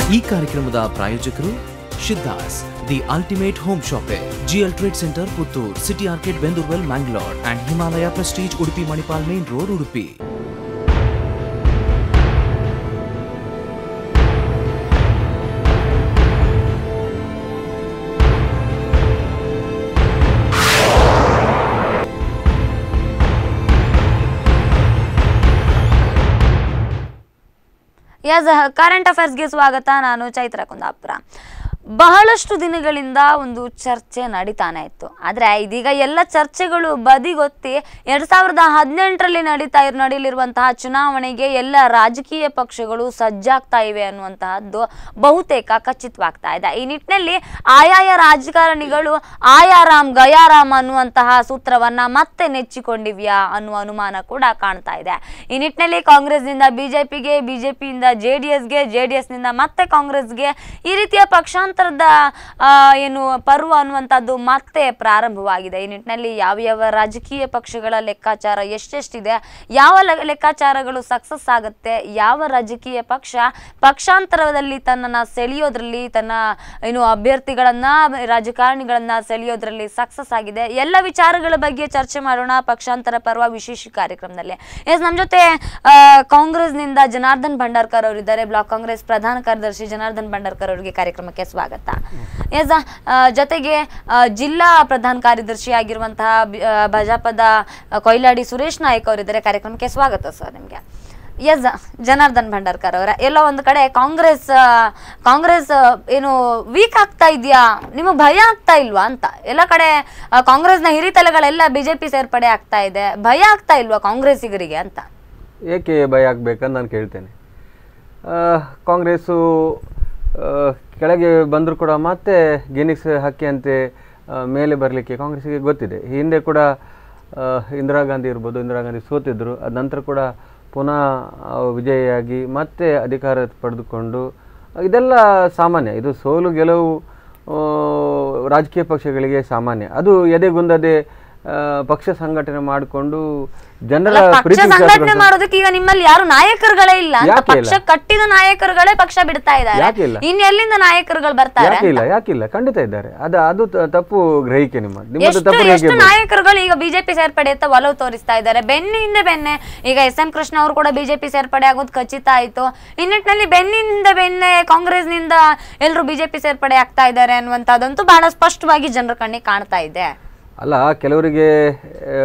ಈ ಕಾರ್ಯಕ್ರಮದ ಪ್ರಾಯೋಜಕರು ಶಿದ್ದಾಸ್ the ultimate home shopping GL trade centre Puttur city ಆರ್ಕೆಟ್ Bendoorwell Mangalore and Himalaya Prestige Udupi Manipal main road Udupi ಎಸ್ ಕರೆಂಟ್ ಅಫೇರ್ಸ್ಗೆ ಸ್ವಾಗತ ನಾನು ಚೈತ್ರ ಕುಂದಾಪುರ ಬಹಳಷ್ಟು ದಿನಗಳಿಂದ ಒಂದು ಚರ್ಚೆ ನಡೀತಾನೆ ಇತ್ತು ಆದರೆ ಇದೀಗ ಎಲ್ಲ ಚರ್ಚೆಗಳು ಬದಿಗೊತ್ತಿ ಎರಡ್ ಸಾವಿರದ ಹದಿನೆಂಟರಲ್ಲಿ ನಡೀತಾ ಇರ್ ನಡೀಲಿರುವಂತಹ ಚುನಾವಣೆಗೆ ಎಲ್ಲ ರಾಜಕೀಯ ಪಕ್ಷಗಳು ಸಜ್ಜಾಗ್ತಾ ಇವೆ ಅನ್ನುವಂತಹದ್ದು ಬಹುತೇಕ ಖಚಿತವಾಗ್ತಾ ಇದೆ ಈ ನಿಟ್ಟಿನಲ್ಲಿ ಆಯಾಯ ರಾಜಕಾರಣಿಗಳು ಆಯಾರಾಮ್ ಗಯಾರಾಮ್ ಅನ್ನುವಂತಹ ಸೂತ್ರವನ್ನ ಮತ್ತೆ ನೆಚ್ಚಿಕೊಂಡಿವ್ಯಾ ಅನ್ನುವ ಅನುಮಾನ ಕೂಡ ಕಾಣ್ತಾ ಇದೆ ಈ ನಿಟ್ಟಿನಲ್ಲಿ ಕಾಂಗ್ರೆಸ್ನಿಂದ ಬಿಜೆಪಿಗೆ ಬಿಜೆಪಿಯಿಂದ ಜೆ ಡಿ ಎಸ್ಗೆ ಜೆ ಡಿ ಎಸ್ನಿಂದ ಮತ್ತೆ ಕಾಂಗ್ರೆಸ್ಗೆ ಈ ರೀತಿಯ ಪಕ್ಷಾಂತರದ ಆ, ಏನು ಪರ್ವ ಅನ್ನುವಂಥದ್ದು ಮತ್ತೆ ಪ್ರಾರಂಭವಾಗಿದೆ ಈ ನಿಟ್ಟಿನಲ್ಲಿ ಯಾವ ಯಾವ ರಾಜಕೀಯ ಪಕ್ಷಗಳ ಲೆಕ್ಕಾಚಾರ ಎಷ್ಟೆಷ್ಟಿದೆ ಯಾವ ಲೆ- ಲೆಕ್ಕಾಚಾರಗಳು ಸಕ್ಸಸ್ ಆಗುತ್ತೆ ಯಾವ ರಾಜಕೀಯ ಪಕ್ಷ ಪಕ್ಷಾಂತರದಲ್ಲಿ ತನ್ನನ್ನು ಸೆಳೆಯೋದ್ರಲ್ಲಿ ತನ್ನ ಏನು ಅಭ್ಯರ್ಥಿಗಳನ್ನ ರಾಜಕಾರಣಿಗಳನ್ನ ಸೆಳೆಯೋದ್ರಲ್ಲಿ ಸಕ್ಸಸ್ ಆಗಿದೆ ಎಲ್ಲ ವಿಚಾರಗಳ ಬಗ್ಗೆ ಚರ್ಚೆ ಮಾಡೋಣ ಪಕ್ಷಾಂತರ ಪರ್ವ ವಿಶೇಷ ಕಾರ್ಯಕ್ರಮದಲ್ಲಿ ಎಸ್ ನಮ್ಮ ಜೊತೆ ಆ, ಕಾಂಗ್ರೆಸ್ನಿಂದ ಜನಾರ್ದನ್ ಭಂಡಾರ್ಕರ್ ಅವರಿದ್ದಾರೆ ಬ್ಲಾಕ್ ಕಾಂಗ್ರೆಸ್ ಪ್ರಧಾನ ಕಾರ್ಯದರ್ಶಿ ಜನಾರ್ದನ್ ಭಂಡಾರ್ಕರ್ ಅವರಿಗೆ ಕಾರ್ಯಕ್ರಮಕ್ಕೆ ಸ್ವಾಗತ ಎಸ್ ಆ, ಜೊತೆಗೆ ಆ, ಜಿಲ್ಲಾ ಪ್ರಧಾನ ಕಾರ್ಯದರ್ಶಿ ಆಗಿರುವಂತಹ ಬಿ- ಆ, ಭಾಜಪದ ಆ, ಕೊಯ್ಲಾಡಿ ಸುರೇಶ್ ನಾಯಕ್ ಅವರಿದ್ದಾರೆ ಕಾರ್ಯಕ್ರಮಕ್ಕೆ ಸ್ವಾಗತ ಸರ್ ನಿಮಗೆ ಎಸ್ ಜನಾರ್ದನ್ ಭಂಡಾರ್ಕರ್ ಅವರ ಎಲ್ಲ ಒಂದು ಕಡೆ ಕಾಂಗ್ರೆಸ್ ಆ, ಕಾಂಗ್ರೆಸ್ ಆ, ಏನು ವೀಕ್ ಆಗ್ತಾ ಇದೆಯಾ ನಿಮಗೆ ಭಯ ಆಗ್ತಾ ಇಲ್ವಾ ಅಂತ ಎಲ್ಲ ಕಡೆ ಆ, ಕಾಂಗ್ರೆಸ್ನ ಹಿರಿತಲೆಗಳೆಲ್ಲ ಬಿಜೆಪಿ ಸೇರ್ಪಡೆ ಆಗ್ತಾ ಇದೆ ಭಯ ಆಗ್ತಾ ಇಲ್ವಾ ಕಾಂಗ್ರೆಸ್ಸಿಗರಿಗೆ ಅಂತ ಏಕೆ ಭಯ ಆಗಬೇಕಂತ ನಾನು ಕೇಳ್ತೇನೆ ಆ, ಕಾಂಗ್ರೆಸ್ಸು ಆ, ಕೆಳಗೆ ಬಂದರೂ ಕೂಡ ಮತ್ತೆ ಗಿನಿಕ್ಸ್ ಹಕ್ಕಿಯಂತೆ ಆ, ಮೇಲೆ ಬರಲಿಕ್ಕೆ ಕಾಂಗ್ರೆಸ್ಸಿಗೆ ಗೊತ್ತಿದೆ ಹಿಂದೆ ಕೂಡ ಆ, ಇಂದಿರಾ ಗಾಂಧಿ ಇರ್ಬೋದು ಇಂದಿರಾ ಗಾಂಧಿ ಸೋತಿದ್ದರು ಅದ ನಂತರ ಕೂಡ ಪುನಃ ಆ, ವಿಜಯಿಯಾಗಿ ಮತ್ತೆ ಅಧಿಕಾರ ಪಡೆದುಕೊಂಡು ಇದೆಲ್ಲ ಸಾಮಾನ್ಯ ಇದು ಸೋಲು ಗೆಲುವು ಆ, ರಾಜಕೀಯ ಪಕ್ಷಗಳಿಗೆ ಸಾಮಾನ್ಯ ಅದು ಎದೆಗುಂದದೆ ಆ, ಪಕ್ಷ ಸಂಘಟನೆ ಮಾಡಿಕೊಂಡು ಜನರ ಅಲ್ಲ, ಪಕ್ಷ ಪ್ರೀತಿ ಸಂಘಟನೆ ವಿಶ್ವಾಸಗಳನ್ನು- ಮಾಡೋದಕ್ಕೆ ಈಗ ನಿಮ್ಮಲ್ಲಿ ಯಾರು ನಾಯಕರುಗಳೇ ಇಲ್ಲ ಅಂತ ಯಾಕೆ ಇಲ್ಲ? ಪಕ್ಷ ಕಟ್ಟಿದ ನಾಯಕರುಗಳೇ ಪಕ್ಷ ಬಿಡ್ತಾ ಇದ್ದಾರೆ ಯಾಕೆ ಇಲ್ಲ? ಇನ್ ಎಲ್ಲಿಂದ ನಾಯಕರುಗಳು ಬರ್ತಾರೆ ಯಾಕೆ ಇಲ್ಲ ಯಾಕಿಲ್ಲ ಖಂಡಿತ ಇದ್ದಾರೆ ಅದು ಅದು ತ- ತಪ್ಪು ಗ್ರಹಿಕೆ ನಿಮ್ಮ ನಿಮ್ಮದು ಎಷ್ಟು ತಪ್ಪು ಎಷ್ಟು ಗ್ರಹಿಕೆ ನಾಯಕರುಗಳು ಈಗ ಬಿಜೆಪಿ ಸೇರ್ಪಡೆ ಅಂತ ಒಲವು ತೋರಿಸ್ತಾ ಇದ್ದಾರೆ ಬೆನ್ನಿಂದ ಬೆನ್ನೆ ಈಗ ಎಸ್ ಎಂ ಕೃಷ್ಣ ಅವರು ಕೂಡ ಬಿಜೆಪಿ ಸೇರ್ಪಡೆ ಆಗೋದು ಖಚಿತ ಆಯ್ತು ಈ ನಿಟ್ಟಿನಲ್ಲಿ ಬೆನ್ನಿಂದ ಬೆನ್ನೆ ಕಾಂಗ್ರೆಸ್ನಿಂದ ಎಲ್ಲರೂ ಬಿಜೆಪಿ ಸೇರ್ಪಡೆ ಆಗ್ತಾ ಇದ್ದಾರೆ ಅನ್ನುವಂಥದ್ದಂತೂ ಬಹಳ ಸ್ಪಷ್ಟವಾಗಿ ಜನರ ಕಣ್ಣಿಗೆ ಕಾಣ್ತಾ ಇದೆ ಅಲ್ಲ ಕೆಲವರಿಗೆ ಆ,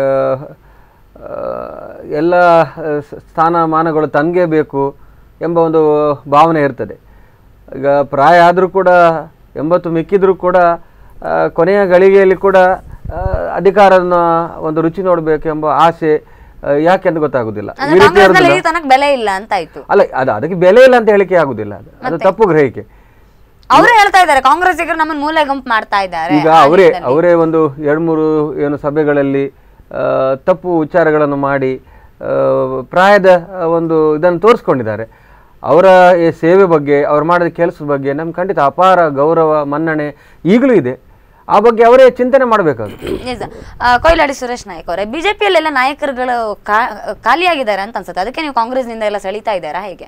ಆ, ಎಲ್ಲ ಆ, ಸ- ಸ್ಥಾನಮಾನಗಳು ತನಗೆ ಬೇಕು ಎಂಬ ಒಂದು ಭಾವನೆ ಇರ್ತದೆ ಈಗ ಪ್ರಾಯ ಆದರೂ ಕೂಡ ಎಂಬತ್ತು ಮಿಕ್ಕಿದ್ರೂ ಕೂಡ ಆ, ಕೊನೆಯ ಗಳಿಗೆಯಲ್ಲಿ ಕೂಡ ಆ, ಅಧಿಕಾರನ ಒಂದು ರುಚಿ ನೋಡಬೇಕು ಎಂಬ ಆಸೆ ಆ, ಯಾಕೆ ಅಂತ ಗೊತ್ತಾಗುದಿಲ್ಲ ಈ ಅಂದ್ರೆ ರೀತಿ ಕಾಂಗ್ರೆಸ್ನಲ್ಲಿ ಇರೋದಿಲ್ಲ. ಈ ತನಕ ಬೆಲೆ ಇಲ್ಲ ಅಂತ ಆಯ್ತು ಅಲ್ಲ ಅದು ಅದಕ್ಕೆ ಬೆಲೆ ಇಲ್ಲ ಅಂತ ಹೇಳಿಕೆ ಆಗುದಿಲ್ಲ ಅದು ಅದು ತಪ್ಪು ಗ್ರಹಿಕೆ ಅವರು ಹೇಳ್ತಾ ಇದ್ದಾರೆ ಕಾಂಗ್ರೆಸ್ಸಿಗರು ನಮ್ಮನ್ನ ಮೂಲೆ ಗುಂಪು ಮಾಡ್ತಾ ಇದ್ದಾರೆ ಈಗ ಅವರೇ ಅವರೇ ಒಂದು ಎರಡು ಮೂರು ಏನು ಸಭೆಗಳಲ್ಲಿ ಆ, ತಪ್ಪು ವಿಚಾರಗಳನ್ನು ಮಾಡಿ ಆ, ಪ್ರಾಯದ ಆ, ಒಂದು ಇದನ್ನು ತೋರಿಸ್ಕೊಂಡಿದ್ದಾರೆ ಅವರ ಈ ಸೇವೆ ಬಗ್ಗೆ ಅವ್ರು ಮಾಡಿದ ಕೆಲಸದ ಬಗ್ಗೆ ನಮ್ಗೆ ಖಂಡಿತ ಅಪಾರ ಗೌರವ ಮನ್ನಣೆ ಈಗಲೂ ಇದೆ ಆ ಬಗ್ಗೆ ಅವರೇ ಚಿಂತನೆ ಮಾಡಬೇಕಾಗುತ್ತೆ ನಿಜ ಆ, ಕೊಯ್ಲಾಡಿ ಸುರೇಶ್ ನಾಯಕ್ ಅವರೇ ಬಿಜೆಪಿಯಲ್ಲೆಲ್ಲ ನಾಯಕರುಗಳು ಕಾ- ಖಾಲಿಯಾಗಿದ್ದಾರೆ ಅಂತ ಅನ್ಸುತ್ತೆ ಅದಕ್ಕೆ ನೀವು ಕಾಂಗ್ರೆಸ್ನಿಂದ ಎಲ್ಲ ಸೆಳೀತಾ ಇದ್ದಾರಾ ಹೇಗೆ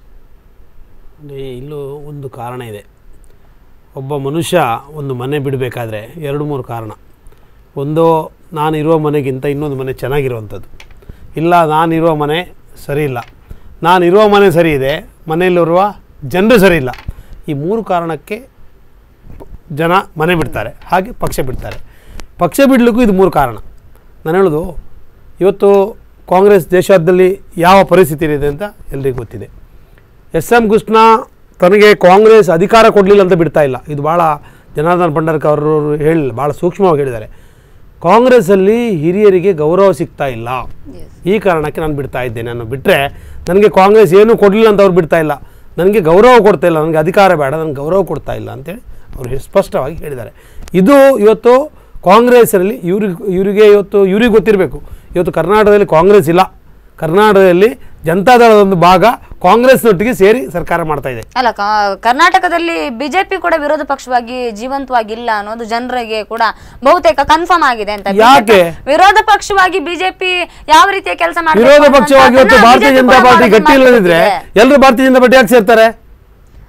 ಅಂದರೆ ಇಲ್ಲೂ ಒಂದು ಕಾರಣ ಇದೆ ಒಬ್ಬ ಮನುಷ್ಯ ಒಂದು ಮನೆ ಬಿಡಬೇಕಾದ್ರೆ ಎರಡು ಮೂರು ಕಾರಣ ಒಂದು ನಾನಿರುವ ಮನೆಗಿಂತ ಇನ್ನೊಂದು ಮನೆ ಚೆನ್ನಾಗಿರುವಂಥದ್ದು ಇಲ್ಲ ನಾನಿರುವ ಮನೆ ಸರಿ ಇಲ್ಲ ನಾನಿರುವ ಮನೆ ಸರಿ ಇದೆ ಮನೆಯಲ್ಲಿರುವ ಜನರು ಸರಿ ಇಲ್ಲ ಈ ಮೂರು ಕಾರಣಕ್ಕೆ ಜನ ಮನೆ ಬಿಡ್ತಾರೆ ಹಾಗೆ ಪಕ್ಷ ಬಿಡ್ತಾರೆ ಪಕ್ಷ ಬಿಡಲಿಕ್ಕೂ ಇದು ಮೂರು ಕಾರಣ ನಾನು ಹೇಳೋದು ಇವತ್ತು ಕಾಂಗ್ರೆಸ್ ದೇಶದಲ್ಲಿ ಯಾವ ಪರಿಸ್ಥಿತಿ ಇದೆ ಅಂತ ಎಲ್ರಿಗೂ ಗೊತ್ತಿದೆ ಎಸ್ ಎಂ ಕೃಷ್ಣ ತನಗೆ ಕಾಂಗ್ರೆಸ್ ಅಧಿಕಾರ ಕೊಡಲಿಲ್ಲ ಅಂತ ಬಿಡ್ತಾ ಇಲ್ಲ ಇದು ಭಾಳ ಜನಾರ್ದನ್ ಭಂಡಾರ್ಕರ್ ಅವರು ಹೇಳಿಲ್ಲ ಭಾಳ ಸೂಕ್ಷ್ಮವಾಗಿ ಹೇಳಿದ್ದಾರೆ ಕಾಂಗ್ರೆಸ್ಸಲ್ಲಿ ಹಿರಿಯರಿಗೆ ಗೌರವ ಸಿಗ್ತಾ ಇಲ್ಲ ಈ ಕಾರಣಕ್ಕೆ ನಾನು ಬಿಡ್ತಾ ಇದ್ದೇನೆ ನಾನು ಬಿಟ್ಟರೆ ನನಗೆ ಕಾಂಗ್ರೆಸ್ ಏನೂ ಕೊಡಲಿಲ್ಲ ಅಂತ ಅವ್ರು ಬಿಡ್ತಾ ಇಲ್ಲ ನನಗೆ ಗೌರವ ಕೊಡ್ತಾ ಇಲ್ಲ ನನಗೆ ಅಧಿಕಾರ ಬೇಡ ನನಗೆ ಗೌರವ ಕೊಡ್ತಾ ಇಲ್ಲ ಅಂತೇಳಿ ಅವರು ಸ್ಪಷ್ಟವಾಗಿ ಹೇಳಿದ್ದಾರೆ ಇದು ಇವತ್ತು ಕಾಂಗ್ರೆಸ್ಸಲ್ಲಿ ಇವ್ರಿಗೆ ಇವರಿಗೆ ಇವತ್ತು ಇವ್ರಿಗೆ ಗೊತ್ತಿರಬೇಕು ಇವತ್ತು ಕರ್ನಾಟಕದಲ್ಲಿ ಕಾಂಗ್ರೆಸ್ ಇಲ್ಲ ಕರ್ನಾಟಕದಲ್ಲಿ ಜನತಾದಳದ ಒಂದು ಭಾಗ ಕಾಂಗ್ರೆಸ್ನೊಟ್ಟಿಗೆ ಸೇರಿ ಸರ್ಕಾರ ಮಾಡ್ತಾ ಇದೆ ಅಲ್ಲ ಕಾ- ಕರ್ನಾಟಕದಲ್ಲಿ ಬಿಜೆಪಿ ಕೂಡ ವಿರೋಧ ಪಕ್ಷವಾಗಿ ಜೀವಂತವಾಗಿಲ್ಲ ಅನ್ನೋದು ಜನರಿಗೆ ಕೂಡ ಬಹುತೇಕ ಕನ್ಫರ್ಮ್ ಆಗಿದೆ ಅಂತ ಯಾಕೆ? ವಿರೋಧ ಪಕ್ಷವಾಗಿ ಬಿಜೆಪಿ ಯಾವ ರೀತಿಯ ಕೆಲಸ ವಿರೋಧ ಪಕ್ಷವಾಗಿ ಇವತ್ತು ಭಾರತೀಯ ಜನತಾ ಪಾರ್ಟಿ ಗಟ್ಟಿ ಇಲ್ಲದಿದ್ರೆ ಎಲ್ಲರೂ ಭಾರತೀಯ ಜನತಾ ಪಾರ್ಟಿ ಯಾಕೆ ಸೇರ್ತಾರೆ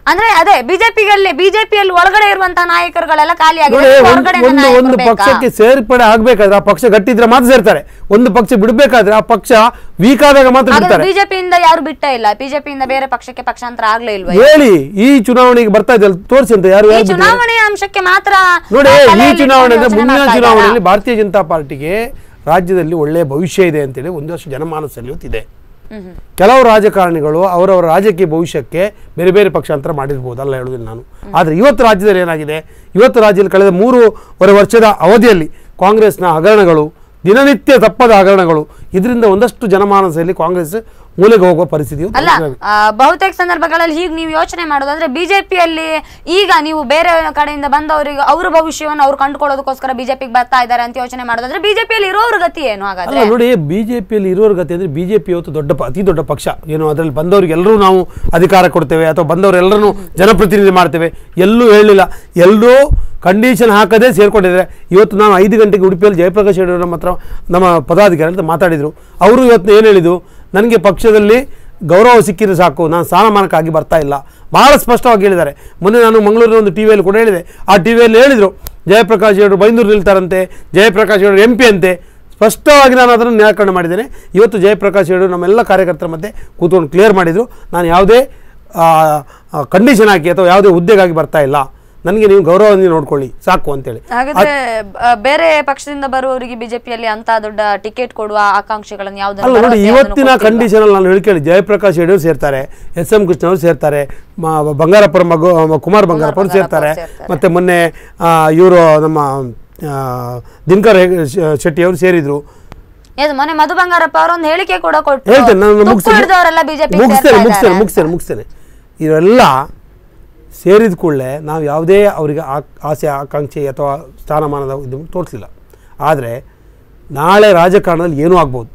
ಅಂದ್ರೆ ಅದೇ ಬಿಜೆಪಿಯಲ್ಲಿ ಬಿಜೆಪಿಯಲ್ಲಿ ಒಳಗಡೆ ಇರುವಂತಹ ನಾಯಕರುಗಳೆಲ್ಲ ಖಾಲಿ ನೋಡಿ ಆಗಿದೆ ಒಂದು ಹೊರಗಡೆ ಒಂದು ಒಂದು ಪಕ್ಷಕ್ಕೆ ಸೇರ್ಪಡೆ ಆಗ್ಬೇಕಾದ್ರೆ ಆ ಪಕ್ಷ ಗಟ್ಟಿದ್ರೆ ಮಾತ್ರ ಸೇರ್ತಾರೆ ಒಂದು ಪಕ್ಷ ಬಿಡ್ಬೇಕಾದ್ರೆ ಆ ಪಕ್ಷ ವೀಕ್ ಆದಾಗ ಮಾತ್ರ ಬಿಡ್ತಾರೆ ಬಿಜೆಪಿಯಿಂದ ಯಾರು ಬಿಟ್ಟ ಇಲ್ಲ ಬಿಜೆಪಿಯಿಂದ ಬೇರೆ ಪಕ್ಷಕ್ಕೆ ಪಕ್ಷಾಂತರ ಆಗ್ಲೇ ಇಲ್ವಾ ಹೇಳಿ ಈ ಚುನಾವಣೆಗೆ ಬರ್ತಾ ಇದೆ ತೋರಿಸಿ ಅಂತ ಯಾರು ಈ ಯಾರು ಬಿಟ್ಟಿದ್ದಾರೆ? ಚುನಾವಣೆಯ ಅಂಶಕ್ಕೆ ಮಾತ್ರ ನೋಡಿ ಆ ಈ ತಲೆಯಲ್ಲಿ ಚುನಾವಣೆ ಇಟ್ಕೊಂಡು ಮುಂದಿನ ಯೋಚನೆ ಮಾಡ್ತಾ ಚುನಾವಣೆಯಲ್ಲಿ ಇದ್ದಾರಾ? ಭಾರತೀಯ ಜನತಾ ಪಾರ್ಟಿಗೆ ರಾಜ್ಯದಲ್ಲಿ ಒಳ್ಳೆಯ ಭವಿಷ್ಯ ಇದೆ ಅಂತೇಳಿ ಒಂದಷ್ಟು ಜನಮಾನಸದಲ್ಲಿ ಇವತ್ತಿದೆ ಕೆಲವು ರಾಜಕಾರಣಿಗಳು ಅವರವರ ರಾಜಕೀಯ ಭವಿಷ್ಯಕ್ಕೆ ಬೇರೆ ಬೇರೆ ಪಕ್ಷಾಂತರ ಮಾಡಿರ್ಬೋದು ಅಲ್ಲ ಹೇಳುವುದಿಲ್ಲ ನಾನು ಆದರೆ ಇವತ್ತು ರಾಜ್ಯದಲ್ಲಿ ಏನಾಗಿದೆ ಇವತ್ತು ರಾಜ್ಯದಲ್ಲಿ ಕಳೆದ ಮೂರುವರೆ ವರ್ಷದ ಅವಧಿಯಲ್ಲಿ ಕಾಂಗ್ರೆಸ್ನ ಹಗರಣಗಳು ದಿನನಿತ್ಯ ತಪ್ಪದ ಹಗರಣಗಳು ಇದರಿಂದ ಒಂದಷ್ಟು ಜನಮಾನಸದಲ್ಲಿ ಕಾಂಗ್ರೆಸ್ ಮೂಲೆಗೆ ಹೋಗುವ ಪರಿಸ್ಥಿತಿ ಇವತ್ತು ಅಲ್ಲ ಆ, ಬಹುತೇಕ ಸಂದರ್ಭಗಳಲ್ಲಿ ಹೀಗೆ ನೀವು ಯೋಚನೆ ಮಾಡೋದಾದ್ರೆ ಬಿಜೆಪಿಯಲ್ಲಿ ಈಗ ನೀವು ಬೇರೆ ಕಡೆಯಿಂದ ಬಂದವರಿಗೆ ಅವ್ರ ಭವಿಷ್ಯವನ್ನು ಅವ್ರು ಕಂಡುಕೊಳ್ಳೋದಕ್ಕೋಸ್ಕರ ಬಿಜೆಪಿಗೆ ಬರ್ತಾ ಇದ್ದಾರೆ ಅಂತ ಯೋಚನೆ ಮಾಡೋದಾದ್ರೆ ಬಿಜೆಪಿಯಲ್ಲಿ ಇರೋರ ಗತಿ ಏನು ಹಾಗಾದ್ರೆ ಅಲ್ಲ ನೋಡಿ ಬಿಜೆಪಿಯಲ್ಲಿ ಇರೋರ ಗತಿ ಅಂದ್ರೆ ಬಿಜೆಪಿ ಇವತ್ತು ದೊಡ್ಡ ಪ- ಅತಿ ದೊಡ್ಡ ಪಕ್ಷ ಏನು ಅದರಲ್ಲಿ ಬಂದವರಿಗೆಲ್ಲರೂ ನಾವು ಅಧಿಕಾರ ಕೊಡ್ತೇವೆ ಅಥವಾ ಬಂದವರೆಲ್ಲರೂ ಜನಪ್ರತಿನಿಧಿ ಮಾಡ್ತೇವೆ ಎಲ್ಲೂ ಹೇಳಲಿಲ್ಲ ಎಲ್ಲರೂ ಕಂಡೀಷನ್ ಹಾಕದೇ ಸೇರ್ಕೊಂಡಿದ್ದಾರೆ ಇವತ್ತು ನಾವು ಐದು ಗಂಟೆಗೆ ಉಡುಪಿಯಲ್ಲಿ ಜಯಪ್ರಕಾಶ್ ಹೆಗಡೆ ನಮ್ಮ ಹತ್ರ ನಮ್ಮ ಪದಾಧಿಕಾರಿ ಅಂತ ಮಾತಾಡಿದರು ಅವರು ಇವತ್ತು ಏನು ಹೇಳಿದರು ನನಗೆ ಪಕ್ಷದಲ್ಲಿ ಗೌರವ ಸಿಕ್ಕಿದ್ರೆ ಸಾಕು ನಾನು ಸ್ಥಾನಮಾನಕ್ಕಾಗಿ ಬರ್ತಾ ಇಲ್ಲ ಬಹಳ ಸ್ಪಷ್ಟವಾಗಿ ಹೇಳಿದ್ದಾರೆ ಮೊನ್ನೆ ನಾನು ಮಂಗಳೂರಿನ ಒಂದು ಟಿ ವಿಯಲ್ಲಿ ಕೂಡ ಹೇಳಿದೆ ಆ ಟಿ ವಿಯಲ್ಲಿ ಹೇಳಿದರು ಜಯಪ್ರಕಾಶ್ ಹೆಗಡೆ ಬೈಂದೂರು ನಿಲ್ತಾರಂತೆ ಜಯಪ್ರಕಾಶ್ ಹೆಗಡೆ ಎಂ ಪಿ ಅಂತೆ ಸ್ಪಷ್ಟವಾಗಿ ನಾನು ಅದನ್ನು ನಿರಾಕರಣೆ ಮಾಡಿದ್ದೇನೆ ಇವತ್ತು ಜಯಪ್ರಕಾಶ್ ಹೆಗಡೆ ನಮ್ಮೆಲ್ಲ ಕಾರ್ಯಕರ್ತರ ಮಧ್ಯೆ ಕೂತ್ಕೊಂಡು ಕ್ಲಿಯರ್ ಮಾಡಿದರು ನಾನು ಯಾವುದೇ ಕಂಡೀಷನ್ ಹಾಕಿ ಅಥವಾ ಯಾವುದೇ ಹುದ್ದೆಗಾಗಿ ಬರ್ತಾ ಇಲ್ಲ ನನಗೆ ನೀವು ಗೌರವದಿಂದ ನೋಡ್ಕೊಳ್ಳಿ ಸಾಕು ಅಂತೇಳಿ ಹಾಗಾದ್ರೆ ಆ, ಬೇರೆ ಪಕ್ಷದಿಂದ ಬರುವವರಿಗೆ ಬಿಜೆಪಿಯಲ್ಲಿ ಅಂತ ದೊಡ್ಡ ಟಿಕೆಟ್ ಕೊಡುವ ಆಕಾಂಕ್ಷೆಗಳನ್ನು ಅಲ್ಲ ಯಾವ್ದನ್ನು ನೋಡಿ ಭರವಸೆ ಇವತ್ತಿನ ಅದನ್ನು ಕೊಟ್ಟಿಲ್ವಾ? ಕಂಡೀಷನ್ ಅಲ್ಲಿ ನಾನು ಹೇಳಿಕೇಳಿ ಜಯಪ್ರಕಾಶ್ ಹೆಗಡೆ ಸೇರ್ತಾರೆ ಎಸ್ ಎಂ ಕೃಷ್ಣ ಅವರು ಸೇರ್ತಾರೆ ಮ- ಬಂಗಾರಪ್ಪರ ಮಗು ಕುಮಾರ್ ಬಂಗಾರಪ್ಪ ಅವರು ಸೇರ್ತಾರೆ ಸೇರ್ತಾರೆ. ಮತ್ತೆ ಮೊನ್ನೆ ಇವರು ನಮ್ಮ ಆ, ದಿನಕರ್ ಹೆಗ್- ಶ- ಶೆಟ್ಟಿ ಅವರು ಸೇರಿದ್ರು Yes, ಮೊನ್ನೆ ಮಧು ಬಂಗಾರಪ್ಪ ಅವರು ಒಂದು ಹೇಳಿಕೆ ಕೂಡ ಕೊಟ್ಟು ಹೇಳ್ತೇನೆ ನಾನು ತುಕ್ಕು ಮುಗಿಸ್ತೇನೆ ಹಿಡಿದವರೆಲ್ಲ ಬಿಜೆಪಿ ಮುಗಿಸ್ತೇನೆ ಮುಗಿಸ್ತೇನೆ ಮುಗಿಸ್ತೇನೆ ಮುಗಿಸ್ತೇನೆ ಇವೆಲ್ಲ ಸೇರಿದ ಕೂಡಲೇ ನಾವು ಯಾವುದೇ ಅವರಿಗೆ ಆ- ಆಸೆ ಆಕಾಂಕ್ಷೆ ಅಥವಾ ಸ್ಥಾನಮಾನದ ಇದು ತೋರಿಸಲಿಲ್ಲ ಆದರೆ ನಾಳೆ ರಾಜಕಾರಣದಲ್ಲಿ ಏನೂ ಆಗ್ಬೋದು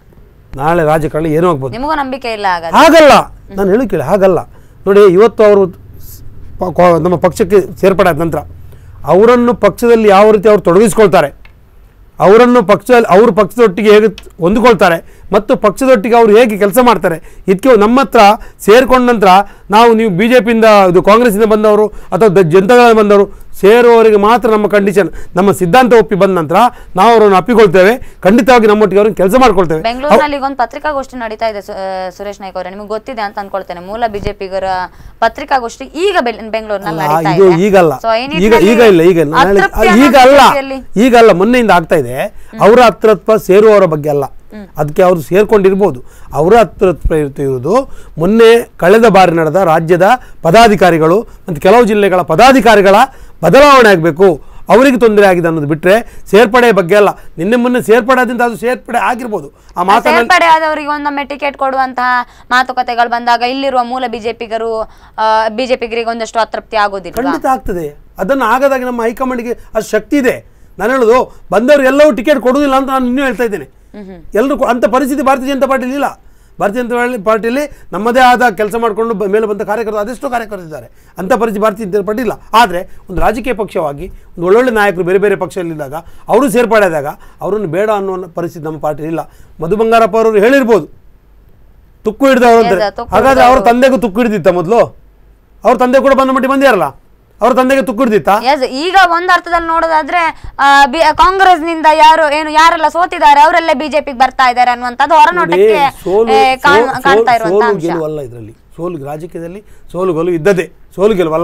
ನಾಳೆ ರಾಜಕಾರಣ ಏನೂ ಆಗ್ಬೋದು ನಿಮಗೂ ನಂಬಿಕೆ ಇಲ್ಲ ಹಾಗಾದ್ರೆ ಹಾಗಲ್ಲ ನಾನು ಹೇಳಿ ಕೇಳಿ ಹಾಗಲ್ಲ ನೋಡಿ ಇವತ್ತು ಅವರು ಸ್- ಪ- ಕೋ- ನಮ್ಮ ಪಕ್ಷಕ್ಕೆ ಸೇರ್ಪಡೆ ಆದ ನಂತರ ಅವರನ್ನು ಪಕ್ಷದಲ್ಲಿ ಯಾವ ರೀತಿ ಅವರು ತೊಡಗಿಸ್ಕೊಳ್ತಾರೆ ಅವರನ್ನು ಪಕ್ಷ ಅವ್ರ ಪಕ್ಷದೊಟ್ಟಿಗೆ ಹೇಗೆ ಹೊಂದಿಕೊಳ್ತಾರೆ ಮತ್ತು ಪಕ್ಷದೊಟ್ಟಿಗೆ ಅವರು ಹೇಗೆ ಕೆಲಸ ಮಾಡ್ತಾರೆ ಇದಕ್ಕೆ ನಮ್ಮ ಹತ್ರ ಸೇರ್ಕೊಂಡ ನಂತರ ನಾವು ನೀವು ಬಿ ಜೆ ಪಿಯಿಂದ ಇದು ಕಾಂಗ್ರೆಸ್ಸಿಂದ ಬಂದವರು ಅಥವಾ ದ- ಜನತಾದಳ ಬಂದವರು ಸೇರುವವರಿಗೆ ಮಾತ್ರ ನಮ್ಮ ಕಂಡೀಷನ್ ನಮ್ಮ ಸಿದ್ಧಾಂತ ಒಪ್ಪಿ ಬಂದ ನಂತರ ನಾವು ಅವರನ್ನು ಅಪ್ಪಿಕೊಳ್ತೇವೆ ಖಂಡಿತವಾಗಿ ನಮ್ಮೊಟ್ಟಿಗೆ ಅವ್ರನ್ನ ಕೆಲಸ ಮಾಡ್ಕೊಳ್ತೇವೆ ಬೆಂಗಳೂರಿನಲ್ಲಿ ಈಗ ಒಂದು ಪತ್ರಿಕಾಗೋಷ್ಠಿ ನಡೀತಾ ಇದೆ ಸು- ಆ, ಸುರೇಶ್ ನಾಯ್ಕ ಅವರೇ ನಿಮಗೆ ಗೊತ್ತಿದೆ ಅಂತ ಅನ್ಕೊಳ್ತೇನೆ ಮೂಲ ಬಿಜೆಪಿಗರ ಪತ್ರಿಕಾಗೋಷ್ಠಿ ಈಗ ಬೆಲ್- ಬೆಂಗಳೂರಿನಲ್ಲಿ ಅಲ್ಲ, ನಡೀತಾ ಇದು ಇದೆ ಈಗಲ್ಲ So, ಈ ಈಗ ನಿಟ್ಟಿನಲ್ಲಿ ಈಗ ಇಲ್ಲ ಈಗ ಇಲ್ಲ ನಾನು ಹೇಳಿದ್ದು- ಅತೃಪ್ತಿ ಈಗ ಅನ್ನೋ ಅಲ್ಲ ಬಿಜೆಪಿಯಲ್ಲಿ ಈಗ ಅಲ್ಲ ಮೊನ್ನೆಯಿಂದ ಆಗ್ತಾ ಇದೆ ಅವರ ಹತ್ರತ್ವ ಸೇರುವವರ ಬಗ್ಗೆ ಅಲ್ಲ ಅದಕ್ಕೆ ಅವರು ಸೇರ್ಕೊಂಡಿರ್ಬೋದು ಅವರ ಹತ್ರತ್ವ ಇರುವುದು ಮೊನ್ನೆ ಕಳೆದ ಬಾರಿ ನಡೆದ ರಾಜ್ಯದ ಪದಾಧಿಕಾರಿಗಳು ಮತ್ತು ಕೆಲವು ಜಿಲ್ಲೆಗಳ ಪದಾಧಿಕಾರಿಗಳ ಬದಲಾವಣೆ ಆಗಬೇಕು ಅವರಿಗೆ ತೊಂದರೆ ಆಗಿದೆ ಅನ್ನೋದು ಬಿಟ್ಟರೆ ಸೇರ್ಪಡೆ ಬಗ್ಗೆ ಅಲ್ಲ ನಿನ್ನೆ ಮೊನ್ನೆ ಸೇರ್ಪಡೆ ಆದಿಂದ ಅದು ಸೇರ್ಪಡೆ ಆಗಿರ್ಬೋದು ಆ ಮಾತನ್ನ ಸೇರ್ಪಡೆ ಆದವರಿಗೆ ಒಂದೊಮ್ಮೆ ಟಿಕೆಟ್ ಕೊಡುವಂತಹ ಮಾತುಕತೆಗಳು ಬಂದಾಗ ಇಲ್ಲಿರುವ ಮೂಲ ಬಿಜೆಪಿಗರು ಬಿಜೆಪಿಗರಿಗೆ ಒಂದಷ್ಟು ಅತೃಪ್ತಿ ಆಗೋದಿಲ್ಲ ಖಂಡಿತ ಆಗ್ತದೆ ಅದನ್ನು ಆಗದಾಗ ನಮ್ಮ ಹೈಕಮಾಂಡ್ಗೆ ಅದು ಶಕ್ತಿ ಇದೆ ನಾನು ಹೇಳೋದು ಬಂದವರು ಎಲ್ಲವೂ ಟಿಕೆಟ್ ಕೊಡುವುದಿಲ್ಲ ಅಂತ ನಾನು ಇನ್ನೂ ಹೇಳ್ತಾ ಇದ್ದೇನೆ ಎಲ್ಲರೂ ಕೊ- ಅಂಥ ಪರಿಸ್ಥಿತಿ ಭಾರತೀಯ ಜನತಾ ಪಾರ್ಟಿಲಿ ಇಲ್ಲ ಭಾರತೀಯ ಜನತಾ ಪಾರ್ಟಿ- ಪಾರ್ಟಿಯಲ್ಲಿ ನಮ್ಮದೇ ಆದ ಕೆಲಸ ಮಾಡಿಕೊಂಡು ಬ- ಮೇಲೆ ಬಂದ ಕಾರ್ಯಕರ್ತರು ಅದೆಷ್ಟೋ ಕಾರ್ಯಕರ್ತರಿದ್ದಾರೆ ಅಂಥ ಪರಿಸ್ಥಿತಿ ಭಾರತೀಯ ಜನತಾ ಪಾರ್ಟಿ ಇಲ್ಲ ಆದರೆ ಒಂದು ರಾಜಕೀಯ ಪಕ್ಷವಾಗಿ ಒಂದು ಒಳ್ಳೊಳ್ಳೆ ನಾಯಕರು ಬೇರೆ ಬೇರೆ ಪಕ್ಷದಲ್ಲಿದ್ದಾಗ ಅವರು ಸೇರ್ಪಡೆ ಆದಾಗ ಅವರನ್ನು ಬೇಡ ಅನ್ನೋ ಪರಿಸ್ಥಿತಿ ನಮ್ಮ ಪಾರ್ಟಿಲಿ ಇಲ್ಲ ಮಧು ಬಂಗಾರಪ್ಪ ಅವರು ಹೇಳಿರ್ಬೋದು ತುಕ್ಕು ಹಿಡಿದವರು ಅಂತಾರೆ Yes, ತುಕ್ಕು ಹಾಗಾದ್ರೆ ಅವ್ರ ಹಿಡ್ದವ್ರು. ತಂದೆಗೂ ತುಕ್ಕು ಹಿಡಿದಿತ್ತ ಮೊದಲು ಅವ್ರ ತಂದೆ ಕೂಡ ಬಂದ ಮಟ್ಟಿ ಬಂದಿರಲ್ಲ ಅವ್ರ ತಂದೆಗೆ ತುಕ್ಕು ಹಿಡಿದಿತ್ತಾ ಎಸ್ ಈಗ ಒಂದ್ ಅರ್ಥದಲ್ಲಿ ನೋಡೋದಾದ್ರೆ ಆ, ಬಿ- ಕಾಂಗ್ರೆಸ್ ನಿಂದ ಯಾರು ಏನು ಯಾರೆಲ್ಲ ಸೋತಿದ್ದಾರೆ ಅವರೆಲ್ಲ ಬಿಜೆಪಿಗೆ ಬರ್ತಾ ಇದ್ದಾರೆ ಅನ್ನುವಂಥದ್ದು ಹೊರನೋಟಕ್ಕೆ ಸೋಲು ಏ, ಕಾಣ್- ಸೋಲು- ಕಾಣ್ತಾ ಇರುವಂತ ಸೋಲು ಅಂಶ ಗೆಲುವಲ್ಲ ಇದರಲ್ಲಿ ಸೋಲು ರಾಜಕೀಯದಲ್ಲಿ ಸೋಲು ಗೆಲುವು ಇದ್ದದೆ ಸೋಲು ಗೆಲುವಲ್ಲ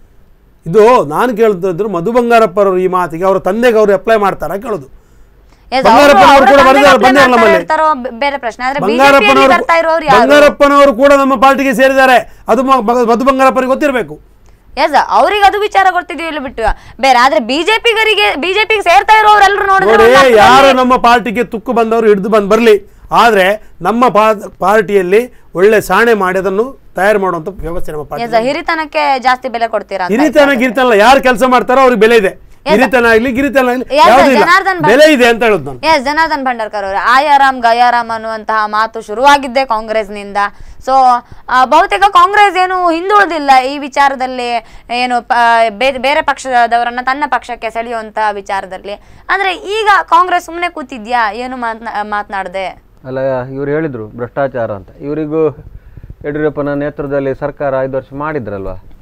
ಇದು ನಾನು ಕೇಳ್ತಿದ್ರು ಮಧು ಬಂಗಾರಪ್ಪರವರು ಈ ಮಾತಿಗೆ ಅವರ ತಂದೆಗೆ ಅವರು ಅಪ್ಲೈ ಮಾಡ್ತಾರ ಕೇಳೋದು Yes, ಬಂಗಾರಪ್ಪನವರು ಅವ್ರು- ಕೂಡ ಅವ್ರ ಬಂದಿದ್ದಾರೆ ತಂದೆಗೆ ಬಂದಿರಲ್ಲ apply ನಮ್ಮಲ್ಲಿ ಮಾಡ್ತಾರೋ ಬೆ- ಬೇರೆ ಪ್ರಶ್ನೆ ಆದ್ರೆ ಬಿಜೆಪಿಯಲ್ಲಿ ಬಂಗಾರಪ್ಪನವರು ಬರ್ತಾ ಇರೋರು ಯಾರು ಬಂಗಾರಪ್ಪನವರು ಕೂಡ ನಮ್ಮ ಪಾರ್ಟಿಗೆ ಸೇರಿದ್ದಾರೆ ಅದು ಮ- ಮ- ಮಧು ಬಂಗಾರಪ್ಪರಿಗೆ ಗೊತ್ತಿರಬೇಕು ಎಸ್ ಅವ್ರಿಗೆ ಅದು ವಿಚಾರ ಗೊತ್ತಿದೆಯಲ್ಲ ಬಿಟ್ಟು ಬೇರೆ ಆದ್ರೆ ಬಿಜೆಪಿಗರಿಗೆ ಬಿಜೆಪಿಗೆ ಸೇರ್ತಾ ಇರೋರೆಲ್ಲರೂ ನೋಡಿದ್ರೆ ನೋಡಿ ಒಂದ್ ಅರ್ಥದಲ್ಲಿ- ಯಾರು ನಮ್ಮ ಪಾರ್ಟಿಗೆ ತುಕ್ಕು ಬಂದವರು ಹಿಡಿದು ಬಂದು ಬರಲಿ ಆದರೆ ನಮ್ಮ ಪಾ- ಪಾರ್ಟಿಯಲ್ಲಿ ಒಳ್ಳೆ ಸಾಣೆ ಮಾಡಿ ಅದನ್ನು ತಯಾರು ಮಾಡುವಂಥ ವ್ಯವಸ್ಥೆ ನಮ್ಮ ಪಾರ್ಟಿ ಎಸ್ ಹಿರಿತನಕ್ಕೆ ಜಾಸ್ತಿ ಬೆಲೆ ಕೊಡ್ತೀರಾ ಅಂತ ಹಿರಿತನ ಗಿರಿತನ ಯಾರು ಕೆಲಸ ಮಾಡ್ತಾರೋ ಅವ್ರಿಗೆ ಬೆಲೆ ಇದೆ ಹಿರಿತನ ಆಗ್ಲಿ ಗಿರಿತನ ಆಗ್ಲಿ Yes, ಯಾವುದೂ ಇಲ್ಲ ಜನಾರ್ದನ್ ಭಟ್- ಬೆಲೆ ಇದೆ ಅಂತ ಹೇಳುದು ನಾನು ಎಸ್ ಜನಾರ್ದನ್ ಭಂಡಾರ್ಕರ್ ಅವರು ಆಯಾರಾಮ್ ಗಯಾರಾಮ್ ಅನ್ನುವಂತಹ ಮಾತು ಶುರುವಾಗಿದ್ದೆ ಕಾಂಗ್ರೆಸ್ನಿಂದ ಸೊ ಬಹುತೇಕ ಕಾಂಗ್ರೆಸ್ ಏನು ಹಿಂದುಳಿದಿಲ್ಲ ಈ ವಿಚಾರದಲ್ಲಿ ಏನು ಪ- ಬೇ- ಬೇರೆ ಪಕ್ಷದವರನ್ನ ತನ್ನ ಪಕ್ಷಕ್ಕೆ ಸೆಳೆಯುವಂತಹ ವಿಚಾರದಲ್ಲಿ ಅಂದ್ರೆ ಈಗ ಕಾಂಗ್ರೆಸ್ ಸುಮ್ಮನೆ ಕೂತಿದ್ಯಾ ಏನು ಮಾತ್ನಾ ಮಾತನಾಡದೆ ಅಲ್ಲ ಇವ್ರು ಹೇಳಿದ್ರು ಭ್ರಷ್ಟಾಚಾರ ಅಂತ ಇವರಿಗೂ ಯಡಿಯೂರಪ್ಪನ ನೇತೃತ್ವದಲ್ಲಿ ಸರ್ಕಾರ ಐದು ವರ್ಷ ಮಾಡಿದ್ರಲ್ವಾ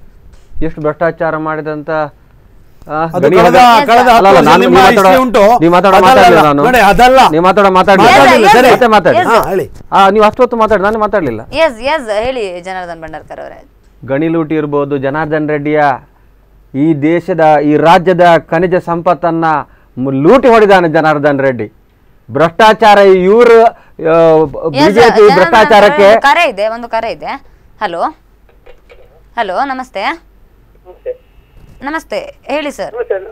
ಎಷ್ಟು ಭ್ರಷ್ಟಾಚಾರ ಮಾಡಿದಂತ ಆ, ಅದು ಗಣಿ ಕಳೆದ ಹಗರಣ- ಕಳೆದ ಅಲ್ಲ, ಅಲ್ಲ, ಹತ್ತು ನಾನು ವರ್ಷ ನೀವು ನಿಮ್ಮ ಮಾತಾಡೋ- history ಉಂಟು ನೀವು ಮಾತಾಡೋ ಅದಲ್ಲ, ಮಾತಾಡ್ಲಿಲ್ಲ ನಾನು ನೋಡಿ, ಅದಲ್ಲ ನೀವು ಮಾತಾಡೋ ಮಾತಾಡ್ಲಿ Yes, yes, ಸರಿ, yes. ಮತ್ತೆ ಮಾತಾಡಿ Yes. ಹಾ ಹೇಳಿ ಆ, ನೀವು ಅಷ್ಟೊತ್ತು ಮಾತಾಡಿ ನಾನು ಮಾತಾಡ್ಲಿಲ್ಲ ಎಸ್ ಎಸ್ ಹೇಳಿ ಜನಾರ್ದನ್ ಭಂಡಾರ್ಕರ್ ಅವರೇ ಗಣಿ ಲೂಟಿ ಇರ್ಬೋದು ಜನಾರ್ದನ್ ರೆಡ್ಡಿಯ ಈ ದೇಶದ ಈ ರಾಜ್ಯದ ಖನಿಜ ಸಂಪತ್ತನ್ನ ಮು- ಲೂಟಿ ಹೊಡಿದಾನೆ ಜನಾರ್ದನ್ ರೆಡ್ಡಿ ಭ್ರಷ್ಟಾಚಾರ ಇವರು Yes, ಬಿಜೆಪಿ ಜನಾರ್ದನ್ ಭ್ರಷ್ಟಾಚಾರಕ್ಕೆ ಒಂದು ಕರೆ ಇದೆ ಒಂದು ಕರೆ ಇದೆ ಹಲೋ ಹಲೋ ನಮಸ್ತೆ ನಮಸ್ತೆ ಹೇಳಿ ಸರ್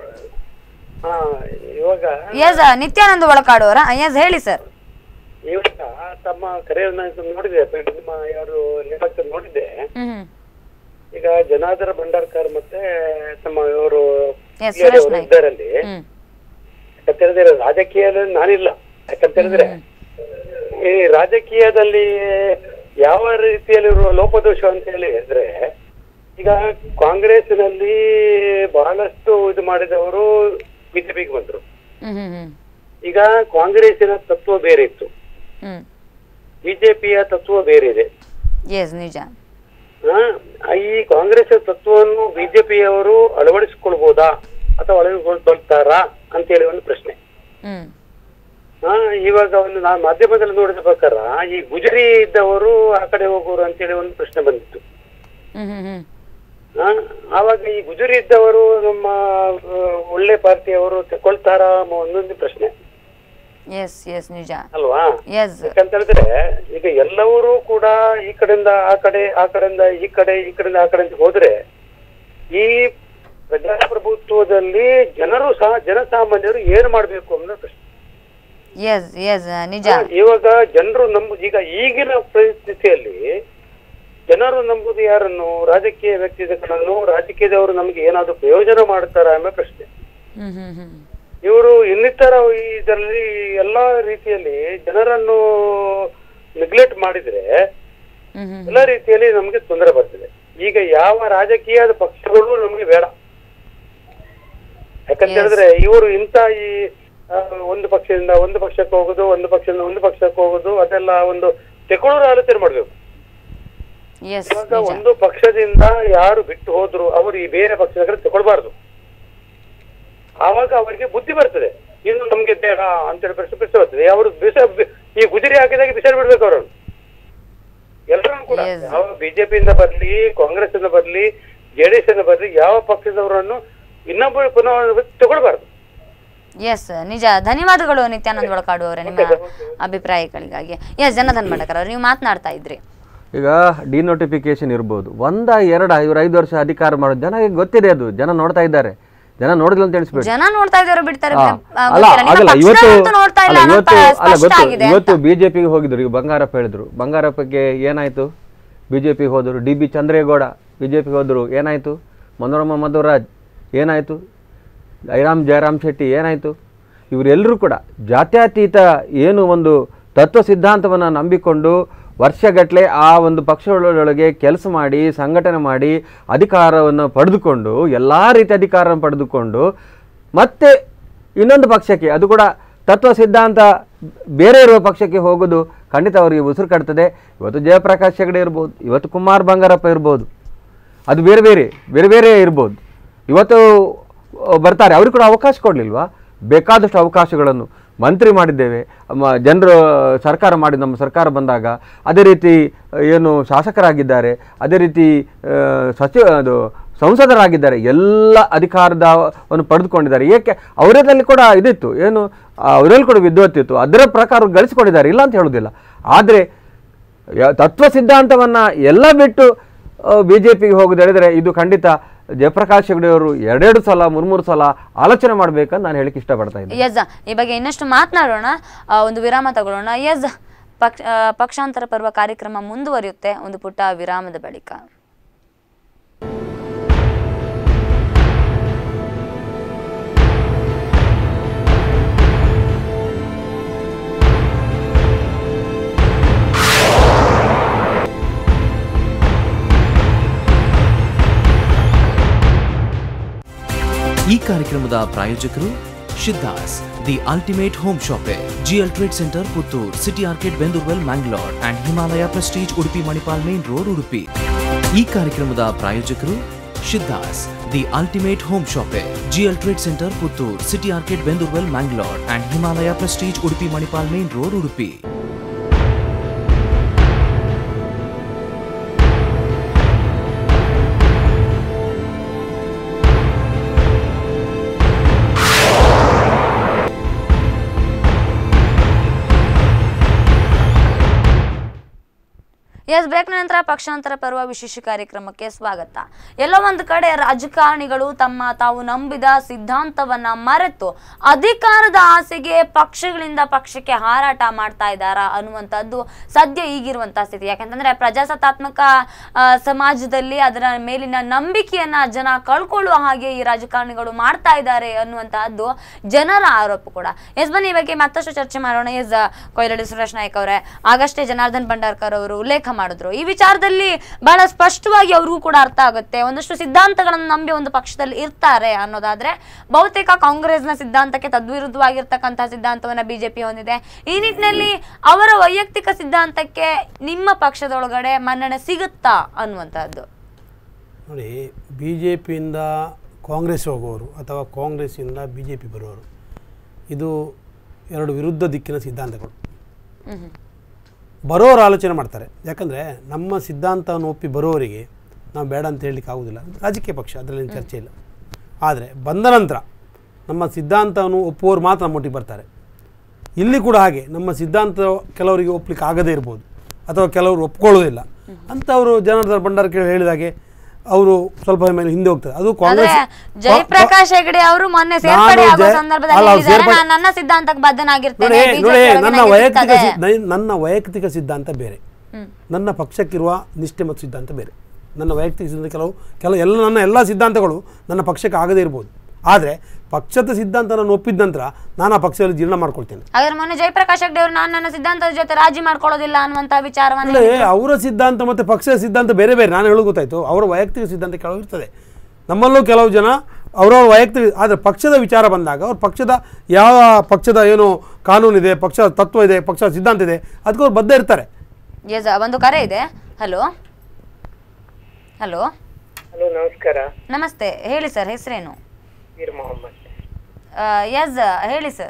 ಹಾ ಇವಾಗ ಎಸ್ ನಿತ್ಯಾನಂದ ಒಳಕಾಡುವರ ಎಸ್ ಹೇಳಿ ಸರ್ ಇವಾಗ ತಮ್ಮ ಕರೆಯನ್ನ ನೋಡಿದೆ ನಿಮ್ಮ ಯಾರು ನೇಮಕ ನೋಡಿದೆ ಹ್ಮ್ ಹ್ಮ್ ಈಗ ಜನಾರ್ದನ ಭಂಡಾರ್ಕರ್ ಮತ್ತೆ ತಮ್ಮ ಇವರು Yes, ಸುರೇಶ್ ನಾಯ್ಕ್. ಇದ್ದಾರಲ್ಲಿ ಹ್ಮ್ ಯಾಕಂತ ಹೇಳಿದ್ರೆ ರಾಜಕೀಯದಲ್ಲಿ ನಾನಿಲ್ಲ ಯಾಕಂತ ಹೇಳಿದ್ರೆ ಈ ರಾಜಕೀಯದಲ್ಲಿ ಯಾವ ರೀತಿಯಲ್ಲಿರುವ ಲೋಪದೋಷ ಅಂತ ಹೇಳಿ ಹೇಳಿದ್ರೆ ಈಗ ಕಾಂಗ್ರೆಸ್ನಲ್ಲಿ ಬಹಳಷ್ಟು ಇದು ಮಾಡಿದವರು ಬಿಜೆಪಿಗೆ ಬಂದ್ರು ಹ್ಮ್ ಹ್ಮ್ ಹ್ಮ್ ಈಗ ಕಾಂಗ್ರೆಸ್ಸಿನ ತತ್ವ ಬೇರೆ ಇತ್ತು ಹ್ಮ್ ಬಿಜೆಪಿಯ ತತ್ವ ಬೇರೆ ಇದೆ ಎಸ್ ನಿಜ ಆ, ಈ ಕಾಂಗ್ರೆಸ್ ತತ್ವವನ್ನು ಬಿಜೆಪಿಯವರು ಅಳವಡಿಸಿಕೊಳ್ಬಹುದಾ ಅಥವಾ ಅಳವಡಿಸಿಕೊಳ್ತಾರಾ ಅಂತ ಹೇಳಿ ಒಂದು ಪ್ರಶ್ನೆ ಹ್ಮ್ ಆ, ಇವಾಗ ಒಂದು ನಾನು ಮಾಧ್ಯಮದಲ್ಲಿ ನೋಡಿದ ಪ್ರಕಾರ ಈ ಗುಜರಿ ಇದ್ದವರು ಆ ಕಡೆ ಹೋಗೋರು ಅಂತೇಳಿ ಒಂದು ಪ್ರಶ್ನೆ ಬಂದಿತ್ತು ಹ್ಮ್ ಹ್ಮ್ ಹ್ಮ್ ಆ, ಆವಾಗ ಈ ಗುಜರಿ ಇದ್ದವರು ನಮ್ಮ ಆ, ಒಳ್ಳೆ ಪಾರ್ಟಿಯವರು ತಗೊಳ್ತಾರಾ ಅನ್ನೋ ಒಂದೊಂದು ಪ್ರಶ್ನೆ ಎಸ್ ಎಸ್ ನಿಜ ಅಲ್ವಾ ಎಸ್ ಯಾಕಂತ ಹೇಳಿದ್ರೆ ಈಗ ಎಲ್ಲವರು ಕೂಡ ಈ ಕಡೆಯಿಂದ ಆ ಕಡೆ ಆ ಕಡೆಯಿಂದ ಈ ಕಡೆ ಈ ಕಡೆಯಿಂದ ಆ ಕಡೆ ಅಂತ ಹೋದ್ರೆ ಈ ಪ್ರಜಾಪ್ರಭುತ್ವದಲ್ಲಿ ಜನರು ಸಹ ಜನಸಾಮಾನ್ಯರು ಏನು ಮಾಡ್ಬೇಕು ಅನ್ನೋ ಪ್ರಶ್ನೆ ಎಸ್ ಎಸ್ ನಿಜ ಆ, ಇವಾಗ ಜನರು ನಂಬುದು ಈಗ ಈಗಿನ ಪರಿಸ್ಥಿತಿಯಲ್ಲಿ ಜನರು ನಂಬುದು ಯಾರನ್ನು ರಾಜಕೀಯ ವ್ಯಕ್ತಿಗಳನ್ನು ರಾಜಕೀಯದವರು ನಮಗೆ ಏನಾದ್ರು ಪ್ರಯೋಜನ ಮಾಡ್ತಾರಾ ಎಂಬ ಪ್ರಶ್ನೆ ಹ್ಮ್ ಹ್ಮ್ ಹ್ಮ್ ಇವರು ಇನ್ನಿತರ ಇದರಲ್ಲಿ ಎಲ್ಲಾ ರೀತಿಯಲ್ಲಿ ಜನರನ್ನು ನೆಗ್ಲೆಕ್ಟ್ ಮಾಡಿದ್ರೆ ಹ್ಮ್ ಹ್ಮ್ ಎಲ್ಲ ರೀತಿಯಲ್ಲಿ ನಮಗೆ ತೊಂದರೆ ಬರ್ತದೆ ಈಗ ಯಾವ ರಾಜಕೀಯದ ಪಕ್ಷಗಳು ನಮಗೆ ಬೇಡ ಯಾಕಂತ ಹೇಳಿದ್ರೆ ಇವರು ಇಂಥ ಈ ಆ, ಒಂದು ಪಕ್ಷದಿಂದ ಒಂದು ಪಕ್ಷಕ್ಕೆ ಹೋಗುದು ಒಂದು ಪಕ್ಷದಿಂದ ಒಂದು ಪಕ್ಷಕ್ಕೆ ಹೋಗುದು ಅದೆಲ್ಲ ಒಂದು ತೆಕೊಳ್ಳೋರು ಆಲೋಚನೆ ಮಾಡ್ಬೇಕು ಎಸ್ ಇವಾಗ ನಿಜ ಒಂದು ಪಕ್ಷದಿಂದ ಯಾರು ಬಿಟ್ಟು ಹೋದ್ರು ಅವರು ಈ ಬೇರೆ ಪಕ್ಷದ ಕಡೆ ತಗೊಳ್ಬಾರ್ದು ಆವಾಗ ಅವರಿಗೆ ಬುದ್ಧಿ ಬರ್ತದೆ ಇನ್ನು ನಮ್ಗೆ ಬೇಡ ಅಂತೇಳಿ ಪ್ರಶ್ನೆ ಪ್ರಶ್ನೆ ಬರ್ತದೆ ಅವರು ಬಿಸ ಈ ಗುಜರಿ ಹಾಕಿದಾಗ ಬಿಸಾಡಿ ಬಿಡ್ಬೇಕು ಅವರನ್ನು ಎಲ್ಲರೂ ಕೂಡ Yes. ಯಾವ ಬಿಜೆಪಿಯಿಂದ ಬರ್ಲಿ ಕಾಂಗ್ರೆಸ್ ಇಂದ ಬರ್ಲಿ ಜೆಡಿಎಸ್ ಇಂದ ಬರ್ಲಿ ಯಾವ ಪಕ್ಷದವರನ್ನು ಇನ್ನೊಬ್ಬರು ಪುನಃ ತಗೊಳ್ಬಾರ್ದು ಎಸ್ ನಿಜ ಧನ್ಯವಾದಗಳು ನಿತ್ಯಾನಂದ ಒಳಕಾಡು ಅವರೇ ನಿಮ್ಮ ಅಭಿಪ್ರಾಯಗಳಿಗಾಗಿ ಎಸ್ ಜನಾರ್ದನ್ ಭಂಡಾರ್ಕರ್ ಅವರು ನೀವು ಮಾತನಾಡ್ತಾ ಇದ್ರಿ ಈಗ ಡಿನೋಟಿಫಿಕೇಶನ್ ಇರ್ಬೋದು ಒಂದ ಎರಡ ಇವ್ರು ಐದು ವರ್ಷ ಅಧಿಕಾರ ಮಾಡೋದು ಜನಗೆ ಗೊತ್ತಿದೆ ಅದು ಜನ ನೋಡ್ತಾ ಇದ್ದಾರೆ ಜನ ನೋಡಿಲ್ಲ ಅಂತ ತಿಳಿಸ್ಬೇಡಿ ಜನ ನೋಡ್ತಾ ಇದ್ದಾರೆ ಬಿಡ್ತಾರೆ ಆ, ಆ, ಅಲ್ಲ ಗೊತ್ತಿಲ್ಲ. ನಿಮ್ಮ ಆಗಲ್ಲ ಇವತ್ತು ಪಕ್ಷದವರಂತೂ ನೋಡ್ತಾ ಇಲ್ಲ ಅಲ್ಲ ಅನ್ನೋದು ಇವತ್ತು ಅಲ್ಲ ಸ್ಪಷ್ಟ ಗೊತ್ತು ಆಗಿದೆ ಇವತ್ತು ಅಂತ. ಬಿಜೆಪಿಗೆ ಹೋಗಿದ್ರು ಈಗ ಬಂಗಾರಪ್ಪ ಹೇಳಿದ್ರು ಬಂಗಾರಪ್ಪಗೆ ಏನಾಯ್ತು ಬಿಜೆಪಿಗೆ ಹೋದರು ಡಿ ಬಿ ಚಂದ್ರೇಗೌಡ ಬಿಜೆಪಿಗೆ ಹೋದ್ರು ಏನಾಯ್ತು ಮನೋರಮ ಮಧುರಾಜ್ ಏನಾಯ್ತು ಐರಾಮ್ ಜಯರಾಮ್ ಶೆಟ್ಟಿ ಏನಾಯ್ತು ಇವರೆಲ್ಲರೂ ಕೂಡ ಜಾತ್ಯತೀತ ಏನು ಒಂದು ತತ್ವ ಸಿದ್ಧಾಂತವನ್ನು ನಂಬಿಕೊಂಡು ವರ್ಷಗಟ್ಟಲೆ ಆ ಒಂದು ಪಕ್ಷಗಳೊಳಗೆ ಕೆಲಸ ಮಾಡಿ ಸಂಘಟನೆ ಮಾಡಿ ಅಧಿಕಾರವನ್ನು ಪಡೆದುಕೊಂಡು ಎಲ್ಲ ರೀತಿ ಅಧಿಕಾರವನ್ನು ಪಡೆದುಕೊಂಡು ಮತ್ತೆ ಇನ್ನೊಂದು ಪಕ್ಷಕ್ಕೆ ಅದು ಕೂಡ ತತ್ವ ಸಿದ್ಧಾಂತ ಬೇರೆ ಇರುವ ಪಕ್ಷಕ್ಕೆ ಹೋಗೋದು ಖಂಡಿತ ಅವರಿಗೆ ಉಸಿರು ಕಟ್ತದೆ ಇವತ್ತು ಜಯಪ್ರಕಾಶ್ ಹೆಗಡೆ ಇರ್ಬೋದು ಇವತ್ತು ಕುಮಾರ್ ಬಂಗಾರಪ್ಪ ಇರ್ಬೋದು ಅದು ಬೇರೆ ಬೇರೆ ಬೇರೆ ಬೇರೆ ಇರ್ಬೋದು ಇವತ್ತು ಅಹ್, ಬರ್ತಾರೆ ಅವ್ರಿಗೆ ಕೂಡ ಅವಕಾಶ ಕೊಡಲಿಲ್ವಾ ಬೇಕಾದಷ್ಟು ಅವಕಾಶಗಳನ್ನು ಮಂತ್ರಿ ಮಾಡಿದ್ದೇವೆ ಮ- ಜನರು ಸರ್ಕಾರ ಮಾಡಿ ನಮ್ಮ ಸರ್ಕಾರ ಬಂದಾಗ ಅದೇ ರೀತಿ ಅಹ್, ಏನು ಶಾಸಕರಾಗಿದ್ದಾರೆ ಅದೇ ರೀತಿ ಅಹ್, ಸಚಿವ ಅದು ಸಂಸದರಾಗಿದ್ದಾರೆ ಎಲ್ಲ ಅಧಿಕಾರದವನ್ನು ಪಡೆದುಕೊಂಡಿದ್ದಾರೆ ಏಕೆ ಅವರಲ್ಲಿ ಕೂಡ ಇದಿತ್ತು ಏನು ಅವರಲ್ಲಿ ಕೂಡ ವಿದ್ವತ್ತಿತ್ತು ಅದರ ಪ್ರಕಾರ ಗಳಿಸಿಕೊಂಡಿದ್ದಾರೆ ಇಲ್ಲ ಅಂತ ಹೇಳೋದಿಲ್ಲ ಆದರೆ ಯ- ತತ್ವ ಸಿದ್ಧಾಂತವನ್ನು ಎಲ್ಲ ಬಿಟ್ಟು ಬಿ ಜೆ ಪಿಗೆ ಹೋಗೋದು ಹೇಳಿದರೆ ಇದು ಖಂಡಿತ ಜಯಪ್ರಕಾಶ್ ಹೆಗಡೆ ಅವರು ಎರಡೆರಡು ಸಲ ಮೂರ್ಮೂರು ಸಲ ಆಲೋಚನೆ ಮಾಡಬೇಕಂತ ನಾನು ಹೇಳಿಕ್ಕೆ ಇಷ್ಟಪಡ್ತಾ ಇದ್ದೀನಿ ಎಸ್ ಈ ಬಗ್ಗೆ ಇನ್ನಷ್ಟು ಮಾತನಾಡೋಣ ಆ, ಒಂದು ವಿರಾಮ ತಗೊಳ್ಳೋಣ ಎಸ್ ಪಕ್ಷ ಆ, ಪಕ್ಷಾಂತರ ಪರ್ವ ಕಾರ್ಯಕ್ರಮ ಮುಂದುವರಿಯುತ್ತೆ ಒಂದು ಪುಟ್ಟ ವಿರಾಮದ ಬಳಿಕ ಈ ಕಾರ್ಯಕ್ರಮದ ಪ್ರಾಯೋಜಕರು ಶಿದ್ದಾಸ್ the ultimate home shop GL trade centre Puttur city ಆರ್ಕೆಟ್ Bendoorwell Mangalore and Himalaya Prestige Udupi Manipal main road Udupi ಈ ಕಾರ್ಯಕ್ರಮದ ಪ್ರಾಯೋಜಕರು ಶಿದ್ದಾಸ್ the ultimate home shopping GL trade centre Puttur city ಆರ್ಕೆಟ್ Bendoorwell Mangalore and Himalaya Prestige Udupi Manipal main road Udupi ಎಸ್ ಬ್ರೇಕ್ ನಂತರ ಪಕ್ಷಾಂತರ ಪರ್ವ ವಿಶೇಷ ಕಾರ್ಯಕ್ರಮಕ್ಕೆ ಸ್ವಾಗತ ಎಲ್ಲೋ ಒಂದು ಕಡೆ ರಾಜಕಾರಣಿಗಳು ತಮ್ಮ ತಾವು ನಂಬಿದ ಸಿದ್ಧಾಂತವನ್ನ ಮರೆತು ಅಧಿಕಾರದ ಆಸೆಗೆ ಪಕ್ಷಗಳಿಂದ ಪಕ್ಷಕ್ಕೆ ಹಾರಾಟ ಮಾಡ್ತಾ ಇದ್ದಾರಾ ಅನ್ನುವಂಥದ್ದು ಸದ್ಯ ಈಗಿರುವಂತಹ ಸ್ಥಿತಿ ಯಾಕಂತಂದ್ರೆ ಪ್ರಜಾಸತ್ತಾತ್ಮಕ ಆ, ಸಮಾಜದಲ್ಲಿ ಅದರ ಮೇಲಿನ ನಂಬಿಕೆಯನ್ನ ಜನ ಕಳ್ಕೊಳ್ಳುವ ಹಾಗೆ ಈ ರಾಜಕಾರಣಿಗಳು ಮಾಡ್ತಾ ಇದ್ದಾರೆ ಅನ್ನುವಂತಹದ್ದು ಜನರ ಆರೋಪ ಕೂಡ ಎಸ್ ಬನ್ನಿ ಈ ಬಗ್ಗೆ ಮತ್ತಷ್ಟು ಚರ್ಚೆ ಮಾಡೋಣ ಎಸ್ ಕೊಯ್ಲಡಿ ಸುರೇಶ್ ನಾಯ್ಕ ಅವರೇ ಆಗಷ್ಟೇ ಜನಾರ್ದನ್ ಭಂಡಾರ್ಕರ್ ಅವರು ಉಲ್ಲೇಖ ಮಾಡಿದ್ರು ಈ ವಿಚಾರದಲ್ಲಿ ಬಹಳ ಸ್ಪಷ್ಟವಾಗಿ ಅವ್ರಿಗೂ ಕೂಡ ಅರ್ಥ ಆಗುತ್ತೆ ಒಂದಷ್ಟು ಸಿದ್ಧಾಂತಗಳನ್ನು ನಂಬಿ ಒಂದು ಪಕ್ಷದಲ್ಲಿ ಇರ್ತಾರೆ ಅನ್ನೋದಾದ್ರೆ ಬಹುತೇಕ ಕಾಂಗ್ರೆಸ್ನ ಸಿದ್ಧಾಂತಕ್ಕೆ ತದ್ವಿರುದ್ಧವಾಗಿರ್ತಕ್ಕಂತಹ ಸಿದ್ಧಾಂತವನ್ನ ಬಿಜೆಪಿ ಹೊಂದಿದೆ ಈ ನಿಟ್ಟಿನಲ್ಲಿ ಅವರ ವೈಯಕ್ತಿಕ ಸಿದ್ಧಾಂತಕ್ಕೆ ನಿಮ್ಮ ಪಕ್ಷದೊಳಗಡೆ ಮನ್ನಣೆ ಸಿಗುತ್ತಾ ಅನ್ನುವಂಥದ್ದು ನೋಡಿ ಬಿ ಜೆ ಪಿಯಿಂದ ಕಾಂಗ್ರೆಸ್ ಹೋಗೋರು ಅಥವಾ ಕಾಂಗ್ರೆಸ್ಸಿಂದ ಬಿ ಜೆ ಪಿ ಬರೋರು ಇದು ಎರಡು ವಿರುದ್ಧ ದಿಕ್ಕಿನ ಸಿದ್ಧಾಂತಗಳು ಬರೋರು ಆಲೋಚನೆ ಮಾಡ್ತಾರೆ ಯಾಕಂದರೆ ನಮ್ಮ ಸಿದ್ಧಾಂತವನ್ನು ಒಪ್ಪಿ ಬರೋರಿಗೆ ನಾವು ಬೇಡ ಅಂತ ಹೇಳಲಿಕ್ಕೆ ಆಗೋದಿಲ್ಲ ರಾಜಕೀಯ ಪಕ್ಷ ಅದರಲ್ಲಿ ಚರ್ಚೆ ಇಲ್ಲ ಆದರೆ ಬಂದ ನಂತರ ನಮ್ಮ ಸಿದ್ಧಾಂತವನ್ನು ಒಪ್ಪುವವರು ಮಾತ್ರ ನಮ್ಮೊಟ್ಟಿಗೆ ಬರ್ತಾರೆ ಇಲ್ಲಿ ಕೂಡ ಹಾಗೆ ನಮ್ಮ ಸಿದ್ಧಾಂತ ಕೆಲವರಿಗೆ ಒಪ್ಪಲಿಕ್ಕೆ ಆಗದೇ ಇರ್ಬೋದು ಅಥವಾ ಕೆಲವರು ಒಪ್ಕೊಳ್ಳೋದಿಲ್ಲ ಅಂಥವರು ಜನಾರ್ದನ ಭಂಡಾರ ಕೇಳಿ ಹೇಳಿದಾಗೆ ಅವರು ಸ್ವಲ್ಪ ಮೇಲೆ ಹಿಂದೆ ಹೋಗ್ತಾರೆ ಅದು ಆದ್ರೆ ಕಾಂಗ್ರೆಸ್ ಜಯಪ್ರಕಾಶ್ ಹೆಗಡೆ ಅವರು ಮೊನ್ನೆ ನಾನು ಸೇರ್ಪಡೆ ಆಗೋ ಜಯ- ಸಂದರ್ಭದಲ್ಲಿ ಅಲ್ಲ, ಹೇಳಿದ್ದಾರೆ ಸೇರ್ಪಡೆ- ನಾನು ನನ್ನ ಸಿದ್ಧಾಂತಕ್ಕೆ ಬದ್ಧನಾಗಿರ್ತೇನೆ ನೋಡಿ BJP ನೋಡಿ ಒಳಗೆ ನನ್ನ ನನಗೆ ವೈಯಕ್ತಿಕ ಸಿಗ್ತದೆ. ಸಿ- ನೈ- ನನ್ನ ವೈಯಕ್ತಿಕ ಸಿದ್ಧಾಂತ ಬೇರೆ ನನ್ನ ಪಕ್ಷಕ್ಕಿರುವ ನಿಷ್ಠೆ ಮತ್ತು ಸಿದ್ಧಾಂತ ಬೇರೆ ನನ್ನ ವೈಯಕ್ತಿಕ ಸಿದ್ಧಾಂತ ಕೆಲವು ಕೆಲವು ಎಲ್ಲ ನನ್ನ ಎಲ್ಲ ಸಿದ್ಧಾಂತಗಳು ನನ್ನ ಪಕ್ಷಕ್ಕೆ ಆಗದೇ ಇರ್ಬೋದು ಆದರೆ ಪಕ್ಷದ ಸಿದ್ಧಾಂತ ನಾನು ಒಪ್ಪಿದ ನಂತರ ನಾನು ಆ ಪಕ್ಷದಲ್ಲಿ ಜೀರ್ಣ ಮಾಡ್ಕೊಳ್ತೇನೆ ಹಾಗಾದ್ರೆ ಮೊನ್ನೆ ಜಯಪ್ರಕಾಶ್ ಹೆಗಡೆ ಅವರು ನಾನು ನನ್ನ ಸಿದ್ಧಾಂತದ ಜೊತೆ ರಾಜಿ ಮಾಡ್ಕೊಳ್ಳೋದಿಲ್ಲ ಅನ್ನುವಂತ ವಿಚಾರವನ್ನ ಅಂದರೆ ಅವರ ಸಿದ್ಧಾಂತ ಮತ್ತು ಪಕ್ಷದ ಸಿದ್ಧಾಂತ ಬೇರೆ ಬೇರೆ ನಾನು ಹೇಳೋದು ಗೊತ್ತಾಯಿತು ಅವರ ವೈಯಕ್ತಿಕ ಸಿದ್ಧಾಂತ ಕೆಲವು ಇರ್ತದೆ ನಮ್ಮಲ್ಲೂ ಕೆಲವು ಜನ ಅವರವ್ರ ವೈಯಕ್ತಿಕ ಆದರೆ ಪಕ್ಷದ ವಿಚಾರ ಬಂದಾಗ ಅವ್ರ ಪಕ್ಷದ ಯಾವ ಪಕ್ಷದ ಏನು ಕಾನೂನಿದೆ ಪಕ್ಷದ ತತ್ವ ಇದೆ ಪಕ್ಷದ ಸಿದ್ಧಾಂತ ಇದೆ ಅದಕ್ಕೆ ಅವ್ರು ಬದ್ಧ ಇರ್ತಾರೆ ಎಸ್ ಒಂದು ಕರೆ ಇದೆ ಹಲೋ ಹಲೋ ಹಲೋ ನಮಸ್ಕಾರ ನಮಸ್ತೆ ಹೇಳಿ ಸರ್ ಹೆಸರೇನು ವೀರ್ ಮೊಹಮ್ಮದ್ ಎಸ್ ಹೇಳಿ ಸರ್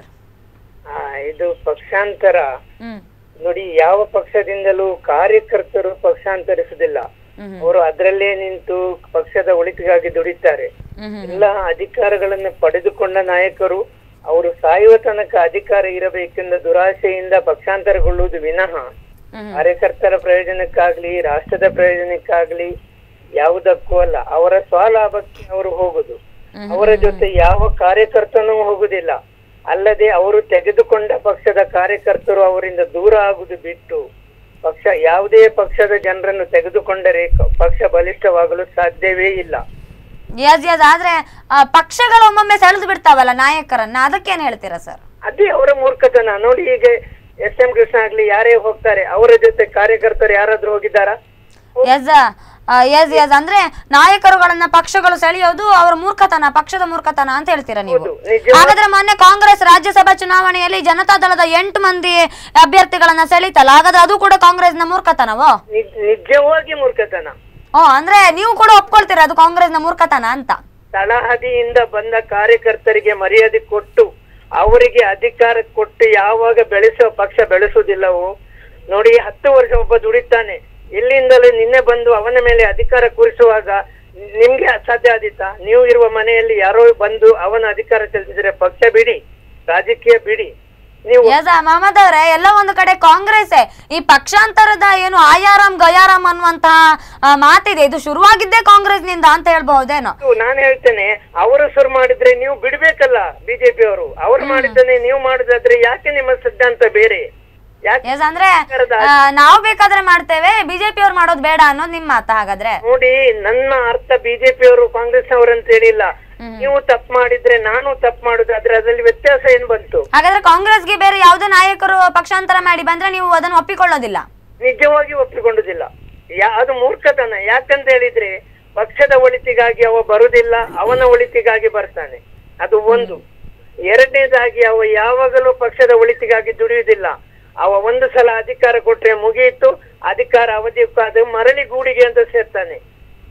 ಆ, ಇದು ಪಕ್ಷಾಂತರ ಹ್ಮ್ ನೋಡಿ ಯಾವ ಪಕ್ಷದಿಂದಲೂ ಕಾರ್ಯಕರ್ತರು ಪಕ್ಷಾಂತರಿಸುವುದಿಲ್ಲ ಹ್ಮ್ ಅವರು ಅದರಲ್ಲೇ ನಿಂತು ಪಕ್ಷದ ಒಳಿತಿಗಾಗಿ ದುಡಿತಾರೆ ಹ್ಮ್ ಎಲ್ಲ ಅಧಿಕಾರಗಳನ್ನು ಪಡೆದುಕೊಂಡ ನಾಯಕರು ಅವರು ಸಾಯುವ ತನಕ ಅಧಿಕಾರ ಇರಬೇಕೆಂದ ದುರಾಶೆಯಿಂದ ಪಕ್ಷಾಂತರಗೊಳ್ಳುವುದು ವಿನಃ ಹ್ಮ್ ಕಾರ್ಯಕರ್ತರ ಪ್ರಯೋಜನಕ್ಕಾಗ್ಲಿ ರಾಷ್ಟ್ರದ ಪ್ರಯೋಜನಕ್ಕಾಗ್ಲಿ ಯಾವುದಕ್ಕೂ ಅಲ್ಲ ಅವರ ಸ್ವಲಾಭಕ್ಕೆ ಅವರು ಹೋಗುದು ಅವರ ಜೊತೆ ಯಾವ ಕಾರ್ಯಕರ್ತನೂ ಹೋಗುದಿಲ್ಲ ಅಲ್ಲದೆ ಅವರು ತೆಗೆದುಕೊಂಡ ಪಕ್ಷದ ಕಾರ್ಯಕರ್ತರು ಅವರಿಂದ ದೂರ ಆಗುದು ಬಿಟ್ಟು ಪಕ್ಷ ಯಾವುದೇ ಪಕ್ಷದ ಜನರನ್ನು ತೆಗೆದುಕೊಂಡರೆ ಕ- ಪಕ್ಷ ಬಲಿಷ್ಠವಾಗಲು ಸಾಧ್ಯವೇ ಇಲ್ಲ ಎಸ್ ಎಸ್ ಆದ್ರೆ ಆ, ಪಕ್ಷಗಳು ಒಮ್ಮೊಮ್ಮೆ ಸೆಳೆದು ಬಿಡ್ತಾವಲ್ಲ ನಾಯಕರನ್ನ ಅದಕ್ಕೇನ್ ಹೇಳ್ತೀರಾ ಸರ್ ಅದೇ ಅವರ ಮೂರ್ಖತನ ನೋಡಿ ಈಗ ಎಸ್ ಎಂ ಕೃಷ್ಣ ಆಗ್ಲಿ ಯಾರೇ ಹೋಗ್ತಾರೆ ಅವರ ಜೊತೆ ಕಾರ್ಯಕರ್ತರು ಯಾರಾದ್ರೂ ಹೋಗಿದ್ದಾರಾ ಎಸ್ ಎಸ್ ಎಸ್ ಅಂದ್ರೆ ನಾಯಕರುಗಳನ್ನ ಪಕ್ಷಗಳು ಸೆಳೆಯೋದು ಅವರ ಮೂರ್ಖತನ ಪಕ್ಷದ ಮೂರ್ಖತನ ಅಂತ ಹೇಳ್ತೀರಾ ನೀವು ಹೌದು, ನಿಜ. ಹಾಗಾದ್ರೆ ಮೊನ್ನೆ ಕಾಂಗ್ರೆಸ್ ರಾಜ್ಯಸಭಾ ಚುನಾವಣೆಯಲ್ಲಿ ಜನತಾದಳದ ಎಂಟು ಮಂದಿ ಅಭ್ಯರ್ಥಿಗಳನ್ನ ಸೆಳೀತಲ್ಲ ಹಾಗಾದ್ರೆ ಅದು ಕೂಡ ಕಾಂಗ್ರೆಸ್ನ ಮೂರ್ಖತನವೋ ನಿಜ- ನಿಜವಾಗಿ ಮೂರ್ಖತನ ಓ ಅಂದ್ರೆ ನೀವು ಕೂಡ ಒಪ್ಕೊಳ್ತೀರಾ ಅದು ಕಾಂಗ್ರೆಸ್ನ ಮೂರ್ಖತನ ಅಂತ ತಳಹದಿಯಿಂದ ಬಂದ ಕಾರ್ಯಕರ್ತರಿಗೆ ಮರ್ಯಾದೆ ಕೊಟ್ಟು ಅವರಿಗೆ ಅಧಿಕಾರ ಕೊಟ್ಟು ಯಾವಾಗ ಬೆಳೆಸೋ ಪಕ್ಷ ಬೆಳೆಸುವುದಿಲ್ಲವೋ ನೋಡಿ ಹತ್ತು ವರ್ಷ ಒಬ್ಬ ದುಡಿತಾನೆ ಇಲ್ಲಿಂದಲೇ ನಿನ್ನೆ ಬಂದು ಅವನ ಮೇಲೆ ಅಧಿಕಾರ ಕೂರಿಸುವಾಗ ನಿಮ್ಗೆ ಅಸಾಧ್ಯ ಆದಿತ್ತಾ ನೀವು ಇರುವ ಮನೆಯಲ್ಲಿ ಯಾರೋ ಬಂದು ಅವನ ಅಧಿಕಾರ ಚಲಿಸಿದ್ರೆ ಪಕ್ಷ ಬಿಡಿ ರಾಜಕೀಯ ಬಿಡಿ ನೀವು ಎಸ್ ಮಹಮ್ಮದ್ ಅವರೇ ಎಲ್ಲ ಒಂದು ಕಡೆ ಕಾಂಗ್ರೆಸ್ ಈ ಪಕ್ಷಾಂತರದ ಏನು ಆಯಾರಾಮ್ ಗಯಾರಾಮ್ ಅನ್ನುವಂತಹ ಆ, ಮಾತಿದೆ ಇದು ಶುರುವಾಗಿದ್ದೇ ಕಾಂಗ್ರೆಸ್ನಿಂದ ಅಂತ ಹೇಳ್ಬಹುದೇನೋ ನಾನು ಹೇಳ್ತೇನೆ ಅವರು ಶುರು ಮಾಡಿದ್ರೆ ನೀವು ಬಿಡ್ಬೇಕಲ್ಲ ಬಿಜೆಪಿ ಅವರು ಅವ್ರು ಮಾಡಿದ್ದನ್ನೇ ನೀವು ಮಾಡುದಾದ್ರೆ ಯಾಕೆ ನಿಮ್ಮ ಸಿದ್ಧಾಂತ ಬೇರೆ ಯಾಕೆ ಎಸ್ ಅಂದ್ರೆ ಆ, ನಾವು ಬೇಕಾದ್ರೆ ಮಾಡ್ತೇವೆ ಬಿಜೆಪಿ ಅವ್ರು ಮಾಡೋದು ಬೇಡ ಅನ್ನೋದು ನಿಮ್ಮ ಮಾತ ಹಾಗಾದ್ರೆ ನೋಡಿ ನನ್ನ ಅರ್ಥ ಬಿಜೆಪಿ ಅವರು ಕಾಂಗ್ರೆಸ್ ಅವರಂತ ಹೇಳಿಲ್ಲ ನೀವು ತಪ್ಪು ಮಾಡಿದ್ರೆ ನಾನು ತಪ್ಪು ಮಾಡುದಾದ್ರೆ ಅದರಲ್ಲಿ ವ್ಯತ್ಯಾಸ ಏನ್ ಬಂತು ಹಾಗಾದ್ರೆ ಕಾಂಗ್ರೆಸ್ಗೆ ಬೇರೆ ಯಾವುದೇ ನಾಯಕರು ಪಕ್ಷಾಂತರ ಮಾಡಿ ಬಂದ್ರೆ ನೀವು ಅದನ್ನು ಒಪ್ಪಿಕೊಳ್ಳೋದಿಲ್ಲ ನಿಜವಾಗಿ ಒಪ್ಪಿಕೊಂಡುದಿಲ್ಲ ಯಾ ಅದು ಮೂರ್ಖತನ ಯಾಕಂತ ಹೇಳಿದ್ರೆ ಪಕ್ಷದ ಒಳಿತಿಗಾಗಿ ಅವ ಬರುದಿಲ್ಲ ಅವನ ಒಳಿತಿಗಾಗಿ ಬರ್ತಾನೆ ಅದು ಒಂದು ಎರಡನೇದಾಗಿ ಅವ ಯಾವಾಗಲೂ ಪಕ್ಷದ ಒಳಿತಿಗಾಗಿ ದುಡಿಯುವುದಿಲ್ಲ ಅವ ಒಂದು ಸಲ ಅಧಿಕಾರ ಕೊಟ್ರೆ ಮುಗಿಯಿತು ಅಧಿಕಾರ ಅವಧಿ ಅದು ಮರಳಿ ಗೂಡಿಗೆ ಅಂತ ಸೇರ್ತಾನೆ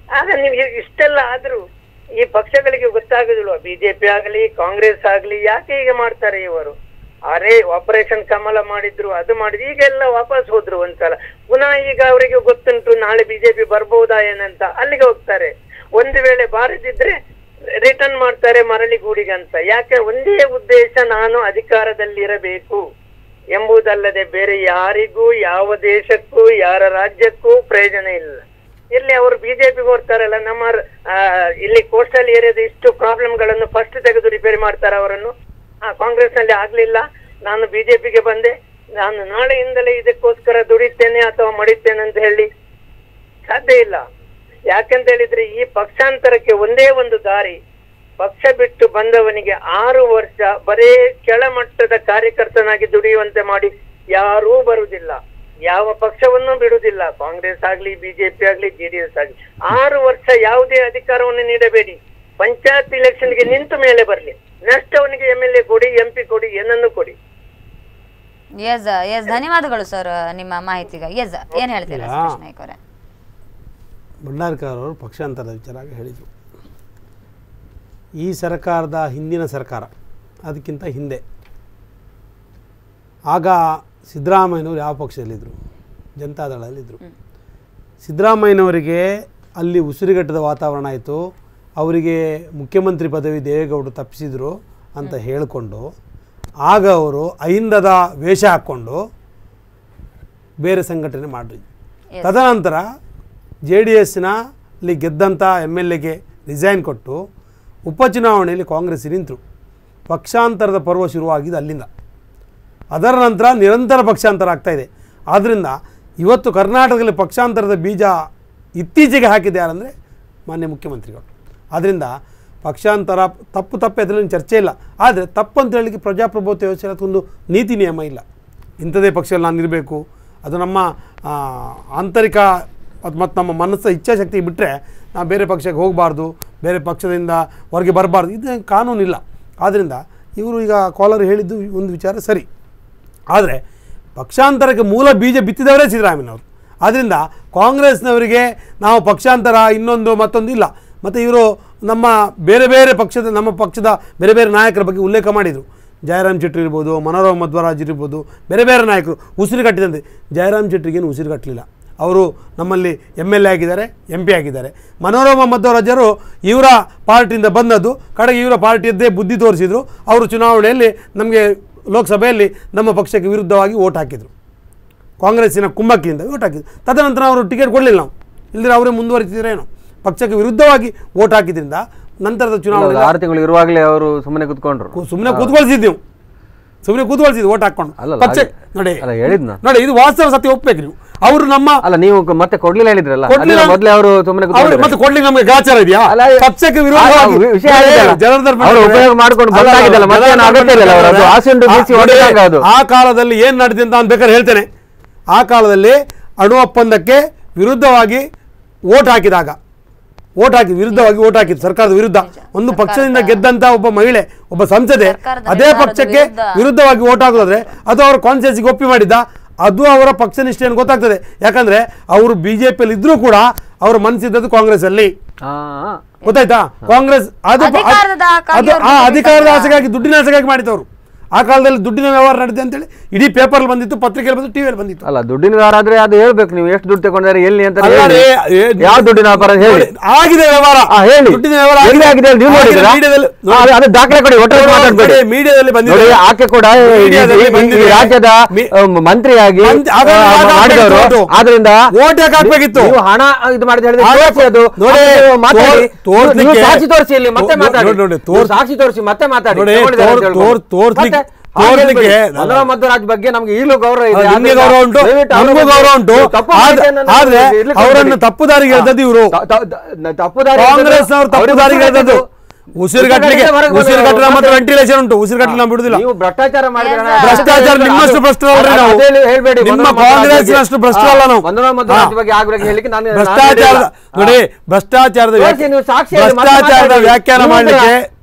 ಆಗ ನೀವು ಇ- ಇಷ್ಟೆಲ್ಲ ಆದ್ರೂ ಈ ಪಕ್ಷಗಳಿಗೆ ಗೊತ್ತಾಗುದಿಲ್ವಾ ಬಿಜೆಪಿ ಆಗಲಿ ಕಾಂಗ್ರೆಸ್ ಆಗ್ಲಿ ಯಾಕೆ ಹೀಗೆ ಮಾಡ್ತಾರೆ ಇವರು ಅರೆ ಆಪರೇಷನ್ ಕಮಲ ಮಾಡಿದ್ರು ಅದು ಮಾಡಿದ್ರು ಈಗೆಲ್ಲ ವಾಪಸ್ ಹೋದ್ರು ಒಂದ್ಸಲ ಪುನಃ ಈಗ ಅವರಿಗೆ ಗೊತ್ತುಂಟು ನಾಳೆ ಬಿಜೆಪಿ ಬರ್ಬಹುದಾ ಏನಂತ ಅಲ್ಲಿಗೆ ಹೋಗ್ತಾರೆ ಒಂದು ವೇಳೆ ಬಾರದಿದ್ರೆ ರಿಟರ್ನ್ ಮಾಡ್ತಾರೆ ಮರಳಿ ಗೂಡಿಗೆ ಅಂತ ಯಾಕೆ ಒಂದೇ ಉದ್ದೇಶ ನಾನು ಅಧಿಕಾರದಲ್ಲಿರಬೇಕು ಎಂಬುದಲ್ಲದೆ ಬೇರೆ ಯಾರಿಗೂ ಯಾವ ದೇಶಕ್ಕೂ ಯಾರ ರಾಜ್ಯಕ್ಕೂ ಪ್ರಯೋಜನ ಇಲ್ಲ ಇಲ್ಲಿ ಅವರು ಬಿಜೆಪಿಗೆ ಹೋಗ್ತಾರಲ್ಲ ನಮ್ಮ ಆ, ಇಲ್ಲಿ ಕೋಸ್ಟಲ್ ಏರಿಯಾದ ಇಷ್ಟು ಪ್ರಾಬ್ಲಮ್ಗಳನ್ನು ಫಸ್ಟ್ ತೆಗೆದು ರಿಪೇರಿ ಮಾಡ್ತಾರೆ ಅವರನ್ನು ಆ ಕಾಂಗ್ರೆಸ್ ನಲ್ಲಿ ಆಗ್ಲಿಲ್ಲ ನಾನು ಬಿಜೆಪಿಗೆ ಬಂದೆ ನಾನು ನಾಳೆಯಿಂದಲೇ ಇದಕ್ಕೋಸ್ಕರ ದುಡಿತೇನೆ ಅಥವಾ ಮಡಿತೇನೆ ಅಂತ ಹೇಳಿ ಸಾಧ್ಯ ಇಲ್ಲ ಯಾಕಂತ ಹೇಳಿದ್ರೆ ಈ ಪಕ್ಷಾಂತರಕ್ಕೆ ಒಂದೇ ಒಂದು ದಾರಿ ಪಕ್ಷ ಬಿಟ್ಟು ಬಂದವನಿಗೆ ಆರು ವರ್ಷ ಬರೇ ಕೆಳಮಟ್ಟದ ಕಾರ್ಯಕರ್ತನಾಗಿ ದುಡಿಯುವಂತೆ ಮಾಡಿ ಯಾರೂ ಬರುವುದಿಲ್ಲ ಯಾವ ಪಕ್ಷವನ್ನು ಬಿಡುವುದಿಲ್ಲ ಕಾಂಗ್ರೆಸ್ ಆಗ್ಲಿ ಬಿಜೆಪಿ ಆಗ್ಲಿ ಜೆಡಿಎಸ್ ಆಗ್ಲಿ ಆರು ವರ್ಷ ಯಾವುದೇ ಅಧಿಕಾರವನ್ನು ನೀಡಬೇಡಿ ಪಂಚಾಯತ್ ಇಲೆಕ್ಷನ್ಗೆ ನಿಂತು ಮೇಲೆ ಬರಲಿ ನೆಕ್ಸ್ಟ್ ಅವನಿಗೆ ಎಂ ಎಲ್ ಎ ಕೊಡಿ ಎಂ ಪಿ ಕೊಡಿ ಏನನ್ನು ಕೊಡಿ ಎಸ್ ಎಸ್ ಧನ್ಯವಾದಗಳು ಸರ್ ನಿಮ್ಮ ಮಾಹಿತಿಗಾಗಿ ಎಸ್ ಏನ್ ಹೇಳ್ತೀರಾ ಯಾ. ಸುರೇಶ್ ನಾಯ್ಕ್ ಅವರೇ ಭಂಡಾರ್ಕರ್ ಅವರು ಪಕ್ಷಾಂತರದ ವಿಚಾರ ಹೇಳಿದರು ಈ ಸರ್ಕಾರದ ಹಿಂದಿನ ಸರ್ಕಾರ ಅದಕ್ಕಿಂತ ಹಿಂದೆ ಆಗ ಸಿದ್ದರಾಮಯ್ಯನವರು ಯಾವ ಪಕ್ಷದಲ್ಲಿದ್ದರು ಜನತಾದಳದಲ್ಲಿದ್ದರು ಸಿದ್ದರಾಮಯ್ಯನವರಿಗೆ ಅಲ್ಲಿ ಉಸಿರುಗಟ್ಟದ ವಾತಾವರಣ ಆಯಿತು ಅವರಿಗೆ ಮುಖ್ಯಮಂತ್ರಿ ಪದವಿ ದೇವೇಗೌಡರು ತಪ್ಪಿಸಿದರು ಅಂತ ಹೇಳಿಕೊಂಡು ಆಗ ಅವರು ಅಹಿಂದದ ವೇಷ ಹಾಕ್ಕೊಂಡು ಬೇರೆ ಸಂಘಟನೆ ಮಾಡಿದ್ರು ತದನಂತರ ಜೆ ಡಿ ಎಸ್ನ ಅಲ್ಲಿ ಗೆದ್ದಂಥ ಎಮ್ ಎಲ್ ಎಗೆ ರಿಸೈನ್ ಕೊಟ್ಟು ಉಪಚುನಾವಣೆಯಲ್ಲಿ ಕಾಂಗ್ರೆಸ್ ನಿಂತರು ಪಕ್ಷಾಂತರದ ಪರ್ವ ಶುರುವಾಗಿದ್ದು ಅಲ್ಲಿಂದ ಅದರ ನಂತರ ನಿರಂತರ ಪಕ್ಷಾಂತರ ಆಗ್ತಾ ಇದೆ ಆದ್ದರಿಂದ ಇವತ್ತು ಕರ್ನಾಟಕದಲ್ಲಿ ಪಕ್ಷಾಂತರದ ಬೀಜ ಇತ್ತೀಚೆಗೆ ಹಾಕಿದೆ ಯಾರಂದರೆ ಮಾನ್ಯ ಮುಖ್ಯಮಂತ್ರಿಗಳು ಆದ್ದರಿಂದ ಪಕ್ಷಾಂತರ ತಪ್ಪು ತಪ್ಪು ಅದರಲ್ಲಿ ಚರ್ಚೆ ಇಲ್ಲ ಆದರೆ ತಪ್ಪು ಅಂತ ಹೇಳಲಿಕ್ಕೆ ಪ್ರಜಾಪ್ರಭುತ್ವ ವ್ಯವಸ್ಥೆ ಅದಕ್ಕೊಂದು ನೀತಿ ನಿಯಮ ಇಲ್ಲ ಇಂಥದೇ ಪಕ್ಷದಲ್ಲಿ ನಾನು ಇರಬೇಕು ಅದು ನಮ್ಮ ಆ, ಆಂತರಿಕ ಮತ್ತು ನಮ್ಮ ಮನಸ್ಸು ಇಚ್ಛಾಶಕ್ತಿ ಬಿಟ್ಟರೆ ನಾವು ಬೇರೆ ಪಕ್ಷಕ್ಕೆ ಹೋಗಬಾರ್ದು ಬೇರೆ ಪಕ್ಷದಿಂದ ಹೊರಗೆ ಬರಬಾರ್ದು ಇದು ಕಾನೂನಿಲ್ಲ ಆದ್ದರಿಂದ ಇವರು ಈಗ ಕಾಲರ್ ಹೇಳಿದ್ದು ಒಂದು ವಿಚಾರ ಸರಿ ಆದರೆ ಪಕ್ಷಾಂತರಕ್ಕೆ ಮೂಲ ಬೀಜ ಬಿತ್ತಿದವರೇ ಸಿದ್ದರಾಮಯ್ಯನವರು ಆದ್ದರಿಂದ ಕಾಂಗ್ರೆಸ್ನವರಿಗೆ ನಾವು ಪಕ್ಷಾಂತರ ಇನ್ನೊಂದು ಮತ್ತೊಂದು ಇಲ್ಲ ಮತ್ತು ಇವರು ನಮ್ಮ ಬೇರೆ ಬೇರೆ ಪಕ್ಷದ ನಮ್ಮ ಪಕ್ಷದ ಬೇರೆ ಬೇರೆ ನಾಯಕರ ಬಗ್ಗೆ ಉಲ್ಲೇಖ ಮಾಡಿದರು ಜಯರಾಮ್ ಶೆಟ್ಟಿ ಇರ್ಬೋದು ಮನೋರಮ ಮಧ್ವರಾಜ್ ಇರ್ಬೋದು ಬೇರೆ ಬೇರೆ ನಾಯಕರು ಉಸಿರುಗಟ್ಟಿದಂತೆ ಜಯರಾಮ್ ಶೆಟ್ಟಿಗೇನು ಉಸಿರುಗಟ್ಟಲಿಲ್ಲ ಅವರು ನಮ್ಮಲ್ಲಿ ಎಮ್ ಎಲ್ ಎ ಆಗಿದ್ದಾರೆ ಎಂ ಪಿ ಆಗಿದ್ದಾರೆ ಮನೋರಮ ಮಧ್ವರಾಜರು ಇವರ ಪಾರ್ಟಿಯಿಂದ ಬಂದದ್ದು ಕಡೆಗೆ ಇವರ ಪಾರ್ಟಿಯದ್ದೇ ಬುದ್ಧಿ ತೋರಿಸಿದರು ಅವರು ಚುನಾವಣೆಯಲ್ಲಿ ನಮಗೆ ಲೋಕಸಭೆಯಲ್ಲಿ ನಮ್ಮ ಪಕ್ಷಕ್ಕೆ ವಿರುದ್ಧವಾಗಿ ಓಟ್ ಹಾಕಿದರು ಕಾಂಗ್ರೆಸ್ಸಿನ ಕುಂಭಕ್ಕಿಯಿಂದ ಓಟ್ ಹಾಕಿದ್ರು ತದನಂತರ ಅವರು ಟಿಕೆಟ್ ಕೊಡಲಿಲ್ಲ ನಾವು ಇಲ್ಲದ್ರೆ ಅವರೇ ಮುಂದುವರಿತಿದ್ರೇನೋ ಪಕ್ಷಕ್ಕೆ ವಿರುದ್ಧವಾಗಿ ಓಟ್ ಹಾಕಿದ್ರಿಂದ ನಂತರದ ಚುನಾವಣೆ ಆರು ತಿಂಗಳು ಇರುವಾಗಲೇ ಅವರು ಸುಮ್ಮನೆ ಕುತ್ಕೊಂಡ್ರು ಸುಮ್ಮನೆ ಕೂತ್ಕೊಳ್ಸಿದ್ದು ನೀವು ಸುಮ್ಮನೆ ಕೂತ್ಕೊಳ್ಸಿದ್ದು ಓಟ್ ಹಾಕೊಂಡು ಅಲ್ಲಲ್ಲ, ಪಕ್ಷ ಹಾಗೆ- ನೋಡಿ ಅಲ್ಲ, ಹೇಳಿದ್ನ. ನೋಡಿ ಇದು ವಾಸ್ತವ ಸತ್ಯ ಒಪ್ಬೇಕು ನೀವು ಅವರು ನಮ್ಮ ಅಲ್ಲ ನೀವು ಕ- ಮತ್ತೆ ಕೊಡ್ಲಿಲ್ಲ ಹೇಳಿದ್ರಲ್ಲ ಕೊಡ್ಲಿಲ್ಲ. ಅದನ್ನ ಮೊದಲೇ ಅವರು ಸುಮ್ಮನೆ ಅವ್ರು ಕುತ್ಕೊಂಡಿದ್ರು. ಮತ್ತೆ ಕೊಡ್ಲಿಕ್ಕೆ ನಮಗೆ ಗಾಚಾರ ಇದೆಯಾ ಅಲ್ಲ, ಪಕ್ಷಕ್ಕೆ ಆ, ವಿರೋಧವಾಗಿ ವಿ- ವಿಷಯ ಹೇಳಿದಲ್ಲ. ಜನಾರ್ದನ್ ಅವ್ರು ಪಂಡಿತ್ ಉಪಯೋಗ ಮಾಡ್ಕೊಂಡು ಅಲ್ಲ, ಅಲ್ಲ, ಬಂದಾಗಿದ್ದಲ್ಲ, ಮತ್ತೆ ಏನು ಜನಾರ್ದನ್ ಅಗತ್ಯ ಇಲ್ಲ ಅವರು, ಅದು ಪಂಡಿತ್ ಹಾಸಿ ಉಂಡು ಬೀಸಿ ಆ, ನೋಡಿ, ಹೊಡೆದಾಗ ಅದು. ಆ ಕಾಲದಲ್ಲಿ ಏನ್ ನಡೆದಿದೆ ಅಂತ ನಾನು ಬೇಕಾದ್ರೆ ಹೇಳ್ತೇನೆ ಆ ಕಾಲದಲ್ಲಿ ಅಣು ಒಪ್ಪಂದಕ್ಕೆ ವಿರುದ್ಧವಾಗಿ ಓಟ್ ಹಾಕಿದಾಗ ಓಟ್ ಹಾಕಿ ವಿರುದ್ಧವಾಗಿ ಓಟ್ ಹಾಕಿದ್ದು ಸರ್ಕಾರದ ವಿರುದ್ಧ ಒಂದು ಪಕ್ಷದಿಂದ ಗೆದ್ದಂತ ಒಬ್ಬ ಮಹಿಳೆ ಒಬ್ಬ ಸಂಸದೆ ಸರ್ಕಾರದ ಅದೇ ನಿರ್ಧಾರದ ಪಕ್ಷಕ್ಕೆ ವಿರುದ್ಧ. ವಿರುದ್ಧವಾಗಿ ಓಟ್ ಹಾಕೋದಾದ್ರೆ ಅದು ಅವರ ಕಾನ್ಸಿಯನ್ಸ್ಗೆ ಒಪ್ಪಿ ಮಾಡಿದ್ದ ಅದು ಅವರ ಪಕ್ಷ ನಿಷ್ಠೆಯನ್ನು ಗೊತ್ತಾಗ್ತದೆ ಯಾಕಂದ್ರೆ ಅವರು ಬಿಜೆಪಿಯಲ್ಲಿ ಇದ್ರೂ ಕೂಡ ಅವ್ರ ಮನಸ್ಸಿದ್ದದ್ದು ಕಾಂಗ್ರೆಸ್ ಅಲ್ಲಿ ಆ, ಆ. ಗೊತ್ತಾಯ್ತಾ ಕಾಂಗ್ರೆಸ್ ಅದು ಅಧಿಕಾರದ ಆಕಾಗಿ ಅದು ಅವ್ರು ಆ ದುಡ್ಡು ಅಧಿಕಾರದ ಬಿಟ್ಟಲ್ಲ. ಆಸೆಗಾಗಿ ದುಡ್ಡಿನ ಆಸೆಗಾಗಿ ಮಾಡಿದವರು ಆ ಕಾಲದಲ್ಲಿ ದುಡ್ಡಿನ ವ್ಯವಹಾರ ನಡೆದಿದೆ ಅಂತೇಳಿ ಇಡೀ ಪೇಪರ್ ಬಂದಿತ್ತು ಪತ್ರಿಕೆಯಲ್ಲಿ ಬಂದಿತ್ತು ಟಿವಿಯಲ್ಲಿ ಬಂದಿತ್ತು ಅಲ್ಲ ದುಡ್ಡಿನ ವ್ಯವಹಾರ ಆದ್ರೆ ಅದು ಹೇಳ್ಬೇಕು ನೀವು ಎಷ್ಟು ದುಡ್ಡು ತಗೊಂಡಿದ್ದಾರೆ ಎಲ್ಲಿ ಅಂತ ಅಲ್ಲ ಹೇಳಿ. ರೀ, ಏ- ಯಾವ ದುಡ್ಡಿನ ವ್ಯಾಪಾರ ಅಂತ ಹೇಳಿ ನೋಡಿ, ಆಗಿದೆ ವ್ಯವಹಾರ ಆ, ಹೇಳಿ ದುಡ್ಡಿನ ವ್ಯವಹಾರ ಎಲ್ಲಿ ಆಗಿದೆ ಹೇಳಿ, ನೀವು ಆಗಿದೆ, ನೋಡಿದ್ರಾ? ಮೀಡಿಯಾದಲ್ಲಿ- ಆ, ಅದು- ಅದು ದಾಖಲೆ ಕೊಡಿ ಒಟ್ಟು ಮಾತಾಡ್ಬೇಡಿ ಮೀಡಿಯಾದಲ್ಲಿ ಬಂದಿದೆ ನೋಡಿ ಆಕೆ ಕೂಡ ಈ- ಮೀಡಿಯಾದಲ್ಲಿ ಈ- ಈ ಬಂದಿದೆ. ರಾಜ್ಯದ ಮಿ- ಆ, ಮಂತ್ರಿಯಾಗಿ ಮಂತ್ರಿ- ಅದನ್ನ ಆ, ಯಾಕೆ ಮಾಡಿದವರು ಹಾಕ್ಬೇಕು? ಆದ್ರಿಂದ ಓಟ್ ಯಾಕೆ ಹಾಕ್ಬೇಕಿತ್ತು? ನೀವು ಹಣ ಇದು ಮಾಡಿದ ಹೇಳಿದ್ರೆ ಹಾಗೆ ತೋರಿಸಿ ಅದು ನೋಡಿ, ಅದು ಮಾತಾಡಿ ತೋರ್- ತೋರ್ಸ್ಲಿಕ್ಕೆ- ನೀವು ಸಾಕ್ಷಿ ತೋರಿಸಿ ಇಲ್ಲಿ ಮತ್ತೆ ನೋ- ಮಾತಾಡಿ ನೋಡಿ, ನೋಡಿ, ನೀವು ತೋರ್ಸ್- ಸಾಕ್ಷಿ ತೋರಿಸಿ ಮತ್ತೆ ಮಾತಾಡಿ ನೋಡಿ, ತಗೊಂಡಿದ್ದಾರೆ ಅಂತ ತೋರ್- ಹೇಳ್ಬೋದು. ತೋರ್- ತೋರ್ಸ್ಲಿಕ್ಕೆ- ಮತ್ತೆ ಹಾಗೆ ತೋರ್ಸ್ಲಿಕ್ಕೆ- ಹೇಳ್ಬೇಡಿ. ಮನೋರಮ ಮಧ್ವರಾಜ್ ಬಗ್ಗೆ ನಮ್ಗೆ ಈಗಲೂ ಗೌರವ ಇದೆ ಅದು ನಿಮ್ಗೆ ಆದ್ರಿಂದ ಗೌರವ ಉಂಟು ದಯವಿಟ್ಟು ಅವರ ನಮಗೂ ಬಗ್ಗೆ ಗೌರವ ಉಂಟು ನೀವು ತಪ್ಪು ಆದ್ರೆ- ಮಾಹಿತಿಯನ್ನು ಆದ್ರೆ ಇರ್ಲಿಕ್ಕೆ ಅವರನ್ನು ಹೋಗ್ಬೇಡಿ. ತಪ್ಪು ದಾರಿಗೆ ಎಳೆದದ್ದು ಇವರು ತ- ತ- ತ- ತಪ್ಪು ದಾರಿ ಕಾಂಗ್ರೆಸ್ ಅವರು ತಪ್ಪು ಅವ್ರಿಗೆ ದಾರಿಗೆ ಎಳೆದದ್ದು ಉಸಿರುಗಟ್ಟಲಿಗೆ ಹೊರಗೆ ಬಂದವರು ಉಸಿರುಗಟ್ಟಲ ಮತ್ತು ಮತ್ತೆ- ವೆಂಟಿಲೇಷನ್ ಉಂಟು ಉಸಿರುಗಟ್ಟಲು ನಾವು ಬಿಡುದಿಲ್ಲ ನೀವು ಭ್ರಷ್ಟಾಚಾರ ಮಾಡಿದ್ರೆ Yes, ನಾನು- sir. ಭ್ರಷ್ಟಾಚಾರ ನಿಮ್ಮಷ್ಟು ಭ್ರಷ್ಟರಲ್ರಿ ನಾವು. ಅದೇ ಹೇಳ್ಬೇಡಿ ನಿಮ್ಮ ಮನೋರಮ ಮಧ್ವರಾಜ್ ಕಾಂಗ್ರೆಸ್ಸಿನಷ್ಟು ಬಗ್ಗೆ. ಭ್ರಷ್ಟರಲ್ಲ ನಾವು. ಆ, ಮನೋರಮ ಮಧ್ವರಾಜ್ ಹಾ. ಬಗ್ಗೆ ಆಗ್ಬೇಕು ಹೇಳಿಕ್ಕೆ ನಾನು ನಾನು ಭ್ರಷ್ಟಾಚಾರದ ಹೇಳಿಲ್ಲ. ನೋಡಿ ಭ್ರಷ್ಟಾಚಾರದ ತೋರಿಸಿ, ವ್ಯಾಖ್ಯಾ- ನೀವು ಸಾಕ್ಷಿ ಹೇಳಿ, ಮತ್ತೆ ಭ್ರಷ್ಟಾಚಾರದ ಮಾತಾಡಿ. ವ್ಯಾಖ್ಯಾನ ನೀವು ಮಾಡಲಿಕ್ಕೆ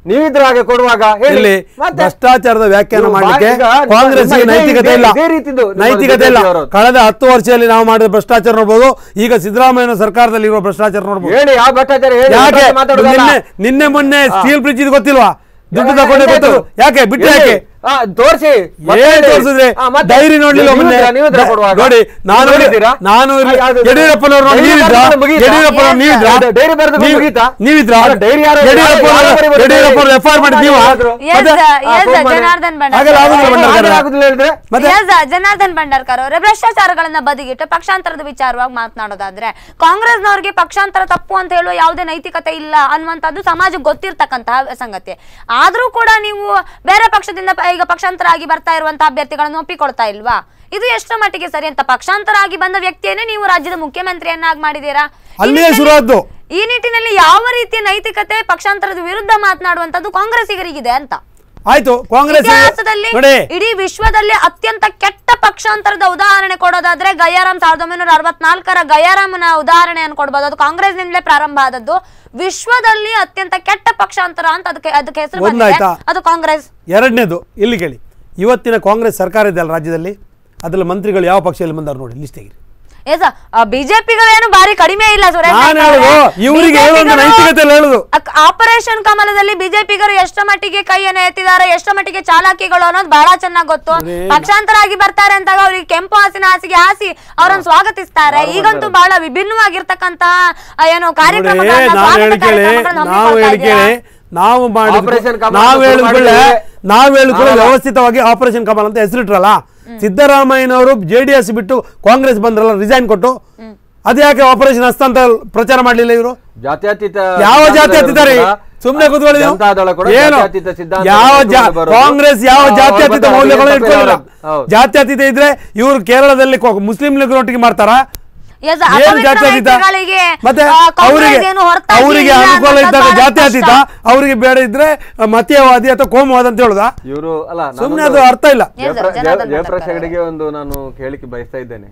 ನೀವಿದ್ರ ಹಾಗೆ ಕೊಡುವಾಗ ಹೇಳಿ ಇಲ್ಲಿ ಮತ್ತೆ? ಭ್ರಷ್ಟಾಚಾರದ ವ್ಯಾಖ್ಯಾನ ನೀವು ಮಾಡಲಿಕ್ಕೆ ಬಾ- ಈಗ ಕಾಂಗ್ರೆಸ್ ನಿಮ್ಮ ಇದೇ- ನೈತಿಕತೆ ಇಲ್ಲ ಇದೇ ರೀತಿದು ನಿಮ್ಮ ನೈತಿಕತೆ ಇಲ್ಲ ಬಿಜೆಪಿಯವರು. ಕಳೆದ ಹತ್ತು ವರ್ಷದಲ್ಲಿ ನಾವು ಮಾಡಿದ ಭ್ರಷ್ಟಾಚಾರ ನೋಡ್ಬೋದು ಈಗ ಸಿದ್ದರಾಮಯ್ಯ ಸರ್ಕಾರದಲ್ಲಿ ಇರುವ ಭ್ರಷ್ಟಾಚಾರ ನೋಡ್ಬೋದು ಹೇಳಿ ಯಾವ ಭ್ರಷ್ಟಾಚಾರ ಹೇಳಿ ಯಾಕೆ ಭ್ರಷ್ಟಾಚಾರ ಮಾತಾಡೋದಲ್ಲ. ನಿನ್ನೆ ನಿನ್ನೆ ಮೊನ್ನೆ ಸ್ಟೀಲ್ ಬ್ರಿಡ್ಜ್ ಇದು ಗೊತ್ತಿಲ್ವಾ ದುಡ್ಡು ತಗೊಂಡೆ ಎಂತ ಗೊತ್ತು ಇದು? ಯಾಕೆ ಬಿಟ್ಟು ಎಲ್ಲಿ? ಯಾಕೆ ಆ, ತೋರ್ಸಿ ಮತ್ತೆ ಏನ್ ಹೇಳಿ. ತೋರ್ಸಿದ್ರೆ ಆ, ಮತ್ತೆ? ಡೈರಿ ನೋಡ್ಲಿಲ್ಲ ನೀವು ಮೊನ್ನೆ ಇದ್ರಾ? ನೀವು ಇದ್ರಾ ಕೊಡುವಾಗ? ನೋಡಿ ನಾನು ನೀವು ನೋಡಿದ್ದೀರಾ? ನಾನು ಇಲ್ಲಿ ಅದು- ಅದು- ಯಡಿಯೂರಪ್ಪನವ್ರು ನೋಡಿ ಡೈರಿ ನೀವಿದ್ರಾ ಬರೆದು ಮುಗೀತಾ? ಯಡಿಯೂರಪ್ಪನವ್ರು Yes, ನೀವಿದ್ರಾ ಅದು ಡೈರಿ ಬರೆದು ನೀವು- ಮುಗೀತಾ? ನೀವಿದ್ರಾ ಅದು ಡೈರಿ ಯಾರು- ಯಡಿಯೂರಪ್ಪ ಯಾರು ಬರೆದು ಯಡಿಯೂರಪ್ಪ ಎಫ್ ಐ ಆರ್ ಮಾಡಿ ನೀವು ಯಾರಾದ್ರು? Yes, ಮತ್ತೆ? yes, ಆ, ಫೋನ್ ಮಾಡಿ. ಜನಾರ್ದನ್ ಹಾಗೆಲ್ಲ ಭಂಡಾರ್ಕರ್ ಆಗುದಿಲ್ಲ ಅವರೇ. ಭಂಡಾರ್ಕರ್. ಹಾಗೆ ಆಗುದಿಲ್ಲ ಹೇಳಿದ್ರೆ ಮತ್ತೆ Yes, ಜನಾರ್ದನ್ ಭಂಡಾರ್ಕರ್ ಅವರೇ ಭ್ರಷ್ಟಾಚಾರಗಳನ್ನ ಬದಿಗಿಟ್ಟು ಪಕ್ಷಾಂತರದ ವಿಚಾರವಾಗಿ ಮಾತನಾಡೋದಾದ್ರೆ ಕಾಂಗ್ರೆಸ್ನವ್ರಿಗೆ ಪಕ್ಷಾಂತರ ತಪ್ಪು ಅಂತ ಹೇಳುವ ಯಾವುದೇ ನೈತಿಕತೆ ಇಲ್ಲ ಅನ್ನುವಂಥದ್ದು ಸಮಾಜಕ್ಕೆ ಗೊತ್ತಿರ್ತಕ್ಕಂತಹ ಸಂಗತಿ ಆದ್ರೂ ಕೂಡ ನೀವು ಬೇರೆ ಪಕ್ಷದಿಂದ ಪ- ಈಗ ಪಕ್ಷಾಂತರ ಆಗಿ ಬರ್ತಾ ಇರುವಂತಹ ಅಭ್ಯರ್ಥಿಗಳನ್ನು ಒಪ್ಪಿಕೊಳ್ತಾ ಇಲ್ವಾ ಇದು ಎಷ್ಟು ಮಟ್ಟಿಗೆ ಸರಿ ಅಂತ ಪಕ್ಷಾಂತರ ಆಗಿ ಬಂದ ವ್ಯಕ್ತಿಯನ್ನೇ ನೀವು ರಾಜ್ಯದ ಮುಖ್ಯಮಂತ್ರಿಯನ್ನಾಗಿ ಮಾಡಿದ್ದೀರಾ ಈ ಅಲ್ಲಿಯೇ ನಿಟ್ಟಿನಲ್ಲಿ- ಶುರುವಾದ್ದು. ಈ ನಿಟ್ಟಿನಲ್ಲಿ ಯಾವ ರೀತಿಯ ನೈತಿಕತೆ ಪಕ್ಷಾಂತರದ ವಿರುದ್ಧ ಮಾತನಾಡುವಂತದ್ದು ಕಾಂಗ್ರೆಸ್ಸಿಗರಿಗಿದೆ ಅಂತ ಆಯ್ತು ಕಾಂಗ್ರೆಸ್ ಇತಿಹಾಸದಲ್ಲಿ ನೋಡಿ ಇಡೀ ವಿಶ್ವದಲ್ಲಿ ಅತ್ಯಂತ ಕೆಟ್ಟ ಪಕ್ಷಾಂತರದ ಉದಾಹರಣೆ ಕೊಡೋದಾದ್ರೆ ಗಯಾರಾಮ್ ಸಾವಿರದ ಒಂಬೈನೂರ ಅರವತ್ನಾಲ್ಕರ ಗಯಾರಾಮನ ಉದಾಹರಣೆಯನ್ನು ಕೊಡ್ಬೋದು ಅದು ಕಾಂಗ್ರೆಸ್ನಿಂದಲೇ ಪ್ರಾರಂಭ ಆದದ್ದು ವಿಶ್ವದಲ್ಲಿ ಅತ್ಯಂತ ಕೆಟ್ಟ ಪಕ್ಷಾಂತರ ಅಂತ ಅದಕ್ಕೆ ಅದಕ್ಕೆ ಹೆಸರು ಬಂದಿದೆ ಒಂದಾಯ್ತಾ? ಅದು ಕಾಂಗ್ರೆಸ್ ಎರಡನೇದು ಇಲ್ಲಿ ಕೇಳಿ ಇವತ್ತಿನ ಕಾಂಗ್ರೆಸ್ ಸರ್ಕಾರ ಇದೆ ಅಲ್ಲ ರಾಜ್ಯದಲ್ಲಿ ಅದರಲ್ಲಿ ಮಂತ್ರಿಗಳು ಯಾವ ಪಕ್ಷದಲ್ಲಿ ಬಂದಾರ ನೋಡಿ ಲಿಸ್ಟ್ ತೆಗಿರಿ ಎಸ್ ಬಿಜೆಪಿಗಳೇನು ಬಾರಿ ಕಡಿಮೆ ಇಲ್ಲ ಸುರೇಶ್ ನಾನು ಹೇಳುದು ಇವ್ರಿಗೆ ಹೇಳೋದು ನೈತಿಕತೆ ಇಲ್ಲ ಹೇಳುದು ಆಪರೇಷನ್ ಕಮಲದಲ್ಲಿ ಬಿಜೆಪಿಗರು ಎಷ್ಟು ಮಟ್ಟಿಗೆ ಕೈಯನ್ನು ಎತ್ತಿದ್ದಾರೆ ಎಷ್ಟು ಮಟ್ಟಿಗೆ ಚಾಲಾಕಿಗಳು ಅನ್ನೋದು ಬಹಳ ಚೆನ್ನಾಗಿ ಗೊತ್ತು ಪಕ್ಷಾಂತರ ಆಗಿ ಬರ್ತಾರೆ ಅಂತಾಗ ಅವ್ರಿಗೆ ಕೆಂಪು ಹಾಸಿನ ಹಾಸಿಗೆ ಹಾಸಿ ಅವರನ್ನು ಸ್ವಾಗತಿಸ್ತಾರೆ ಈಗಂತೂ ಬಹಳ ವಿಭಿನ್ನವಾಗಿರ್ತಕ್ಕಂತಹ ಆ, ಏನು ನೋಡಿ ಕಾರ್ಯಕ್ರಮಗಳನ್ನ ನಾವು ಸ್ವಾಗತ ಹೇಳಿ ಕೇಳಿ ಕಾರ್ಯಕ್ರಮಗಳನ್ನ ನಾವು ಹಮ್ಮಿಕೊಳ್ತಾ ಹೇಳಿ ಇದ್ದೀರಾ? ಕೇಳಿ ನಾವು ಮಾಡಿದ ಆಪರೇಷನ್ ಕಮಲ ನಾವು ಶುರು ಹೇಳಿದ ಕೂಡಲೇ ಮಾಡಿದ್ದೀವಿ. ನಾವು ಹೇಳಿದ ಕೂಡಲೇ ನಾವಲ್ಲ. ವ್ಯವಸ್ಥಿತವಾಗಿ ಆಪರೇಷನ್ ಕಮಲ್ ಅಂತ ಹೆಸರಿಟ್ರಲ್ಲ ಸಿದ್ದರಾಮಯ್ಯನವರು ಜೆ ಡಿ ಎಸ್ ಬಿಟ್ಟು ಕಾಂಗ್ರೆಸ್ ಬಂದ್ರಲ್ಲ ರಿಸೈನ್ ಕೊಟ್ಟು ಅದ್ಯಾಕೆ ಆಪರೇಷನ್ ಹಸ್ತ ಅಂತ ಪ್ರಚಾರ ಮಾಡಲಿಲ್ಲ ಇವರು ಜಾತ್ಯತೀತ ಯಾವ ಜಾತ್ಯತೀತ ರೀ ಕೂಡ, ಸುಮ್ನೆ ಕೂತ್ಕೊಳ್ಳಿ ನೀವು. ಜನತಾದಳ ಕೂಡ ಏನು ಜಾತ್ಯತೀತ ಸಿದ್ಧಾಂತ ಯಾವ ಜಾ- ಇಟ್ಕೊಂಡು ಬರೋದು. ಕಾಂಗ್ರೆಸ್ ಯಾವ ಆ, ಜಾತ್ಯತೀತ ಗೊತ್ತಾಗ್ತದೆ, ಮೌಲ್ಯಗಳನ್ನ ತಪ್ಪಿಲ್ಲ ಇಟ್ಕೊಳ್ಳಿಲ್ಲ ಹೌದು. ಜಾತ್ಯತೀತ ಇದ್ರೆ ಇವರು ಕೇರಳದಲ್ಲಿ ಕೊ- ಮುಸ್ಲಿಂ ಲೀಗ್ನೊಟ್ಟಿಗೆ ಮಾಡ್ತಾರಾ Yes, ಏನು ಅಪವಿತ್ರ ಜಾತ್ಯತೀತ ವ್ಯಕ್ತಿಗಳಿಗೆ, ಮತ್ತೆ ಆ, ಕಾಂಗ್ರೆಸ್ ಅವರಿಗೆ ಏನು ಹೊರತಾಗಿ ಅವರಿಗೆ ಇಲ್ಲ ಅನುಕೂಲ ಅನ್ನೋದು ಇದ್ದಾಗ ಬಹಳ ಜಾತ್ಯತೀತ ಸ್ಪಷ್ಟ. ಅವರಿಗೆ ಬೇಡ ಇದ್ರೆ ಆ, ಮತೀಯವಾದಿ ಅಥವಾ ಕೋಮುವಾದ ಅಂತ ಹೇಳುದಾ ಇವರು ಅಲ್ಲ ಸುಮ್ನೆ ನಾನೊಂದು- ಅದು ಅರ್ಥ ಇಲ್ಲ Yes, ಜಯಪ್ರ- ಜಯ- ಜನಾರ್ದನ್ ಜಯಪ್ರಕಾಶ್ ಭಟ್ಟಾಚಾರ್ಯ. ಹೆಗಡೆಗೆ ಒಂದು ನಾನು ಕೇಳಿಕ್ಕೆ ಬಯಸ್ತಾ ಇದ್ದೇನೆ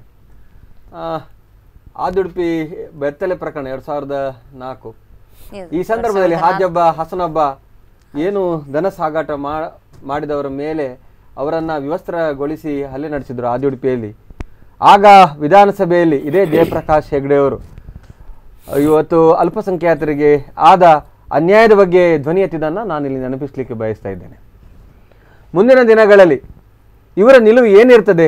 ಆ, ಆದುಡುಪಿ ಬೆತ್ತಲೆ ಪ್ರಕರಣ ಎರಡ್ ಸಾವಿರದ ನಾಲ್ಕು Yes, ಈ ಸಂದರ್ಭದಲ್ಲಿ ಹಾಜಬ್ಬ ಹಸನಬ್ಬ ಏನು ಧನ ಸಾಗಾಟ ಮಾ- ಮಾಡಿದವರ ಮೇಲೆ ಅವರನ್ನ ವಿವಸ್ತ್ರಗೊಳಿಸಿ ಹಲ್ಲೆ ನಡೆಸಿದ್ರು ಆದಿಯುಡುಪಿಯಲ್ಲಿ ಆಗ ವಿಧಾನಸಭೆಯಲ್ಲಿ ಇದೇ ಜಯಪ್ರಕಾಶ್ ಹೆಗಡೆಯವರು ಇವತ್ತು ಅಲ್ಪಸಂಖ್ಯಾತರಿಗೆ ಆದ ಅನ್ಯಾಯದ ಬಗ್ಗೆ ಧ್ವನಿ ಎತ್ತಿದ್ದನ್ನು ನಾನು ಇಲ್ಲಿ ನೆನಪಿಸಲಿಕ್ಕೆ ಬಯಸ್ತಾ ಇದ್ದೇನೆ ಮುಂದಿನ ದಿನಗಳಲ್ಲಿ ಇವರ ನಿಲುವು ಏನಿರ್ತದೆ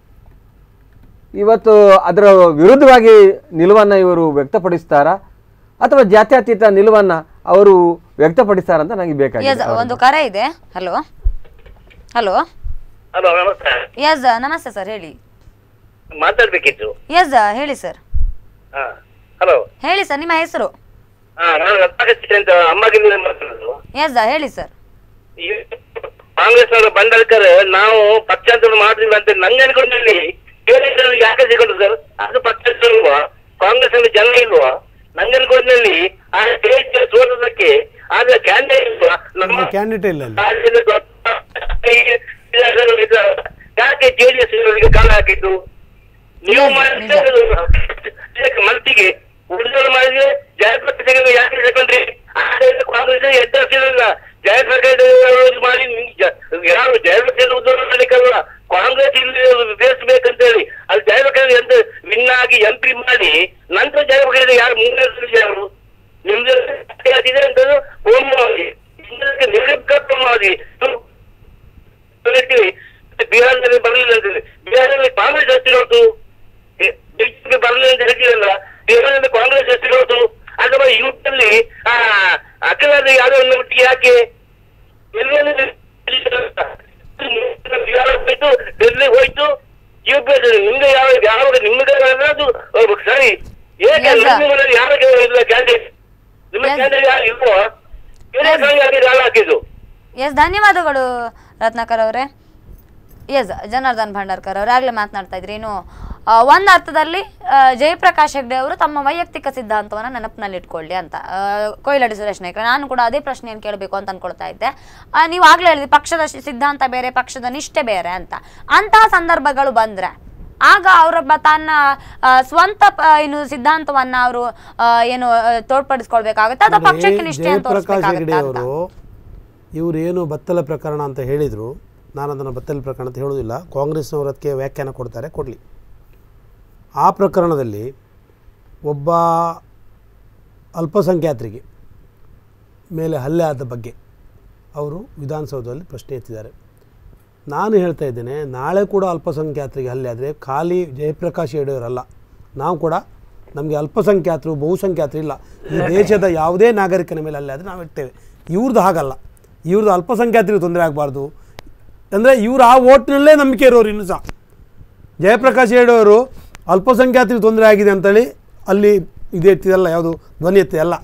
ಇವತ್ತು ಅದರ ವಿರುದ್ಧವಾಗಿ ನಿಲುವನ್ನು ಇವರು ವ್ಯಕ್ತಪಡಿಸ್ತಾರಾ ಅಥವಾ ಜಾತ್ಯತೀತ ನಿಲುವನ್ನು ಅವರು ವ್ಯಕ್ತಪಡಿಸ್ತಾರ ಅಂತ ನನಗೆ Yes, ಬೇಕಾಗಿದೆ ಒಂದು ಕರೆ ಇದೆ ಹಲೋ ಹಲೋ ಹಲೋ ನಮಸ್ಕಾರ ಎಸ್ ನಮಸ್ತೆ ಸರ್ ಹೇಳಿ ಮಾತಾಡ್ಬೇಕಿತ್ತು ಎಸ್ ಹೇಳಿ ಸರ್ ಹಾ ಹಲೋ ಹೇಳಿ ಸರ್ ನಿಮ್ಮ ಹೆಸರು ಹಾ ನಾನು ರತ್ನಾಕರ್ ಅಂತ ಅಮ್ಮಗಿಂದ ಮಾತಾಡೋದು ಎಸ್ ಹೇಳಿ ಸರ್ ಕಾಂಗ್ರೆಸ್ ಅವರ ಬಂಡಲ್ಕರ್ ನಾವು ಪಕ್ಷಾಂತರ ಮಾಡಿದ್ವಿ ಅಂತ ನಂಗೆ ಅನ್ಕೊಂಡಲ್ಲಿ ಬೇರೆ ಜನರು ಯಾಕೆ ಸಿಗೋದು ಸರ್ ಅದು ಪಕ್ಷಾಂತರ ಇಲ್ವಾ ಕಾಂಗ್ರೆಸ್ ಅಲ್ಲಿ ಜನ ಇಲ್ವಾ ನಂಗೆ ಅನ್ಕೊಂಡಲ್ಲಿ ಆ ದೇಶ ಸೋಲೋದಕ್ಕೆ ಆದ್ರೆ ಕ್ಯಾಂಡಿಡೇಟ್ ಇಲ್ವಾ ನಮ್ಮ ಕ್ಯಾಂಡಿಡೇಟ್ ಇಲ್ಲ ಅಲ್ಲಿ ರಾಜ್ಯದ ದೊಡ್ಡ ಇದು ಯಾಕೆ ಜೆಡಿಎಸ್ ಕಾಲ ಹಾಕಿದ್ದು ನೀವು ಮಾಡಿದ್ರೆ ಮಲ್ತಿಗೆ ಉಳಿದವರು ಮಾಡಿದ್ರೆ ಜಯಪ್ರಕಾಶ್ ಯಾಕೆ ತಗೊಂಡ್ರಿ ಆಡಳಿತ ಕಾಂಗ್ರೆಸ್ ಎದ್ದ ಸಿಗಲ್ಲ ಜಯಪ್ರಕಾಶ್ ಮಾಡಿ ನಿಮ್ಗೆ ಜ- ಯಾರು ಜಯಪ್ರಕಾಶ್ ಉದ್ಯೋಗ ಮಾಡ್ಲಿಕ್ಕಲ್ಲ ಕಾಂಗ್ರೆಸ್ ಇಲ್ಲಿ ಬೇಯಿಸ್ಬೇಕಂತ ಹೇಳಿ ಅಲ್ಲಿ ಜಯಪ್ರಕಾಶ್ ಎಂತ ವಿನ್ ಆಗಿ ಎಂ ಪಿ ಮಾಡಿ ನಂತರ ಜಯಪ್ರಕಾಶ್ ಯಾರು ಮುಂದೆ ಯಾರು ನಿಮ್ದು ಇದೆ ಅಂತದ್ದು ಕೋಮುವಾದಿ ನಿಮ್ದಕ್ಕೆ ನಿರ್ಗಮವಾದಿ ಹೇಳ್ತೀವಿ ಬಿಹಾರದಲ್ಲಿ ಬರಲಿಲ್ಲ ಅಂತೇಳಿ ಬಿಹಾರದಲ್ಲಿ ಕಾಂಗ್ರೆಸ್ ಎಷ್ಟಿರೋದು ಬಿಜೆಪಿ ಬರಲಿಲ್ಲ ಅಂತ ಹೇಳ್ತೀರಲ್ಲ ಬಿಹಾರದಲ್ಲಿ ಕಾಂಗ್ರೆಸ್ ಎಷ್ಟಿರೋದು ಅಥವಾ ಯೂತ್ನಲ್ಲಿ ಆ ಅಖಿಲಾದ ಯಾದವ್ ಒಟ್ಟಿಗೆ ಯಾಕೆ ಎಲ್ಲೆಲ್ಲಿ ಬಿಹಾರ ಹೋಯ್ತು ಡೆಲ್ಲಿ ಹೋಯ್ತು ಯು ಪಿ ನಿಮ್ಗೆ ಯಾವ ಯಾವಾಗ ನಿಮ್ಗೆ ಅದು ಸರಿ ಏಕೆ Yes, sir. ನಿಮ್ಮ ಮನೆಯಲ್ಲಿ ಯಾರಿಗೆ ಇಲ್ಲ ಕ್ಯಾಂಡಿಡೇಟ್ ನಿಮ್ಮ Yes. ಕ್ಯಾಂಡಿಡೇಟ್ ಯಾರು ಇಲ್ವೋ ಇವರೇ ಸಂಘ ಹಾಕಿದ್ದು ಎಸ್ ಧನ್ಯವಾದಗಳು ರತ್ನಾಕರ್ ಅವರೇ ಎಸ್ ಜನಾರ್ದನ್ ಭಂಡಾರ್ಕರ್ ಅವರು ಆಗಲೇ ಮಾತನಾಡ್ತಾ ಇದ್ರಿ ಇನ್ನು ಆ, ಒಂದು ಅರ್ಥದಲ್ಲಿ ಆ, ಜಯಪ್ರಕಾಶ್ ಹೆಗ್ಡೆ ಅವರು ತಮ್ಮ ವೈಯಕ್ತಿಕ ಸಿದ್ಧಾಂತವನ್ನು ನೆನಪಿನಲ್ಲಿ ಇಟ್ಕೊಳ್ಳಿ ಅಂತ ಆ, ಕೊಯ್ಲಡಿ ಸುರೇಶ್ ನಾಯ್ಕ ನಾನು ಕೂಡ ಅದೇ ಪ್ರಶ್ನೆಯನ್ನು ಕೇಳಬೇಕು ಅಂತ ಅನ್ಕೊಳ್ತಾ ಇದ್ದೆ ಆ, ನೀವು ಆಗಲೇ ಹೇಳಿದ್ರಿ ಪಕ್ಷದ ಶಿ- ಸಿದ್ಧಾಂತ ಬೇರೆ ಪಕ್ಷದ ನಿಷ್ಠೆ ಬೇರೆ ಅಂತ ಅಂತಹ ಸಂದರ್ಭಗಳು ಬಂದ್ರೆ ಆಗ ಅವರೊಬ್ಬ ತನ್ನ ಆ, ಸ್ವಂತ ಪ- ಏನು ಸಿದ್ಧಾಂತವನ್ನ ಅವರು ಏನು ಆ, ತೋರ್ಪಡಿಸ್ಕೊಳ್ಬೇಕಾಗುತ್ತೆ ಅಥವಾ ಪಕ್ಷಕ್ಕೆ ನಿಷ್ಠೆ ಅಂತ ಜಯಪ್ರಕಾಶ್ ಹೆಗಡೆ ತೋರಿಸ್ಬೇಕಾಗುತ್ತೆ ಅಂತ ಅವರು ಇವರೇನು ಬತ್ತಲ ಪ್ರಕರಣ ಅಂತ ಹೇಳಿದರು ನಾನು ಅದನ್ನು ಬತ್ತಲ ಪ್ರಕರಣ ಅಂತ ಹೇಳೋದಿಲ್ಲ ಕಾಂಗ್ರೆಸ್ನವರು ಅದಕ್ಕೆ ವ್ಯಾಖ್ಯಾನ ಕೊಡ್ತಾರೆ ಕೊಡಲಿ ಆ ಪ್ರಕರಣದಲ್ಲಿ ಒಬ್ಬ ಅಲ್ಪಸಂಖ್ಯಾತರಿಗೆ ಮೇಲೆ ಹಲ್ಲೆ ಆದ ಬಗ್ಗೆ ಅವರು ವಿಧಾನಸೌಧದಲ್ಲಿ ಪ್ರಶ್ನೆ ಎತ್ತಿದ್ದಾರೆ ನಾನು ಹೇಳ್ತಾ ಇದ್ದೇನೆ ನಾಳೆ ಕೂಡ ಅಲ್ಪಸಂಖ್ಯಾತರಿಗೆ ಹಲ್ಲೆ ಆದರೆ ಖಾಲಿ ಜಯಪ್ರಕಾಶ್ ಯಡಿಯೂರಲ್ಲ ನಾವು ಕೂಡ ನಮಗೆ ಅಲ್ಪಸಂಖ್ಯಾತರು ಬಹುಸಂಖ್ಯಾತರು ಇಲ್ಲ ಈ ದೇಶದ ಯಾವುದೇ ನಾಗರಿಕನ ಮೇಲೆ ಹಲ್ಲೆ ಆದರೆ ನಾವು ಇರ್ತೇವೆ ಇವ್ರದ್ದು ಹಾಗಲ್ಲ ಇವ್ರದ್ದು ಅಲ್ಪಸಂಖ್ಯಾತರಿಗೆ ತೊಂದರೆ ಆಗಬಾರ್ದು ಅಂದರೆ ಇವರು ಆ ಓಟ್ನಲ್ಲೇ ನಂಬಿಕೆ ಇರೋರು ಇನ್ನೂ ಸಹ ಜಯಪ್ರಕಾಶ್ ಯಡಿಯೂರು ಅಲ್ಪಸಂಖ್ಯಾತರಿಗೆ ತೊಂದರೆ ಆಗಿದೆ ಅಂತೇಳಿ ಅಲ್ಲಿ ಇದು ಎತ್ತಿದಲ್ಲ ಯಾವುದು ಧ್ವನಿ ಎತ್ತಿದಲ್ಲ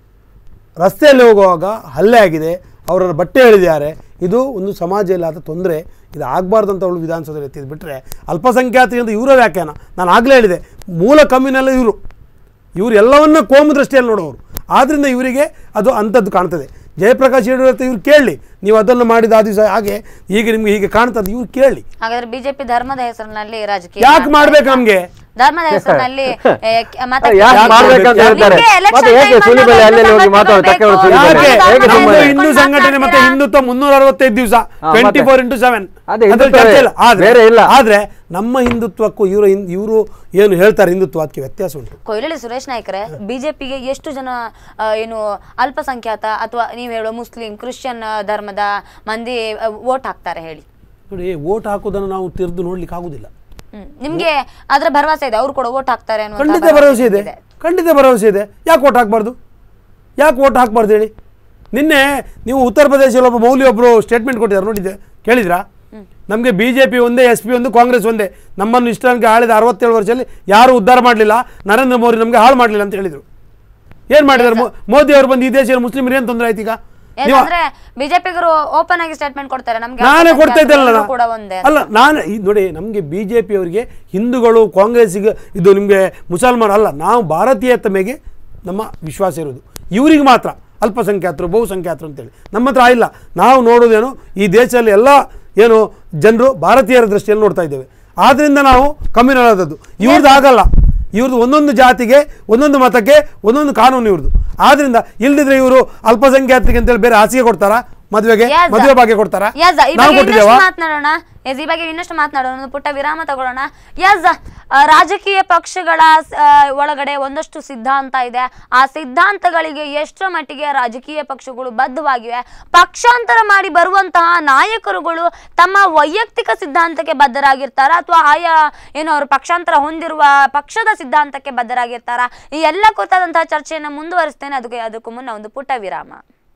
ರಸ್ತೆಯಲ್ಲಿ ಹೋಗುವಾಗ ಹಲ್ಲೆ ಆಗಿದೆ ಅವರ ಬಟ್ಟೆ ಎಳೆದಿದ್ದಾರೆ ಇದು ಒಂದು ಸಮಾಜದಲ್ಲಿ ಆದ ತೊಂದರೆ ಇದು ಆಗಬಾರ್ದು ಅಂತ ಅವಳು ವಿಧಾನಸೌಧದಲ್ಲಿ ಎತ್ತಿದ್ದು ಬಿಟ್ಟರೆ ಅಲ್ಪಸಂಖ್ಯಾತರಿಂದ ಇವರ ವ್ಯಾಖ್ಯಾನ ನಾನು ಆಗಲೇ ಹೇಳಿದೆ ಮೂಲ ಕಮ್ಮಿನೆಲ್ಲ ಇವರು ಇವರು ಎಲ್ಲವನ್ನ ಕೋಮು ದೃಷ್ಟಿಯಲ್ಲಿ ನೋಡೋರು ಆದ್ದರಿಂದ ಇವರಿಗೆ ಅದು ಅಂಥದ್ದು ಕಾಣ್ತದೆ ಜಯಪ್ರಕಾಶ್ ಯಡಿಯೂರಪ್ಪ ಇವ್ರು ಕೇಳಲಿ ನೀವು ಅದನ್ನು ಮಾಡಿದ ಆ ದಿವಸ ಹಾಗೆ ಈಗ ನಿಮ್ಗೆ ಹೀಗೆ ಕಾಣ್ತದೆ ಇವ್ರು ಕೇಳಿ ಹಾಗಾದ್ರೆ ಬಿಜೆಪಿ ಧರ್ಮದ ಹೆಸರಿನಲ್ಲಿ ರಾಜಕೀಯ ಯಾಕೆ ಮಾಡ್ತಾ ಮಾಡ್ಬೇಕು ಇದೆ. ನಮ್ಗೆ ಧರ್ಮದ ಹೆಸರಿನಲ್ಲಿ ಏ, ಕ- ಮತ ಯಾಕೆ ಕೇಳ್ತಾರೆ. ಮಾಡ್ಬೇಕಂತ ಹೇಳ್ತಾರೆ ನಿಮ್ಗೆ election ಮತ್ತೆ ಹೇಗೆ time ಸುಲಿಬೆಲೆ ಅನ್ನ ಅಲ್ಲೆಲ್ಲಿ ಹೋಗಿ ಸಂಘಟನೆ ಮಾತಾಡೋದು ತಕ್ಕೆ ಬೇಕು. ಸುಲಿಬೆಲೆ ಯಾಕೆ ಹೇಗೆ ಧರ್ಮದ ನಮ್ದು ಸುಮ್ಮನೆ? ಹಿಂದೂ ಸಂಘಟನೆ ಮತ್ತೆ ಹಿಂದುತ್ವ ಮುನ್ನೂರ ಅರವತ್ತೈದು ದಿವಸ ಹಾ, ಟ್ವೆಂಟಿ ಮತ್ತೆ? ಫೋರ್ ಇಂಟು ಸೆವೆನ್ ಅದೇ ಹಿಂದುತ್ವವೇ, ಆದ್ರೆ ಬೇರೆ ಇಲ್ಲ. ಆದ್ರೆ ನಮ್ಮ ಹಿಂದುತ್ವಕ್ಕೂ ಇವರು ಇವರು ಏನು ಹೇಳ್ತಾರೆ ಹಿಂದುತ್ವ ಅದಕ್ಕೆ ವ್ಯತ್ಯಾಸ ಉಂಟು ಕೊಯ್ಲಳ್ಳಿ ಸುರೇಶ್ ನಾಯ್ಕರೇ ಬಿಜೆಪಿಗೆ ಎಷ್ಟು ಜನ ಆ, ಏನು ಅಲ್ಪಸಂಖ್ಯಾತ ಅಥವಾ ನೀವು ಹೇಳೋ ಮುಸ್ಲಿಂ ಕ್ರಿಶ್ಚಿಯನ್ ಧರ್ಮದ ಮಂದಿ ವೋಟ್ ಹಾಕ್ತಾರೆ ಹೇಳಿ ನೋಡಿ ಓಟ್ ಹಾಕೋದನ್ನು ನಾವು ತಿರ್ದು ನೋಡ್ಲಿಕ್ಕೆ ಆಗುದಿಲ್ಲ ಹ್ಮ್. ನಿಮ್ಗೆ ಅದ್ರ ಭರವಸೆ ಇದೆ ಅವ್ರು ಕೂಡ ವೋಟ್ ಹಾಕ್ತಾರೆ ಅನ್ನುವಂತ ಖಂಡಿತ ಭರವಸೆ ಇದೆ ಖಂಡಿತ ಭರವಸೆ ಇದೆ ಯಾಕೆ ಓಟ್ ಹಾಕ್ಬಾರ್ದು ಯಾಕೆ ಓಟ್ ಹಾಕ್ಬಾರ್ದು ಹೇಳಿ ನಿನ್ನೆ ನೀವು ಉತ್ತರ ಪ್ರದೇಶದಲ್ಲಿ ಒಬ್ಬ ಮೌಲ್ಯ ಒಬ್ಬರು ಸ್ಟೇಟ್ಮೆಂಟ್ ಕೊಟ್ಟಿದ್ದಾರೆ ನೋಡಿದ್ದೆ ಕೇಳಿದ್ರಾ ನಮಗೆ ಬಿ ಜೆ ಪಿ ಒಂದೇ ಎಸ್ ಪಿ ಒಂದು ಕಾಂಗ್ರೆಸ್ ಒಂದೇ ನಮ್ಮನ್ನು ಇಷ್ಟಕ್ಕೆ ಆಳಿದ ಅರವತ್ತೇಳು ವರ್ಷದಲ್ಲಿ ಯಾರು ಉದ್ಧಾರ ಮಾಡಲಿಲ್ಲ ನರೇಂದ್ರ ಮೋದಿ ನಮಗೆ ಹಾಳು ಮಾಡಲಿಲ್ಲ ಅಂತ ಹೇಳಿದರು ಏನು ಮಾಡಿದ್ದಾರೆ ಮೋ- ಮೋದಿ ಅವರು ಬಂದು ಈ ದೇಶದಲ್ಲಿ ಮುಸ್ಲಿಮರು ಏನು ತೊಂದರೆ ಆಯ್ತು ಈಗ ನೀವು ಯಾಕಂದ್ರೆ ಬಿಜೆಪಿಗರು ಓಪನ್ ಆಗಿ ಸ್ಟೇಟ್ಮೆಂಟ್ ಕೊಡ್ತಾರೆ ನಮ್ಗೆ ನಾನೇ ಕೊಡ್ತಾ ಇದ್ದಲ್ಲ ಅಲ್ಪಸಂಖ್ಯಾತರು ಕೂಡ ಒಂದೇ ಅಂತ. ಅಲ್ಲ ನಾನು ಈ ನೋಡಿ ನಮಗೆ ಬಿ ಜೆ ಪಿಯವರಿಗೆ ಹಿಂದೂಗಳು ಕಾಂಗ್ರೆಸ್ಸಿಗೆ ಇದು ನಿಮಗೆ ಮುಸಲ್ಮಾನ್ ಅಲ್ಲ ನಾವು ಭಾರತೀಯತೆ ಮೇಲೆ ನಮ್ಮ ವಿಶ್ವಾಸ ಇರೋದು ಇವರಿಗೆ ಮಾತ್ರ ಅಲ್ಪಸಂಖ್ಯಾತರು ಬಹುಸಂಖ್ಯಾತರು ಅಂತೇಳಿ ನಮ್ಮ ಹತ್ರ ಇಲ್ಲ ನಾವು ನೋಡೋದೇನು ಈ ದೇಶದಲ್ಲಿ ಎಲ್ಲ ಏನು ಜನರು ಭಾರತೀಯರ ದೃಷ್ಟಿಯಲ್ಲಿ ನೋಡ್ತಾ ಇದ್ದೇವೆ ಆದ್ದರಿಂದ ನಾವು ಕಮ್ಯುನಲ್ ಆದದ್ದು ಇವ್ರದ್ದು ಆಗಲ್ಲ ಇವ್ರದ್ದು ಒಂದೊಂದು ಜಾತಿಗೆ ಒಂದೊಂದು ಮತಕ್ಕೆ ಒಂದೊಂದು ಕಾನೂನು ಇವ್ರದ್ದು ಆದ್ರಿಂದ ಇಲ್ದಿದ್ರೆ ಇವರು ಅಲ್ಪಸಂಖ್ಯಾತರಿಗೆ ಅಂತೇಳಿ ಬೇರೆ ಹಾಸಿಗೆ ಕೊಡ್ತಾರಾ ಮದುವೆಗೆ Yes. ಮದುವೆ ಭಾಗ್ಯ ಕೊಡ್ತಾರಾ Yes, ಈ ನಾವು ಬಗ್ಗೆ ಕೊಟ್ಟಿದ್ದೇವಾ ಇನ್ನಷ್ಟು ಮಾತನಾಡೋಣ ಎಸ್ ಈ ಬಗ್ಗೆ ಇನ್ನಷ್ಟು ಮಾತನಾಡೋಣ ಒಂದು ಪುಟ್ಟ ವಿರಾಮ ತಗೊಳ್ಳೋಣ ಎಸ್ ರಾಜಕೀಯ ಪಕ್ಷಗಳ ಆ, ಒಳಗಡೆ ಒಂದಷ್ಟು ಸಿದ್ಧಾಂತ ಇದೆ ಆ ಸಿದ್ಧಾಂತಗಳಿಗೆ ಎಷ್ಟರ ಮಟ್ಟಿಗೆ ರಾಜಕೀಯ ಪಕ್ಷಗಳು ಬದ್ಧವಾಗಿವೆ ಪಕ್ಷಾಂತರ ಮಾಡಿ ಬರುವಂತಹ ನಾಯಕರುಗಳು ತಮ್ಮ ವೈಯಕ್ತಿಕ ಸಿದ್ಧಾಂತಕ್ಕೆ ಬದ್ಧರಾಗಿರ್ತಾರ ಅಥವಾ ಆಯಾ ಏನು ಅವರು ಪಕ್ಷಾಂತರ ಹೊಂದಿರುವ ಪಕ್ಷದ ಸಿದ್ಧಾಂತಕ್ಕೆ ಬದ್ಧರಾಗಿರ್ತಾರ ಈ ಎಲ್ಲ ಕುರಿತಾದಂತಹ ಚರ್ಚೆಯನ್ನು ಮುಂದುವರಿಸ್ತೇನೆ ಅದಕ್ಕೆ ಅದಕ್ಕೂ ಮುನ್ನ ಒಂದು ಪುಟ್ಟ ವಿರಾಮ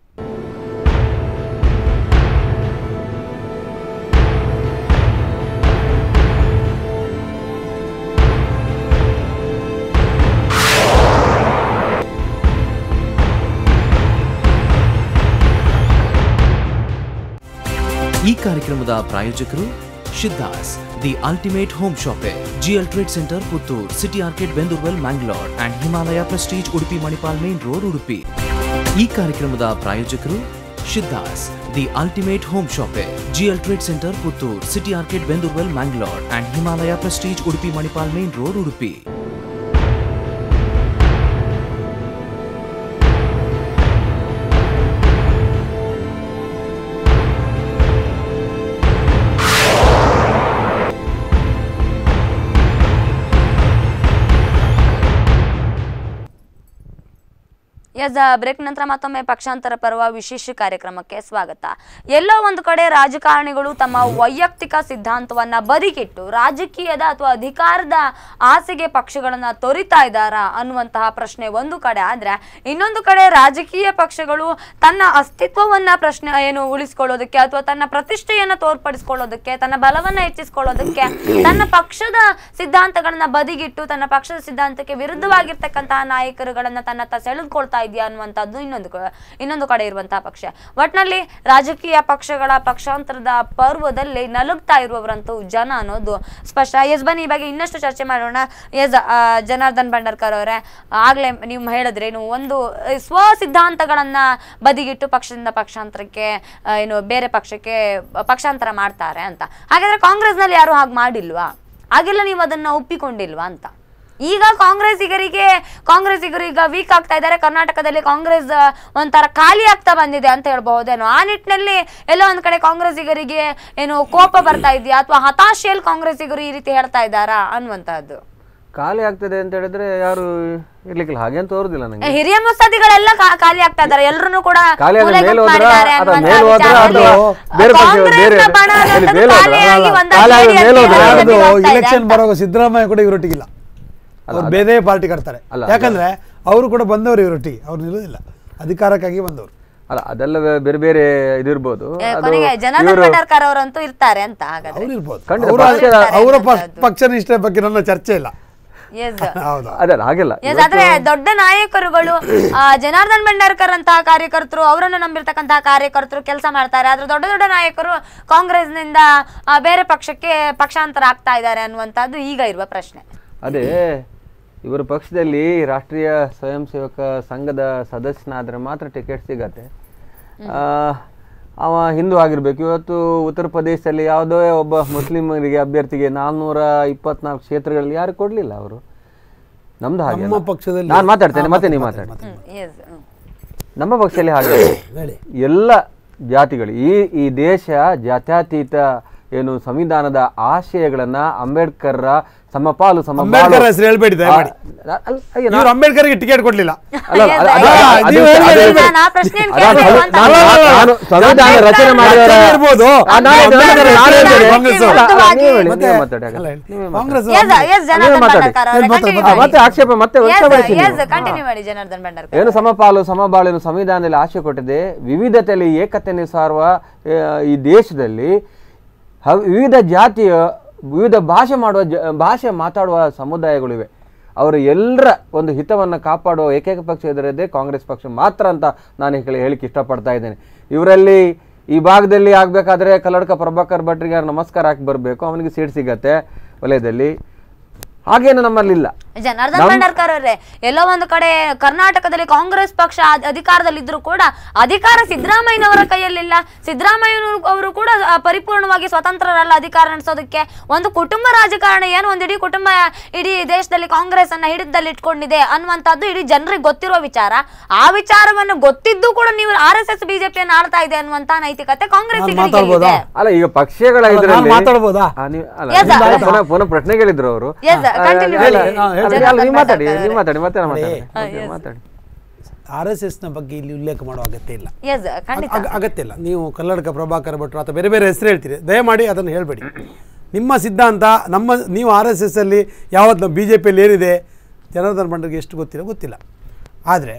ಈ ಕಾರ್ಯಕ್ರಮದ ಪ್ರಾಯೋಜಕರು ಶಿದ್ದಾಸ್ the ultimate home shopping GL trade centre Puttur city ಆರ್ಕೆಟ್ Bendoorwell Mangalore and Himalaya Prestige Udupi Manipal main road Udupi ಈ ಕಾರ್ಯಕ್ರಮದ ಪ್ರಾಯೋಜಕರು ಶಿದ್ದಾಸ್ the ultimate home shopping GL trade centre Puttur city ಆರ್ಕೆಟ್ Bendoorwell Mangalore and Himalaya Prestige Udupi Manipal main road Udupi ಎಸ್ ಬ್ರೇಕ್ ನಂತರ ಮತ್ತೊಮ್ಮೆ ಪಕ್ಷಾಂತರ ಪರ್ವ ವಿಶೇಷ ಕಾರ್ಯಕ್ರಮಕ್ಕೆ ಸ್ವಾಗತ ಎಲ್ಲೋ ಒಂದು ಕಡೆ ರಾಜಕಾರಣಿಗಳು ತಮ್ಮ ವೈಯಕ್ತಿಕ ಸಿದ್ಧಾಂತವನ್ನ ಬದಿಗಿಟ್ಟು ರಾಜಕೀಯದ ಅಥವಾ ಅಧಿಕಾರದ ಆಸೆಗೆ ಪಕ್ಷಗಳನ್ನ ತೊರಿತಾ ಇದ್ದಾರಾ ಅನ್ನುವಂತಹ ಪ್ರಶ್ನೆ ಒಂದು ಕಡೆ ಆದ್ರೆ ಇನ್ನೊಂದು ಕಡೆ ರಾಜಕೀಯ ಪಕ್ಷಗಳು ತನ್ನ ಅಸ್ತಿತ್ವವನ್ನ ಪ್ರಶ್ನೆ ಏನು ಉಳಿಸ್ಕೊಳ್ಳೋದಕ್ಕೆ ಅಥವಾ ತನ್ನ ಪ್ರತಿಷ್ಠೆಯನ್ನ ತೋರ್ಪಡಿಸ್ಕೊಳ್ಳೋದಕ್ಕೆ ತನ್ನ ಬಲವನ್ನ ಹೆಚ್ಚಿಸ್ಕೊಳ್ಳೋದಕ್ಕೆ ತನ್ನ ಪಕ್ಷದ ಸಿದ್ಧಾಂತಗಳನ್ನ ಬದಿಗಿಟ್ಟು ತನ್ನ ಪಕ್ಷದ ಸಿದ್ಧಾಂತಕ್ಕೆ ವಿರುದ್ಧವಾಗಿರ್ತಕ್ಕಂತಹ ನಾಯಕರುಗಳನ್ನ ತನ್ನತ್ತ ಸೆಳೆದುಕೊಳ್ತಾ ಇದೆಯಾ ಅನ್ನುವಂಥದ್ದು ಇನ್ನೊಂದು ಕ- ಇನ್ನೊಂದು ಕಡೆ ಇರುವಂತಹ ಪಕ್ಷ ಒಟ್ನಲ್ಲಿ ರಾಜಕೀಯ ಪಕ್ಷಗಳ ಪಕ್ಷಾಂತರದ ಪರ್ವದಲ್ಲಿ ನಲುಗ್ತಾ ಇರುವವರಂತೂ ಜನ ಅನ್ನೋದು ಸ್ಪಷ್ಟ ಎಸ್ ಬನ್ನಿ ಈ ಬಗ್ಗೆ ಇನ್ನಷ್ಟು ಚರ್ಚೆ ಮಾಡೋಣ ಎಸ್ ಜನಾರ್ದನ್ ಭಂಡಾರ್ಕರ್ ಅವರೇ ಆಗ್ಲೇ ನೀವು ಹೇಳಿದ್ರೆ ನೀವು ಒಂದು ಆ, ಸ್ವ ಸಿದ್ಧಾಂತಗಳನ್ನ ಬದಿಗಿಟ್ಟು ಪಕ್ಷದಿಂದ ಪಕ್ಷಾಂತರಕ್ಕೆ ಆ, ಏನು ಬೇರೆ ಪಕ್ಷಕ್ಕೆ ಪಕ್ಷಾಂತರ ಮಾಡ್ತಾರೆ ಅಂತ ಹಾಗಾದ್ರೆ ಕಾಂಗ್ರೆಸ್ನಲ್ಲಿ ಯಾರು ಹಾಗೆ ಮಾಡಿಲ್ವಾ ಹಾಗೆಲ್ಲ ನೀವು ಅದನ್ನ ಒಪ್ಪಿಕೊಂಡಿಲ್ವಾ ಅಂತ ಈಗ ಕಾಂಗ್ರೆಸ್ಸಿಗರಿಗೆ ಕಾಂಗ್ರೆಸ್ಸಿಗರು ಈಗ ವೀಕ್ ಆಗ್ತಾ ಇದ್ದಾರೆ ಕರ್ನಾಟಕದಲ್ಲಿ ಕಾಂಗ್ರೆಸ್ ಆ, ಒಂಥರ ಖಾಲಿ ಆಗ್ತಾ ಬಂದಿದೆ ಅಂತ ಹೇಳ್ಬಹುದೇನೋ ಆ ನಿಟ್ಟಿನಲ್ಲಿ ಎಲ್ಲೋ ಒಂದ್ ಕಡೆ ಕಾಂಗ್ರೆಸ್ಸಿಗರಿಗೆ ಏನು ಕೋಪ ಬರ್ತಾ ಇದೆಯಾ ಅಥವಾ ಹತಾಶೆಯಲ್ಲಿ ಕಾಂಗ್ರೆಸ್ಸಿಗರು ಈ ರೀತಿ ಹೇಳ್ತಾ ಇದ್ದಾರಾ ಅನ್ನುವಂತಹದ್ದು ಖಾಲಿ ಆಗ್ತದೆ ಅಂತ ಹೇಳಿದ್ರೆ ಯಾರು ಇರ್ಲಿಕ್ಕಿಲ್ಲ ಹಾಗೆ ಅಂತ ತೋರುದಿಲ್ಲ ನಂಗೆ ಹಿರಿಯ ಮುತ್ಸದ್ದಿಗಳೆಲ್ಲ ಖಾ- ಖಾಲಿ ಆಗ್ತಾ ಇದ್ದಾರೆ ಎಲ್ಲರೂ ಕೂಡ ಖಾಲಿ ಆದ್ರೆ ಮೂಲೆಗುಂಪು ಮೇಲೆ ಹೋದ್ರ ಮಾಡಿದ್ದಾರೆ ಅಥವಾ ಅನ್ನುವಂಥ ಮೇಲೆ ಹೋದ್ರ ವಿಚಾರದಲ್ಲಿ ಅದು ಬೇರೆ ಪಕ್ಷ ಕಾಂಗ್ರೆಸ್ನ ಬೇರೆ ಬಣ ಅಲ್ಲಿ ಅನ್ನೋದು ಮೇಲೆ ಹೋದ್ರ ಖಾಲಿಯಾಗಿ ಅಲ್ಲ, ಒಂದಾಗಿ ಖಾಲಿ ಆದ್ರೆ ಹೇಳಿ ಮೇಲೆ ಹೋದ್ರ ಅಂತ ಅದು ಹೇಳ್ತಾ ಯಾರ್ದು ಇದೆ ಇಲೆಕ್ಷನ್ ಅಂತ. ಬರುವಾಗ ಸಿದ್ದರಾಮಯ್ಯ ಕೂಡ ಇವರೊಟ್ಟಿಗಿಲ್ಲ ಅವ್ರು ಬೇರೆ ಪಾರ್ಟಿ ಕಟ್ತಾರೆ ಅಲ್ಲ, ಯಾಕಂದ್ರೆ ಅವರು ಕೂಡ ಬಂದವರು ಇವರೊಟ್ಟಿಗೆ ಅವ್ರು ನಿಲ್ಲೋದಿಲ್ಲ ಅಧಿಕಾರಕ್ಕಾಗಿ ಬಂದವರು ಅಲ್ಲ ಅದೆಲ್ಲ ಬೇ- ಬೇರೆ ಬೇರೆ ಇದಿರ್ಬೋದು ಏ, ಅದು ಕೊನೆಗೆ ಜನಾರ್ದನ್ ಇವರು ಭಂಡಾರ್ಕರ್ ಅವರಂತೂ ಇರ್ತಾರೆ ಅಂತ ಹಾಗಾದ್ರೆ ಅವ್ರು ಇರ್ಬೋದು ಖಂಡಿತ ಅವರ ಪಕ್ಷದ- ಅವರ ಪಕ್ಷ ನಿಷ್ಠೆ ಬಗ್ಗೆ ನನ್ನ ಚರ್ಚೆ ಇಲ್ಲ ಎಸ್ ಹೌದಾ ಅದಲ್ಲ ಹಾಗೆಲ್ಲ ಎಸ್ ಆದ್ರೆ ದೊಡ್ಡ ನಾಯಕರುಗಳು ಆ, ಜನಾರ್ದನ್ ಭಂಡಾರ್ಕರ್ ಅಂತಹ ಕಾರ್ಯಕರ್ತರು ಅವರನ್ನು ನಂಬಿರ್ತಕ್ಕಂತಹ ಕಾರ್ಯಕರ್ತರು ಕೆಲಸ ಮಾಡ್ತಾರೆ ಆದ್ರೆ ದೊಡ್ಡ ದೊಡ್ಡ ನಾಯಕರು ಕಾಂಗ್ರೆಸ್ನಿಂದ ಆ, ಬೇರೆ ಪಕ್ಷಕ್ಕೆ ಪಕ್ಷಾಂತರ ಆಗ್ತಾ ಇದ್ದಾರೆ ಅನ್ನುವಂಥದ್ದು ಈಗ ಇರುವ ಪ್ರಶ್ನೆ ಅದೇ ಇವರ ಪಕ್ಷದಲ್ಲಿ ರಾಷ್ಟ್ರೀಯ ಸ್ವಯಂ ಸೇವಕ ಸಂಘದ ಸದಸ್ಯನಾದ್ರೆ ಮಾತ್ರ ಟಿಕೆಟ್ ಸಿಗತ್ತೆ ಆ, ಅವ ಹಿಂದೂ ಆಗಿರ್ಬೇಕು ಇವತ್ತು ಉತ್ತರ ಪ್ರದೇಶದಲ್ಲಿ ಯಾವುದೋ ಒಬ್ಬ ಮುಸ್ಲಿಮರಿಗೆ ಅಭ್ಯರ್ಥಿಗೆ ನಾನ್ನೂರ ಇಪ್ಪತ್ನಾಲ್ಕು ಕ್ಷೇತ್ರಗಳಲ್ಲಿ ಯಾರು ಕೊಡ್ಲಿಲ್ಲ ಅವರು ನಮ್ದು ಹಾಗೆ ನಮ್ಮ ಪಕ್ಷದಲ್ಲಿ- ನಾನು ಮಾತಾಡ್ತೇನೆ ಹಾ, ಮತ್ತೆ ನೀವು ಮಾತಾಡಿ, ಮಾತಾಡಿ ಎಸ್ ನಮ್ಮ ಪಕ್ಷದಲ್ಲಿ ಹಾಗೆ ಹೇಳಿ ಎಲ್ಲ ಜಾತಿಗಳು ಈ ಈ ದೇಶ ಜಾತ್ಯತೀತ ಏನು ಸಂವಿಧಾನದ ಆಶಯಗಳನ್ನ ಅಂಬೇಡ್ಕರ್ರ ಸಮಪಾಲು ಸಮಪಾಲು ಅಂಬೇಡ್ಕರ್ ಹೆಸರು ಹೇಳ್ಬೇಡಿ ದಯಮಾಡಿ ಆ, ಅಲ್ಲ, ಅಯ್ಯೋ, ನಾ- ಇವ್ರು ಅಂಬೇಡ್ಕರ್ಗೆ ಟಿಕೆಟ್ ಕೊಡ್ಲಿಲ್ಲ ಅಲ್ಲ, ಅಲ್ಲ, ಅದು- Yes, ಅದು- yes. ಅದು- ನೀವು ಅದು- ಹೇಳಿ, ಅದು- ನಾನು ಆ ಪ್ರಶ್ನೆಯನ್ನು ಅಲ್ಲ, ಕೇಳ್ಬೇಕು ನಾನು- ಅಂತ ನಾನು- ಅನ್ಕೊಂಡೆ. ನಾನು ಸಂವಿಧಾನ ರಚನೆ ಮಾಡಿದವರ ಇರ್ಬೋದು. ಆ, ನಾನು ಅಂಬೇಡ್ಕರ್ ಹೇಳ್ತೇನೆ, ನಾನು ಹೇಳ್ತೇನೆ. ಕಾಂಗ್ರೆಸ್ ಅಲ್ಲ, ಅಲ್ಲ, ಅವರು. ನೀವು ಹೇಳಿ, ಮತ್ತೆ ನೀವು ಮಾತಾಡಿ ಹಾಗಾದ್ರೆ. ಅಲ್ಲ, ಹೇಳಿ. ನೀವೇ ಕಾಂಗ್ರೆಸ್ ಎಸ್ ಎಸ್ ಜನಾರ್ದನ್ ನೀವೇ ಮಾತಾಡಿ. ಭಂಡಾರ್ಕರ್ ಅವರೇ, ಹೇಳಿ, ಮಾತಾಡಿ, continue ಆ, ಮಾಡಿ. ಮತ್ತೆ ಆಕ್ಷೇಪ ಮತ್ತೆ Yes, ವ್ಯಕ್ತಪಡಿಸಿ yes, ನೀವು. continue ಮಾಡಿ ಜನಾರ್ದನ್ ಭಂಡಾರ್ಕರ್ ಏನು ಸಮಪಾಲು ಸಮಬಾಳಿನ ಸಂವಿಧಾನದಲ್ಲಿ ಆಶೆ ಕೊಟ್ಟಿದೆ ವಿವಿಧತೆಯಲ್ಲಿ ಏಕತೆಯನ್ನು ಸಾರುವ ಆ, ಈ ದೇಶದಲ್ಲಿ ಹ- ವಿವಿಧ ಜಾತಿಯ ವಿವಿಧ ಭಾಷೆ ಮಾಡುವ ಜ ಭಾಷೆ ಮಾತಾಡುವ ಸಮುದಾಯಗಳಿವೆ ಅವರ ಎಲ್ಲರ ಒಂದು ಹಿತವನ್ನು ಕಾಪಾಡುವ ಏಕೈಕ ಪಕ್ಷ ಇದರದೇ ಕಾಂಗ್ರೆಸ್ ಪಕ್ಷ ಮಾತ್ರ ಅಂತ ನಾನು ಹೇಳಿ ಹೇಳಿಕ್ಕೆ ಇಷ್ಟಪಡ್ತಾ ಇದ್ದೇನೆ ಇವರಲ್ಲಿ ಈ ಭಾಗದಲ್ಲಿ ಆಗಬೇಕಾದ್ರೆ ಕಲ್ಲಡ್ಕ ಪ್ರಭಾಕರ್ ಭಟ್ರಿಗೆ ನಮಸ್ಕಾರ ಹಾಕಿ ಬರಬೇಕು ಅವನಿಗೆ ಸೀಟ್ ಸಿಗತ್ತೆ ವಲಯದಲ್ಲಿ ಹಾಗೇನು ನಮ್ಮಲ್ಲಿಲ್ಲ ಜನಾರ್ದನ್ ನಮ್- ಭಂಡಾರ್ಕರ್ ಅವರೇ ಎಲ್ಲೋ ಒಂದು ಕಡೆ ಕರ್ನಾಟಕದಲ್ಲಿ ಕಾಂಗ್ರೆಸ್ ಪಕ್ಷ ಅದ್- ಅಧಿಕಾರದಲ್ಲಿದ್ರು ಕೂಡ ಅಧಿಕಾರ ಸಿದ್ದರಾಮಯ್ಯನವರ ಕೈಯಲ್ಲಿಲ್ಲ ಸಿದ್ದರಾಮಯ್ಯ ಅವರು ಕೂಡ ಆ, ಪರಿಪೂರ್ಣವಾಗಿ ಸ್ವತಂತ್ರರಲ್ಲ ಅಧಿಕಾರ ನಡೆಸೋದಕ್ಕೆ ಒಂದು ಕುಟುಂಬ ರಾಜಕಾರಣ ಏನು ಒಂದು ಇಡೀ ಕುಟುಂಬ ಇಡೀ ದೇಶದಲ್ಲಿ ಕಾಂಗ್ರೆಸ್ ಅನ್ನ ಹಿಡಿದಲ್ಲಿ ಇಟ್ಕೊಂಡಿದೆ ಅನ್ನುವಂಥದ್ದು ಇಡೀ ಜನರಿಗೆ ಗೊತ್ತಿರೋ ವಿಚಾರ ಆ ವಿಚಾರವನ್ನು ಗೊತ್ತಿದ್ದು ಕೂಡ ನೀವು ಆರ್ ಎಸ್ ಎಸ್ ಬಿಜೆಪಿಯನ್ನು ಆಳ್ತಾ ಇದೆ ಅನ್ನುವಂತ ನೈತಿಕತೆ ಕಾಂಗ್ರೆಸ್ ನಾನು ಮಾತಾಡ್ಬೋದಾ? ಅಲ್ಲ ಈಗ ಪಕ್ಷಗಳ ಅಲ್ಲ, ಇದರಲ್ಲಿ ನಾನು ಮಾತಾಡ್ಬೋದಾ? ಆ, ನೀವು- ಅಲ್ಲ, Yes, ನೀವು sir. ಪುನಃ ಪುನಃ ಪ್ರಶ್ನೆ ಕೇಳಿದ್ರು ಅವರು Yes, sir. Continue ಮಾಡಿ. ನೀವು ಮಾತಾಡಿ ನೀವು ಮಾತಾಡಿ ಮತ್ತೆ ನಾನು ಮಾತಾಡಿ Okay, ಮಾತಾಡಿ ಆರ್ ಎಸ್ ಎಸ್ನ ಬಗ್ಗೆ ಇಲ್ಲಿ ಉಲ್ಲೇಖ ಮಾಡುವ ಅಗತ್ಯ ಇಲ್ಲ ಎಸ್ ಖಂಡಿತ ಅಗ- ಅಗತ್ಯ ಇಲ್ಲ ನೀವು ಕಲ್ಲಡ್ಕ ಪ್ರಭಾಕರ್ ಭಟ್ರು ಅಥವಾ ಬೇರೆ ಬೇರೆ ಹೆಸರು ಹೇಳ್ತೀರಿ ದಯಮಾಡಿ ಅದನ್ನು ಹೇಳಬೇಡಿ ನಿಮ್ಮ ಸಿದ್ಧಾಂತ ನಮ್ಮ ನೀವು ಆರ್ ಎಸ್ ಎಸ್ ಅಲ್ಲಿ ಯಾವತ್ತು ನಮ್ಮ ಬಿ ಜೆ ಪಿಯಲ್ಲಿ ಏನಿದೆ ಜನಾರ್ದನ್ ಭಂಡರ್ಗೆ ಎಷ್ಟು ಗೊತ್ತಿಲ್ಲ ಗೊತ್ತಿಲ್ಲ ಆದರೆ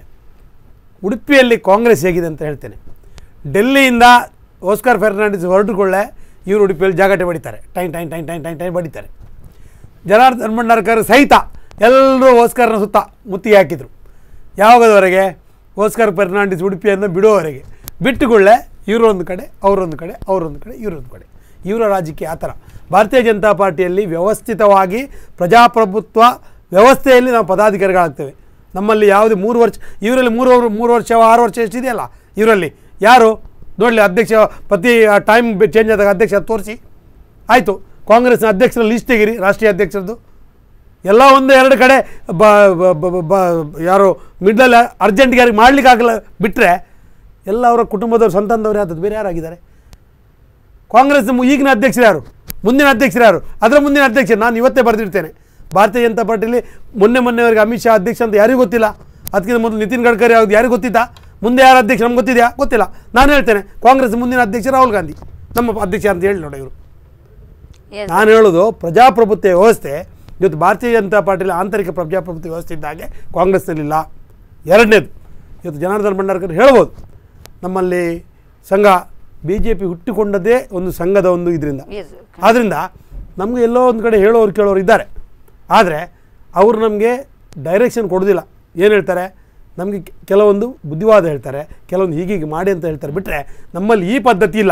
ಉಡುಪಿಯಲ್ಲಿ ಕಾಂಗ್ರೆಸ್ ಹೇಗಿದೆ ಅಂತ ಹೇಳ್ತೇನೆ ಡೆಲ್ಲಿಯಿಂದ ಓಸ್ಕರ್ ಫೆರ್ನಾಂಡಿಸ್ ಹೊರಟುಕೊಳ್ಳೆ ಇವರು ಉಡುಪಿಯಲ್ಲಿ ಜಾಗಟೆ ಬಡಿತಾರೆ ಟೈನ್ ಟೈನ್ ಟೈನ್ ಟೈನ್ ಟೈನ್ ಟೈನ್ ಬಡಿತಾರೆ ಜನಾರ್ದನ್ ಭಂಡಾರ್ಕರ್ ಸಹಿತ ಎಲ್ಲರೂ ಓಸ್ಕರ್ನ ಸುತ್ತ ಮುತ್ತಿಗೆ ಹಾಕಿದರು ಯಾವಾಗದವರೆಗೆ ಓಸ್ಕರ್ ಫೆರ್ನಾಂಡಿಸ್ ಉಡುಪಿಯನ್ನು ಬಿಡುವವರೆಗೆ ಬಿಟ್ಟುಕೊಳ್ಳೆ ಇವರೊಂದು ಕಡೆ ಅವರೊಂದು ಕಡೆ ಅವರೊಂದು ಕಡೆ ಇವರೊಂದು ಕಡೆ ಇವರ ರಾಜಕೀಯ ಆ ಥರ ಭಾರತೀಯ ಜನತಾ ಪಾರ್ಟಿಯಲ್ಲಿ ವ್ಯವಸ್ಥಿತವಾಗಿ ಪ್ರಜಾಪ್ರಭುತ್ವ ವ್ಯವಸ್ಥೆಯಲ್ಲಿ ನಾವು ಪದಾಧಿಕಾರಿಗಳಾಗ್ತೇವೆ ನಮ್ಮಲ್ಲಿ ಯಾವುದೇ ಮೂರು ವರ್ಷ ಇವರಲ್ಲಿ ಮೂರು ವರ್- ಮೂರು ವರ್ಷ ಆರು ವರ್ಷ ಎಷ್ಟಿದೆಯಲ್ಲ ಇವರಲ್ಲಿ ಯಾರು ನೋಡಲಿ ಅಧ್ಯಕ್ಷ ಪ್ರತಿ ಟೈಮ್ ಚೇಂಜ್ ಆದಾಗ ಅಧ್ಯಕ್ಷ ತೋರಿಸಿ ಆಯಿತು ಕಾಂಗ್ರೆಸ್ನ ಅಧ್ಯಕ್ಷರ ಲಿಸ್ಟ್ ತೆಗೀರಿ ರಾಷ್ಟ್ರೀಯ ಅಧ್ಯಕ್ಷರದ್ದು ಎಲ್ಲ ಒಂದು ಎರಡು ಕಡೆ ಬ ಬ- ಬ- ಬ- ಯಾರು ಮಿಡ್ಲಲ್ಲಿ ಅರ್ಜೆಂಟ್ಗೆ ಯಾರಿಗೆ ಮಾಡ್ಲಿಕ್ಕೆ ಆಗಲ್ಲ ಬಿಟ್ಟರೆ ಎಲ್ಲ ಅವರ ಕುಟುಂಬದವ್ರು ಸಂತಾನದವ್ರು ಯಾವ್ದು ಬೇರೆ ಯಾರಾಗಿದ್ದಾರೆ ಕಾಂಗ್ರೆಸ್ ಈಗಿನ ಅಧ್ಯಕ್ಷರು ಯಾರು ಮುಂದಿನ ಅಧ್ಯಕ್ಷರು ಯಾರು ಅದರ ಮುಂದಿನ ಅಧ್ಯಕ್ಷ ನಾನು ಇವತ್ತೇ ಬರೆದಿರ್ತೇನೆ ಭಾರತೀಯ ಜನತಾ ಪಾರ್ಟಿಲಿ ಮೊನ್ನೆ ಮೊನ್ನೆವರೆಗೆ ಅಮಿತ್ ಶಾ ಅಧ್ಯಕ್ಷ ಅಂತ ಯಾರಿಗೂ ಗೊತ್ತಿಲ್ಲ ಅದಕ್ಕಿಂತ ಮೊದಲು ನಿತಿನ್ ಗಡ್ಕರಿ ಯಾವ್ದು ಯಾರಿಗೂ ಗೊತ್ತಿತ್ತಾ ಮುಂದೆ ಯಾರು ಅಧ್ಯಕ್ಷ ನಮ್ಗೆ ಗೊತ್ತಿದೆಯಾ ಗೊತ್ತಿಲ್ಲ ನಾನು ಹೇಳ್ತೇನೆ ಕಾಂಗ್ರೆಸ್ ಮುಂದಿನ ಅಧ್ಯಕ್ಷ ರಾಹುಲ್ ಗಾಂಧಿ ನಮ್ಮ ಅಧ್ಯಕ್ಷ ಅಂತ ಹೇಳಿ ನೋಡಿ ಇವರು ಎಸ್ ನಾನು ಹೇಳೋದು ಪ್ರಜಾಪ್ರಭುತ್ವ ವ್ಯವಸ್ಥೆ ಇವತ್ತು ಭಾರತೀಯ ಜನತಾ ಪಾರ್ಟಿಲಿ ಆಂತರಿಕ ಪ್ರಜಾಪ್ರಭುತ್ವ ವ್ಯವಸ್ಥೆ ಇದ್ದಾಗೆ ಕಾಂಗ್ರೆಸ್ನಲ್ಲಿಲ್ಲ ಎರಡನೇದು ಇವತ್ತು ಜನಾರ್ದನ್ ಭಂಡಾರ್ಕರ್ ಹೇಳ್ಬೋದು ನಮ್ಮಲ್ಲಿ ಸಂಘ ಬಿ ಜೆ ಪಿ ಹುಟ್ಟಿಕೊಂಡದೇ ಒಂದು ಸಂಘದ ಒಂದು ಇದರಿಂದ ಎಸ್ ಆದ್ದರಿಂದ ನಮಗೆ ಎಲ್ಲೋ ಒಂದು ಕಡೆ ಹೇಳೋರು ಕೇಳೋರು ಇದ್ದಾರೆ ಆದರೆ ಅವರು ನಮಗೆ ಡೈರೆಕ್ಷನ್ ಕೊಡೋದಿಲ್ಲ ಏನು ಹೇಳ್ತಾರೆ ನಮಗೆ ಕೆಲವೊಂದು ಬುದ್ಧಿವಾದ ಹೇಳ್ತಾರೆ ಕೆಲವೊಂದು ಹೀಗೀಗೆ ಮಾಡಿ ಅಂತ ಹೇಳ್ತಾರೆ ಬಿಟ್ಟರೆ ನಮ್ಮಲ್ಲಿ ಈ ಪದ್ಧತಿ ಇಲ್ಲ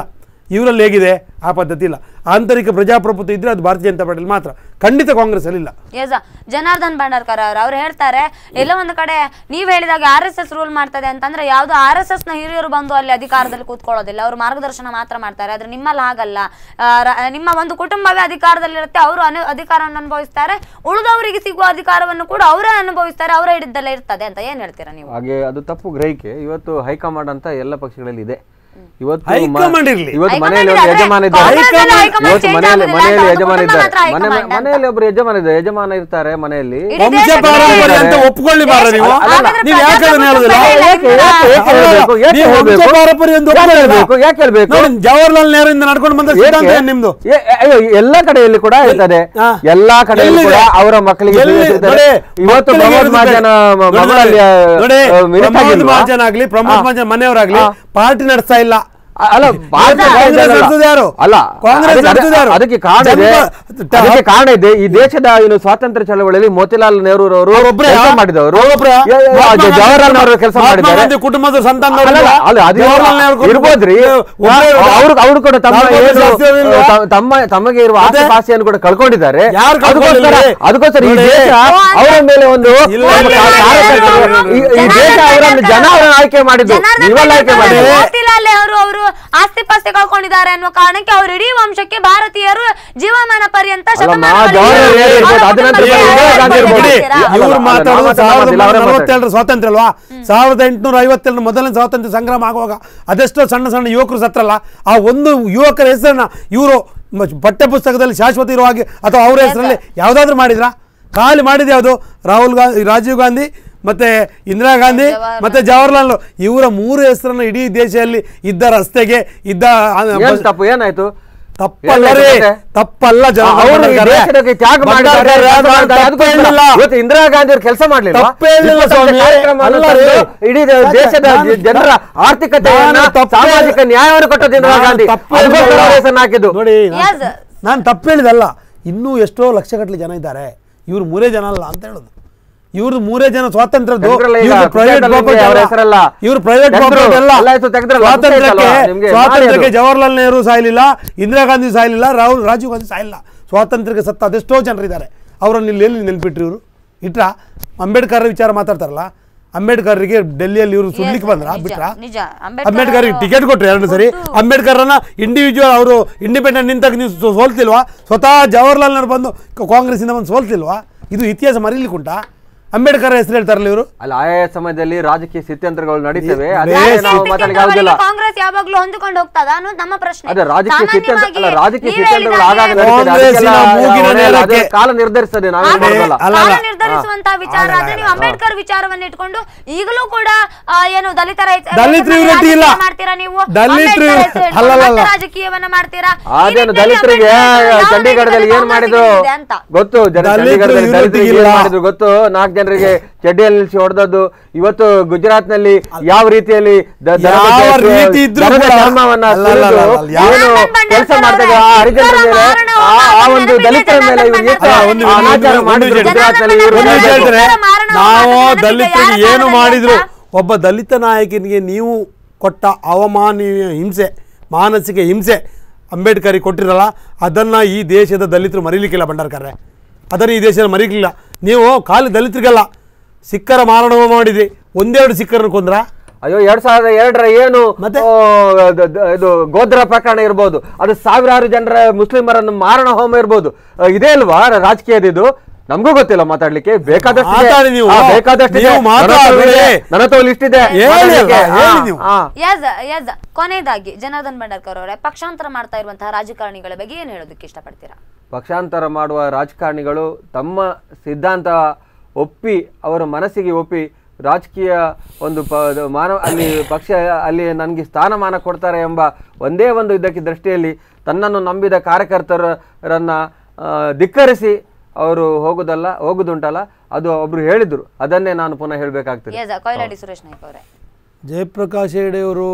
ಇವರಲ್ಲಿ ಹೇಗಿದೆ ಆ ಪದ್ಧತಿ ಇಲ್ಲ ಆಂತರಿಕ ಪ್ರಜಾಪ್ರಭುತ್ವ ಇದ್ದರೆ ಅದು ಭಾರತೀಯ ಜನತಾ ಪಾರ್ಟಿಲಿ ಮಾತ್ರ ಖಂಡಿತ ಕಾಂಗ್ರೆಸ್ಸಲ್ಲಿ ಇಲ್ಲ ಎಸ್ ಜನಾರ್ದನ್ ಭಂಡಾರ್ಕರ್ ಅವರು ಅವ್ರು ಹೇಳ್ತಾರೆ ಎಲ್ಲ ಒಂದು ಕಡೆ ನೀವ್ ಹೇಳಿದಾಗ ಆರ್ ಎಸ್ ಎಸ್ ರೂಲ್ ಮಾಡ್ತದೆ ಅಂತಂದ್ರೆ ಯಾವ್ದು ಆರ್ ಎಸ್ ಎಸ್ ನ ಹಿರಿಯರು ಬಂದು ಅಲ್ಲಿ ಅಧಿಕಾರದಲ್ಲಿ ಕೂತ್ಕೊಳ್ಳೋದಿಲ್ಲ ಅವರು ಮಾರ್ಗದರ್ಶನ ಮಾತ್ರ ಮಾಡ್ತಾರೆ ಆದ್ರೆ ನಿಮ್ಮಲ್ಲಿ ಹಾಗಲ್ಲ ಆ, ರ- ನಿಮ್ಮ ಒಂದು ಕುಟುಂಬವೇ ಅಧಿಕಾರದಲ್ಲಿರುತ್ತೆ ಅವರು ಅನು ಅಧಿಕಾರವನ್ನು ಅನುಭವಿಸ್ತಾರೆ ಉಳಿದವರಿಗೆ ಸಿಗುವ ಅಧಿಕಾರವನ್ನು ಕೂಡ ಅವರೇ ಅನುಭವಿಸ್ತಾರೆ ಅವರೇ ಹಿಡಿದಲ್ಲೇ ಇರ್ತದೆ ಅಂತ ಏನ್ ಹೇಳ್ತೀರಾ ನೀವು ಹಾಗೆ ಅದು ತಪ್ಪು ಗ್ರಹಿಕೆ ಇವತ್ತು ಹೈಕಮಾಂಡ್ ಅಂತ ಎಲ್ಲ ಪಕ್ಷಗಳಲ್ಲಿ ಇದೆ ಇವತ್ತು ಮ- ಹೈಕಮಾಂಡ್ ಇರ್ಲಿ. ಇವತ್ತು ಹೈಕಮಾಂಡ್ ಮನೆಯಲ್ಲಿ ಇದೆ, ಒಂದು ಆದ್ರೆ ಯಜಮಾನ ಇದ್ದಾರೆ ಕಾಂಗ್ರೆಸ್ಸಲ್ಲಿ ಹೈಕಮಾಂಡ್ ಇವತ್ತು change ಮನೆಯಲ್ಲಿ ಆಗೋದಿಲ್ಲ ಮನೆಯಲ್ಲಿ ಅಂತ, ಯಜಮಾನ ಕುಟುಂಬ ಇದ್ದಾರೆ ಮಾತ್ರ ಮನೆ ಹೈಕಮಾಂಡ್ ಅಂತ. ಮನೆಯಲ್ಲಿ ಒಬ್ರು ಯಜಮಾನ ಇದ್ದಾರೆ ಯಜಮಾನ ಇರ್ತಾರೆ ಮನೆಯಲ್ಲಿ ಇಡೀ ವಂಶ ದೇಶಕ್ಕೆ ಪಾರಂಪರ್ಯ ಅಂತ ದೇಶ- ಒಪ್ಕೊಳ್ಳಿ ಬಾರ ನೀವು ಹಾಗಾದ್ರೆ ನೀವು ಯಾಕೆ ಅದನ್ನ ಹೇಳುದಿಲ್ಲ ಪ್ರಜಾಪ್ರಭುತ್ವ ಯಾಕೆ- ಯಾಕೆ- ಯಾಕೆ ಹೇಳ್ಬೇಕು? ಯಾಕೆ ನೀವು ವಂಶ ಹೇಳ್ಬೇಕು? ಪಾರಂಪರ್ಯ ಅಂತ ಯಾಕೆ ಒಪ್ಕೊಳ್ಳಿ ಹೇಳ್ಬೇಕು? ಯಾಕೆ ಹೇಳ್ಬೇಕು? ನೋಡಿ, ಜವಾಹರ್ಲಾಲ್ ನೆಹರುವಿಂದ ನಡ್ಕೊಂಡು ಬಂದ ಸಿದ್ಧಾಂತ ಏಕೆ? ಏನ್ ನಿಮ್ದು ಏ- ಅಯ್ಯೋ ಎಲ್ಲಾ ಕಡೆಯಲ್ಲಿ ಕೂಡ ಇರ್ತದೆ ಹಾ. ಎಲ್ಲಾ ಕಡೆಯಲ್ಲಿ ಎಲ್ಲಿದೆ? ಕೂಡ ಅವರ ಮಕ್ಕಳಿಗೆ ಎಲ್ಲಿ? ತಿಳಿಸಿರ್ತಾರೆ. ನೋಡಿ, ಇವತ್ತು ಮಕ್ಕಳಿಗೆ ಪ್ರಮೋದ್ ಇರುತ್ತೆ. ಮಹಾಜನ ಮ- ನೋಡಿ, ಮಗಳಲ್ಲಿ ಆ, ನೋಡಿ ಆ, ಮಿನಿಟ್ ಪ್ರಮೋದ್ ಆಗಿಲ್ವಾ? ಮಹಾಜನ್ ಆಗ್ಲಿ ಪ್ರಮೋದ್ ಹಾ. ಮಹಾಜನ್ ಮನೆಯವರಾಗ್ಲಿ ಹಾ. ಪಾರ್ಟಿ ನಡೆಸ್ತಾ ಇಲ್ಲ ಅ- ಅಲ್ಲ ಭಾರತ ಕಾಂಗ್ರೆಸ್ ಅಲ್ಲ. ನಡೆಸೋದು ಯಾರು? ಅಲ್ಲ ಕಾಂಗ್ರೆಸ್ ಅದಕ್ಕೆ- ನಡೆಸೋದು ಯಾರು? ಅದಕ್ಕೆ ಕಾರಣ ಇದೆ ಜನ್ಮ- ಅದಕ್ಕೆ ಕಾರಣ ಇದೆ ಈ ದೇಶದ ಏನು ಸ್ವಾತಂತ್ರ್ಯ ಚಳವಳಿಯಲ್ಲಿ ಮೋತಿಲಾಲ್ ನೆಹರೂರವರು ಅವರೊಬ್ರೇ ಕೆಲಸ ಮಾಡಿದವರು ಅವರೊಬ್ರೇ ಯ- ಯ- ಮಹಾತ್ಮ ಗಾಂಧಿ ಜವಾಹರ್ಲಾಲ್ ನೆಹರು ಕೆಲಸ ಮಹಾತ್ಮ ಮಾಡಿದ್ದಾರೆ ಗಾಂಧಿ ಕುಟುಂಬದ ಸಂತಾನದವರು ಅಲ್ಲ, ಇಲ್ವಾ? ಅಲ್ಲ, ಅದು ಜವಾಹರ್ಲಾಲ್ ನೆಹರು ಕುಟುಂಬ- ಇರ್ಬೋದ್ರಿ ಒಬ್ರೇ ಇರೋದಾ? ಅವ್ರು ಅವ್ರು ಕೂಡ ತಮ್ಮ ನಾಲ್ಕು ಏನು, ಜಾಸ್ತಿ ಇಲ್ವಾ? ತ- ತಮ್ಮ ತಮಗೆ ಇರುವ ಮತ್ತೆ? ಆಸ್ತಿ ಪಾಸ್ತಿಯನ್ನು ಕೂಡ ಕಳ್ಕೊಂಡಿದ್ದಾರೆ ಯಾರು ಅದಕ್ಕೋಸ್ಕರ ಕಳ್ಕೊಂಡಿಲ್ಲ? ಅದಕ್ಕೋಸ್ಕರ ಈ ನೋಡಿ. ದೇಶ ಅವರ ಮೇಲೆ ಒಂದು ಇಲ್ಲ, ನಮ್ಮ ಇಲ್ಲ, ಇಲ್ಲ, ಕಾರ್ಯಕರ್ತರು, ಇಲ್ಲ, ಇಲ್ಲ, ಈ ಇಲ್ಲ, ಈ ದೇಶ ಅವರನ್ನು ಜನ ಅವರನ್ನು ಆಯ್ಕೆ ಮಾಡಿದ್ದು ಜನಾರ್ದನ್ ನೀವೆಲ್ಲ ಆಯ್ಕೆ ಭಂಡಾರ್ಕರ್ ಮಾಡಿದ್ದು ಅವರು ಮೋತಿಲಾಲ್ ನೆಹರು ಅವರು ಆಸ್ತಿ ಪಾಸ್ತಿ ಕಳ್ಕೊಂಡಿದ್ದಾರೆ ಅನ್ನೋ ಕಾರಣಕ್ಕೆ ಅವ್ರ ಇಡೀ ವಂಶಕ್ಕೆ ಭಾರತೀಯರು ಜೀವಮಾನ ಪರ್ಯಂತ ಅಲ್ಲಮ್ಮ, ಶತಮಾನಗಳ ಜವಾಹರ್ಲಾಲ್ ನೆಹರು ಅವರ ಇರ್ಬೋದು, ಅದನ್ನ ಕುಟುಂಬಕ್ಕೆ ಬಿಡಿ, ಯಾರು ಇಂದಿರಾ ಗಾಂಧಿ ಇರ್ಬೋದು. ಬರ್ತೀರಾ? ಅಲ್ಲ, ಇವ್ರು ಅಲ್ಲ, ಮಾತಾಡೋದು ನಾವು ಮಾತಾಡೋದು ಸಾವಿರದ ಇಲ್ಲ, ಅವರೇ ಒಂಬೈನೂರ ನಲವತ್ತೇಳರ ಸ್ವಾತಂತ್ರ್ಯ ಅಲ್ವಾ ಸಾವಿರದ ಎಂಟುನೂರ ಐವತ್ತೇಳರ ಮೊದಲನೇ ಸ್ವಾತಂತ್ರ್ಯ ಸಂಗ್ರಾಮ ಆಗುವಾಗ ಅದೆಷ್ಟೋ ಸಣ್ಣ ಸಣ್ಣ ಯುವಕರು ಸತ್ರಲ್ಲ ಆ ಒಂದು ಯುವಕರ ಹೆಸರನ್ನ ಇವರು ಪಠ್ಯ ಪುಸ್ತಕದಲ್ಲಿ ಶಾಶ್ವತ ಇರುವ ಹಾಗೆ ಅಥವಾ ಅವರ ಹೆಸರಲ್ಲಿ ಯಾವುದಾದ್ರೂ ಮಾಡಿದ್ರಾ ಖಾಲಿ ಮಾಡಿದ ಯಾವುದು ರಾಹುಲ್ ಗಾಂಧಿ ರಾಜೀವ್ ಗಾಂಧಿ ಮತ್ತೆ ಇಂದಿರಾ ಗಾಂಧಿ ಜವಾಹರ್ಲಾಲ್ ಮತ್ತೆ ಜವಾಹರ್ಲಾಲ್ ಇವರ ಮೂರು ಹೆಸರನ್ನು ಇಡೀ ದೇಶದಲ್ಲಿ ಇದ್ದ ರಸ್ತೆಗೆ ಇದ್ದ ಆ, ಏನ್ ಬಸ್- ತಪ್ಪು ಏನಾಯ್ತು ತಪ್ಪಲ್ಲ ಏನಾಯ್ತು ರೀ ಮತ್ತೆ? ತಪ್ಪಲ್ಲ ಜನ ಅವರು ಈ ದೇಶಕ್ಕೆ ತ್ಯಾಗ ಮಾಡಿದ್ದಾರೆ, ಕೆಲಸ ಮಾಡಿದ್ದಾರೆ, ಅದಕ್ಕೋಸ್ಕರ ಇವತ್ತು ಇಂದಿರಾ ಗಾಂಧಿ ಅವರು ಕೆಲಸ ಮಾಡ್ಲಿಲ್ಲ ತಪ್ಪೇ ಇಲ್ಲ ಸ್ವಾಮಿ. ಕಾರ್ಯಕ್ರಮವನ್ನು ಅಲ್ಲ ರೀ. ತಂದು ಇಡೀ ದ- ದೇಶದ ನಾನು- ಜ- ಜನರ ಆರ್ಥಿಕತೆಯನ್ನ ನಾನು ತಪ್ಪೇ- ಸಾಮಾಜಿಕ ನ್ಯಾಯವನ್ನು ಕೊಟ್ಟದ್ದು ಇಂದಿರಾ ನಾನು ಗಾಂಧಿ ತಪ್ಪೇ ಅದಕ್ಕೋಸ್ಕರ ಹೇಳಿಲ್ಲ. ಅವ್ರ ಹೆಸರನ್ನ ಹಾಕಿದ್ದು ನೋಡಿ Yes. ನಾನು ತಪ್ಪು ಹೇಳಿದಲ್ಲ ಇನ್ನೂ ಎಷ್ಟೋ ಲಕ್ಷಗಟ್ಟಲೆ ಜನ ಇದ್ದಾರೆ ಇವ್ರು ಮೂರೇ ಜನ ಅಲ್ಲ ಅಂತ ಹೇಳೋದು ಇವ್ರದ್ದು ಮೂರೇ ಜನ ಸ್ವಾತಂತ್ರ್ಯದ್ದು ತೆಗ್ದ್ರಲ್ಲ ಈಗ, ಇವ್ರದ್ದು ಪ್ರೈವೇಟ್ ಪುಸ್ತಕದಲ್ಲಿ ಪ್ರಾಪರ್ಟಿ ಅವ್ರ ಅಲ್ಲ ಹೆಸರಲ್ಲ. ಇವ್ರು ಪ್ರೈವೇಟ್ ತೆಗ್ದ್ರು. ಪ್ರಾಪರ್ಟಿ ಅಲ್ಲ ಎಲ್ಲ ಆಯ್ತು, ತೆಗ್ದ್ರಲ್ಲ, ಪುಸ್ತಕ ಸ್ವಾತಂತ್ರ್ಯಕ್ಕೆ ಐತಲ್ವಾ? ನಿಮ್ಗೆ ಸ್ವಾತಂತ್ರ್ಯಕ್ಕೆ ಮಾಡಿ ಅದು. ಜವಾಹರ್ಲಾಲ್ ನೆಹರು ಸಾಯಲಿಲ್ಲ ಇಂದಿರಾ ಗಾಂಧಿ ಸಾಯಲಿಲ್ಲ ರಾಹುಲ್ ರಾಜೀವ್ ಗಾಂಧಿ ಸಾಯಲಿಲ್ಲ ಸ್ವಾತಂತ್ರ್ಯಕ್ಕೆ ಸತ್ತ ಅದೆಷ್ಟೋ ಜನರಿದ್ದಾರೆ ಅವರನ್ನು ಇಲ್ಲಿ ಎಲ್ಲಿ ನೆನ್ಪಿಟ್ರಿ ಇವರು ಇಟ್ರ ಅಂಬೇಡ್ಕರ್ ವಿಚಾರ ಮಾತಾಡ್ತಾರಲ್ಲ ಅಂಬೇಡ್ಕರ್ರಿಗೆ ಡೆಲ್ಲಿಯಲ್ಲಿ ಇವರು ಸುಡ್ಲಿಕ್ಕೆ ಬಂದ್ರ ನಿಜ, ಬಿಟ್ರ ನಿಜ. ಅಂಬೇಡ್ಕರ್ ಅಂಬೇಡ್ಕರ್ಗೆ ಅವರು ಟಿಕೆಟ್ ಕೊಟ್ರು ಎರಡು ಸರಿ ಅಂಬೇಡ್ಕರ್ನ ಇಂಡಿವಿಜುವಲ್ ಅವರು ಇಂಡಿಪೆಂಡೆಂಟ್ ನಿಂತಾಗ ನೀವು ಸೋ- ಸೋಲ್ತಿಲ್ವಾ ಸ್ವತಃ ಜವಾಹರ್ಲಾಲ್ ನೆಹರು ಬಂದು ಕ- ಕಾಂಗ್ರೆಸ್ಸಿಂದ ಬಂದು ಸೋಲ್ತಿಲ್ವಾ ಇದು ಇತಿಹಾಸ ಮರೀಲಿಕ್ಕೆ ಉಂಟಾ ಅಂಬೇಡ್ಕರ್ ಹೆಸರು ಹೇಳ್ತಾರಲ್ಲ ಇವರು ಅಲ್ಲ ಆಯಾ ಸಮಯದಲ್ಲಿ ರಾಜಕೀಯ ಸ್ಥಿತ್ಯಂತರಗಳು ನಡೀತವೆ ಏ, ಅದೇ ಬೇರೆ ನಾವು ಮಾತಾಡಲಿಕ್ಕೆ ಆಗುದಿಲ್ಲ ಕಾಂಗ್ರೆಸ್ ಯಾವಾಗ್ಲೂ ಹೊಂದಿಕೊಂಡು ಹೋಗ್ತದ ಅನ್ನೋದು ನಮ್ಮ ಪ್ರಶ್ನೆ ಅದೇ ರಾಜಕೀಯ ಸ್ಥಿತ್ಯಂತರ ಅಲ್ಲ ಸಾಮಾನ್ಯವಾಗಿ ರಾಜಕೀಯ ನೀವ್ ಸ್ಥಿತ್ಯಂತರಗಳು ಹೇಳಿದಾಗೆ ಆಗಾಗ ನಡೀತದೆ. ಕಾಂಗ್ರೆಸ್ಸಿನ ಅದಕ್ಕೆಲ್ಲ ಮೂಗಿನ ಹೊಣೆ ಅಲ್ಲ, ಅದು ನೇರಕ್ಕೆ- ಕಾಲ ನಿರ್ಧರಿಸ್ತದೆ ನಾವೇನು ಆದ್ರೆ ಮಾಡೋದಲ್ಲ ಅಲ್ಲ, ಕಾಲ ಅಲ್ಲ. ನಿರ್ಧರಿಸುವಂತ ವಿಚಾರ ಅಲ್ಲ, ಆದ್ರೆ ನೀವು ಅಲ್ಲ. ಅಂಬೇಡ್ಕರ್ ವಿಚಾರವನ್ನ ಇಟ್ಕೊಂಡು ಈಗಲೂ ಕೂಡ ಆ, ಏನು ದಲಿತರ ಹೆಸರು- ದಲಿತರ ಹೆಸರಲ್ಲಿ ವಿರೋಧಿ ಇಲ್ಲ. ರಾಜಕೀಯ ಮಾಡ್ತೀರಾ ನೀವು ದಲಿತರ ಅಂಬೇಡ್ಕರ್ ಹೆಸರು ಇಟ್ಕೊಂಡು ಅಲ್ಲ, ಅಲ್ಲ. ಮತ್ತೆ ರಾಜಕೀಯವನ್ನ ಮಾಡ್ತೀರಾ ಈ ಅದೇನು ನಿಟ್ಟಿನಲ್ಲಿ ದಲಿತರಿಗೆ ಅಂಬೇಡ್ಕರ್ ಯಾವ ಚಂಡೀಗಢದಲ್ಲಿ ರೀತಿಯಲ್ಲಿ ಏನ್ ಮಾಡಿದ್ರು ಕಾಂಗ್ರೆಸ್ಸಿಗೆ ಇದೆ ಅಂತ ಗೊತ್ತು ಜನ ದಲಿತರು ಚಂಡೀಗಢದಲ್ಲಿ ದಲಿತರಿಗೆ ಏನ್ ವಿರೋಧಿಗಿಲ್ಲ. ಮಾಡಿದ್ರು ಗೊತ್ತು ನಾಲ್ಕು ಜನರಿಗೆ ಚಡ್ಡಿಯಲ್ಲಿ ನಿಲ್ಸಿ ಹೊಡೆದದ್ದು ಇವತ್ತು ಗುಜರಾತ್ ನಲ್ಲಿ ಯಾವ ರೀತಿಯಲ್ಲಿ ದ- ದನದ ಯಾವ ಕೇಸು, ರೀತಿ ಇದ್ರೂ ದನದ ಕೂಡ- ಚರ್ಮವನ್ನ ಅಲ್ಲ, ಅಲ್ಲ, ಸುಲಿದು ಅಲ್ಲ, ಅಲ್ಲ, ಯಾವ- ಏನು ಜನಾರ್ದನ್ ಕೆಲಸ ಭಂಡಾರ್ಕರ್ ಮಾಡ್ತಾ ಇದ್ದಾರೆ, ಆ ಅವರೇ ಹರಿಜನರ ಇತರ ಮೇಲೆ ಮಾರಣ ಆ- ಆ ಹೋಮ ಒಂದು ನೆನಪಿದೆ ದಲಿತರ ಮೇಲೆ ಇವ್ರು ಜನಾರ್ದನ್ ಎಷ್ಟು ಭಂಡಾರ್ಕರ್ ಒಂದು- ಒಂದು- ಅನಾಚಾರ ಒಂದು ಮಾಡಿದ್ರು ನಿಮಿಷ ಗುಜರಾತ್ನಲ್ಲಿ ಇವರು ಒಂದು ನಿಮಿಷ ಜನಾರ್ದನ್ ಹೇಳ್ತಾರೆ ಭಂಡಾರ್ಕರ್ ಮಾರಣ ನಾವು ಹೋಮ ನೆನಪಿದೆ, ದಲಿತರಿಗೆ ಯಾರ ಏನು ಕಾಲದಲ್ಲಿ ಮಾಡಿದ್ರು ಅಂತ? ಒಬ್ಬ ದಲಿತ ನಾಯಕನಿಗೆ ನೀವು ಕೊಟ್ಟ ಅವಮಾನೀಯ ಹಿಂಸೆ ಮಾನಸಿಕ ಹಿಂಸೆ ಅಂಬೇಡ್ಕರಿಗೆ ಕೊಟ್ಟಿರಲ್ಲ ಅದನ್ನು ಈ ದೇಶದ ದಲಿತರು ಮರೀಲಿಕ್ಕಿಲ್ಲ ಭಂಡಾರ್ಕರ್ರೆ ಅದನ್ನು ಈ ದೇಶದಲ್ಲಿ ಮರೀಲಿಕ್ಕಿಲ್ಲ ನೀವು ಖಾಲಿ ದಲಿತರಿಗಲ್ಲ ಸಿಕ್ಕರ ಮಾರಣ ಹೋಮ ಮಾಡಿದ್ರಿ ಒಂದೆರಡು ಸಿಕ್ಕರನ್ನು ಕೊಂದ್ರ ಅಯ್ಯೋ ಎರಡ್ ಸಾವಿರದ ಎರಡರ ಏನು ಮತ್ತೆ? ಆ, ದ- ದ- ಇದು ಗೋದ್ರ ಪ್ರಕರಣ ಇರ್ಬೋದು ಅದು ಸಾವಿರಾರು ಜನರ ಮುಸ್ಲಿಮರನ್ನು ಮಾರಣ ಹೋಮ ಇರ್ಬೋದು ಆ, ಇದೇ ಅಲ್ವಾ ರಾಜಕೀಯದ ಇದು ನಮಗೂ ಗೊತ್ತಿಲ್ಲ ಮಾತಾಡ್ಲಿಕ್ಕೆ ಬೇಕಾದಷ್ಟು ಇದೆ. ಮಾತಾಡಿ ನೀವು. ಆ, ಬೇಕಾದಷ್ಟು ಇದೆ. ನೀವು ನನ್ನ ಹತ್ರ ಮಾತಾಡಿ. ಇದೆ. ನನ್ನ ಹತ್ರ ಲಿಸ್ಟ್ ಇದೆ ಹೇಳಿ ಅಲ್ಲ, ಮಾತಾಡ್ಲಿಕ್ಕೆ. ಹೇಳಿ ಆ, ನೀವು. ಆ. ಯಸ್ ಯಸ್ ಕೊನೆಯದಾಗಿ ಜನಾರ್ದನ್ ಭಂಡಾರ್ಕರ್ ಅವರೇ ಪಕ್ಷಾಂತರ ಮಾಡ್ತಾ ಇರುವಂತಹ ರಾಜಕಾರಣಿಗಳ ಬಗ್ಗೆ ಏನ್ ಹೇಳೋದಕ್ಕೆ ಇಷ್ಟಪಡ್ತೀರಾ ಪಕ್ಷಾಂತರ ಮಾಡುವ ರಾಜಕಾರಣಿಗಳು ತಮ್ಮ ಸಿದ್ಧಾಂತ ಒಪ್ಪಿ ಅವರ ಮನಸ್ಸಿಗೆ ಒಪ್ಪಿ ರಾಜಕೀಯ ಒಂದು ಪ ಅದು ಮಾನವ ಅಲ್ಲಿ ಪಕ್ಷ ಅಲ್ಲಿ ನನಗೆ ಸ್ಥಾನಮಾನ ಕೊಡ್ತಾರೆ ಎಂಬ ಒಂದೇ ಒಂದು ಇದಕ್ಕೆ ದೃಷ್ಟಿಯಲ್ಲಿ ತನ್ನನ್ನು ನಂಬಿದ ಕಾರ್ಯಕರ್ತರನ್ನ ಆ, ಧಿಕ್ಕರಿಸಿ ಅವರು ಹೋಗುದಲ್ಲ ಹೋಗುದುಂಟಲ್ಲ ಅದು ಒಬ್ರು ಹೇಳಿದ್ರು ಅದನ್ನೇ ನಾನು ಪುನಃ ಹೇಳಬೇಕಾಗ್ತದೆ ಯಸ್ ಕೊಯ್ಲಾಡಿ ಸುರೇಶ್ ನಾಯ್ಕ ಅವರೇ ಜಯಪ್ರಕಾಶ್ ಹೆಗಡೆಯವರು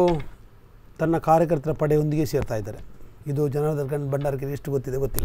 ತನ್ನ ಕಾರ್ಯಕರ್ತರ ಪಡೆಯೊಂದಿಗೆ ಸೇರ್ತಾ ಇದ್ದಾರೆ ಇದು ಜನಾರ್ದನ್ ಖಂಡ್ ಭಂಡಾರ್ಕರಿಗೆ ಎಷ್ಟು ಗೊತ್ತಿದೆ ಗೊತ್ತಿಲ್ಲ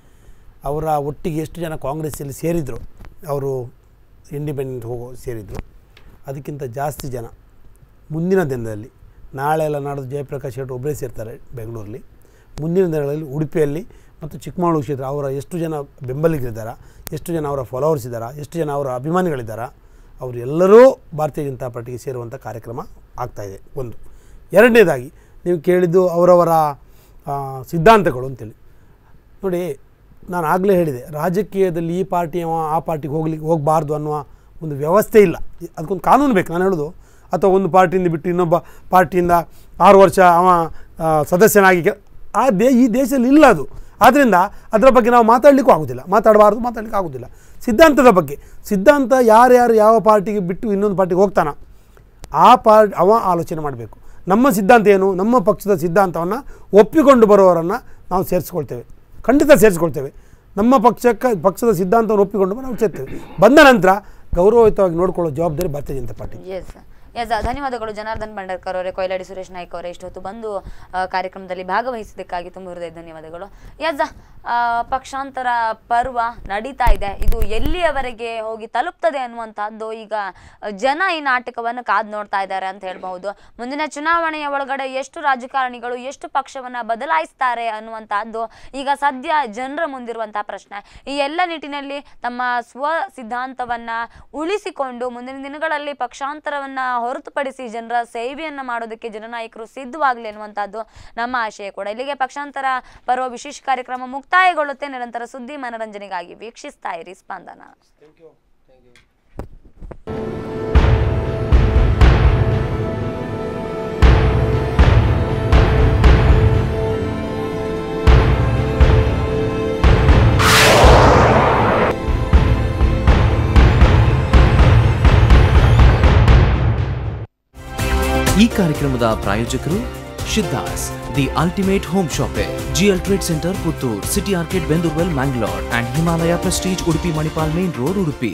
ಅವರ ಒಟ್ಟಿಗೆ ಎಷ್ಟು ಜನ ಕಾಂಗ್ರೆಸ್ಸಲ್ಲಿ ಸೇರಿದರು ಅವರು ಇಂಡಿಪೆಂಡೆಂಟ್ ಹೋಗೋ ಸೇರಿದರು ಅದಕ್ಕಿಂತ ಜಾಸ್ತಿ ಜನ ಮುಂದಿನ ದಿನದಲ್ಲಿ ನಾಳೆ ಎಲ್ಲ ನಾಡ್ದು ಜಯಪ್ರಕಾಶ್ ಶೆಟ್ಟಿ ಒಬ್ಬರೇ ಸೇರ್ತಾರೆ ಬೆಂಗಳೂರಲ್ಲಿ ಮುಂದಿನ ದಿನಗಳಲ್ಲಿ ಉಡುಪಿಯಲ್ಲಿ ಮತ್ತು ಚಿಕ್ಕಮಗಳೂರು ಕ್ಷೇತ್ರ ಅವರ ಎಷ್ಟು ಜನ ಬೆಂಬಲಿಗರಿದ್ದಾರಾ ಎಷ್ಟು ಜನ ಅವರ ಫಾಲೋವರ್ಸ್ ಇದ್ದಾರಾ ಎಷ್ಟು ಜನ ಅವರ ಅಭಿಮಾನಿಗಳಿದ್ದಾರಾ ಅವರು ಎಲ್ಲರೂ ಭಾರತೀಯ ಜನತಾ ಪಾರ್ಟಿಗೆ ಸೇರುವಂಥ ಕಾರ್ಯಕ್ರಮ ಆಗ್ತಾಯಿದೆ ಒಂದು ಎರಡನೇದಾಗಿ ನೀವು ಕೇಳಿದ್ದು ಅವರವರ ಆ, ಸಿದ್ಧಾಂತಗಳು ಅಂತೇಳಿ ನೋಡಿ ನಾನು ಆಗಲೇ ಹೇಳಿದೆ ರಾಜಕೀಯದಲ್ಲಿ ಈ ಪಾರ್ಟಿ ಅವ ಆ ಪಾರ್ಟಿಗೆ ಹೋಗ್ಲಿಕ್ಕೆ ಹೋಗಬಾರ್ದು ಅನ್ನುವ ಒಂದು ವ್ಯವಸ್ಥೆ ಇಲ್ಲ ಅದಕ್ಕೊಂದು ಕಾನೂನು ಬೇಕು ನಾನು ಹೇಳೋದು ಅಥವಾ ಒಂದು ಪಾರ್ಟಿಯಿಂದ ಬಿಟ್ಟು ಇನ್ನೊಬ್ಬ ಪಾರ್ಟಿಯಿಂದ ಆರು ವರ್ಷ ಅವ ಆ, ಸದಸ್ಯನಾಗಿ ಕೆ- ಆ ದೇ ಈ ದೇಶದಲ್ಲಿ ಇಲ್ಲ ಅದು ಆದ್ದರಿಂದ ಅದರ ಬಗ್ಗೆ ನಾವು ಮಾತಾಡಲಿಕ್ಕೂ ಆಗೋದಿಲ್ಲ ಮಾತಾಡಬಾರ್ದು ಮಾತಾಡಲಿಕ್ಕೆ ಆಗೋದಿಲ್ಲ ಸಿದ್ಧಾಂತದ ಬಗ್ಗೆ ಸಿದ್ಧಾಂತ ಯಾರ್ಯಾರು ಯಾವ ಪಾರ್ಟಿಗೆ ಬಿಟ್ಟು ಇನ್ನೊಂದು ಪಾರ್ಟಿಗೆ ಹೋಗ್ತಾನ ಆ ಪಾರ್ಟ್ ಅವ ಆಲೋಚನೆ ಮಾಡಬೇಕು ನಮ್ಮ ಸಿದ್ಧಾಂತ ಏನು ನಮ್ಮ ಪಕ್ಷದ ಸಿದ್ಧಾಂತವನ್ನು ಒಪ್ಪಿಕೊಂಡು ಬರುವವರನ್ನು ನಾವು ಸೇರಿಸ್ಕೊಳ್ತೇವೆ ಖಂಡಿತ ಸೇರಿಸ್ಕೊಳ್ತೇವೆ ನಮ್ಮ ಪಕ್ಷಕ್ಕೆ ಪಕ್ಷದ ಸಿದ್ಧಾಂತವನ್ನು ಒಪ್ಪಿಕೊಂಡು ನಾವು ಸೇರ್ತೇವೆ ಬಂದ ನಂತರ ಗೌರವಯುತವಾಗಿ ನೋಡ್ಕೊಳ್ಳೋ ಜವಾಬ್ದಾರಿ ಭಾರತೀಯ ಜನತಾ ಪಾರ್ಟಿ ಎಸ್ ಎಸ್ ಧನ್ಯವಾದಗಳು ಜನಾರ್ದನ್ ಭಂಡಾರ್ಕರ್ ಅವರೇ ಕೊಯ್ಲಾಡಿ ಸುರೇಶ್ ನಾಯ್ಕ ಅವರೇ ಇಷ್ಟೊತ್ತು ಬಂದು ಆ, ಕಾರ್ಯಕ್ರಮದಲ್ಲಿ ಭಾಗವಹಿಸಿದ್ದಕ್ಕಾಗಿ ತುಂಬ ಹೃದಯ ಧನ್ಯವಾದಗಳು ಎಸ್ ಪಕ್ಷಾಂತರ ಪರ್ವ ನಡೀತಾ ಇದೆ ಇದು ಎಲ್ಲಿಯವರೆಗೆ ಹೋಗಿ ತಲುಪ್ತದೆ ಅನ್ನುವಂತಹದ್ದು ಈಗ ಜನ ಈ ನಾಟಕವನ್ನು ಕಾದ್ ನೋಡ್ತಾ ಇದ್ದಾರೆ ಅಂತ ಹೇಳ್ಬಹುದು ಮುಂದಿನ ಚುನಾವಣೆಯ ಒಳಗಡೆ ಎಷ್ಟು ರಾಜಕಾರಣಿಗಳು ಎಷ್ಟು ಪಕ್ಷವನ್ನ ಬದಲಾಯಿಸ್ತಾರೆ ಅನ್ನುವಂತಹದ್ದು ಈಗ ಸದ್ಯ ಜನರ ಮುಂದಿರುವಂತಹ ಪ್ರಶ್ನೆ ಈ ಎಲ್ಲ ನಿಟ್ಟಿನಲ್ಲಿ ತಮ್ಮ ಸ್ವ ಸಿದ್ಧಾಂತವನ್ನ ಉಳಿಸಿಕೊಂಡು ಮುಂದಿನ ದಿನಗಳಲ್ಲಿ ಪಕ್ಷಾಂತರವನ್ನ ಹೊರತುಪಡಿಸಿ ಜನರ ಸೇವೆಯನ್ನ ಮಾಡೋದಕ್ಕೆ ಜನನಾಯಕರು ಸಿದ್ಧವಾಗಲಿ ಅನ್ನುವಂಥದ್ದು ನಮ್ಮ ಆಶಯ ಕೂಡ ಇಲ್ಲಿಗೆ ಪಕ್ಷಾಂತರ ಪರ್ವ ವಿಶೇಷ ಕಾರ್ಯಕ್ರಮ ಮುಕ್ತಾಯಗೊಳ್ಳುತ್ತೆ ನಿರಂತರ ಸುದ್ದಿ ಮನರಂಜನೆಗಾಗಿ ವೀಕ್ಷಿಸ್ತಾ ಇರಿ ಸ್ಪಂದನ ಈ ಕಾರ್ಯಕ್ರಮದ ಪ್ರಾಯೋಜಕರು ಶಿದ್ದಾಸ್ the ultimate home shopping GL trade centre Puttur city ಆರ್ಕೆಟ್ Bendoorwell Mangalore and Himalaya Prestige Udupi Manipal main road Udupi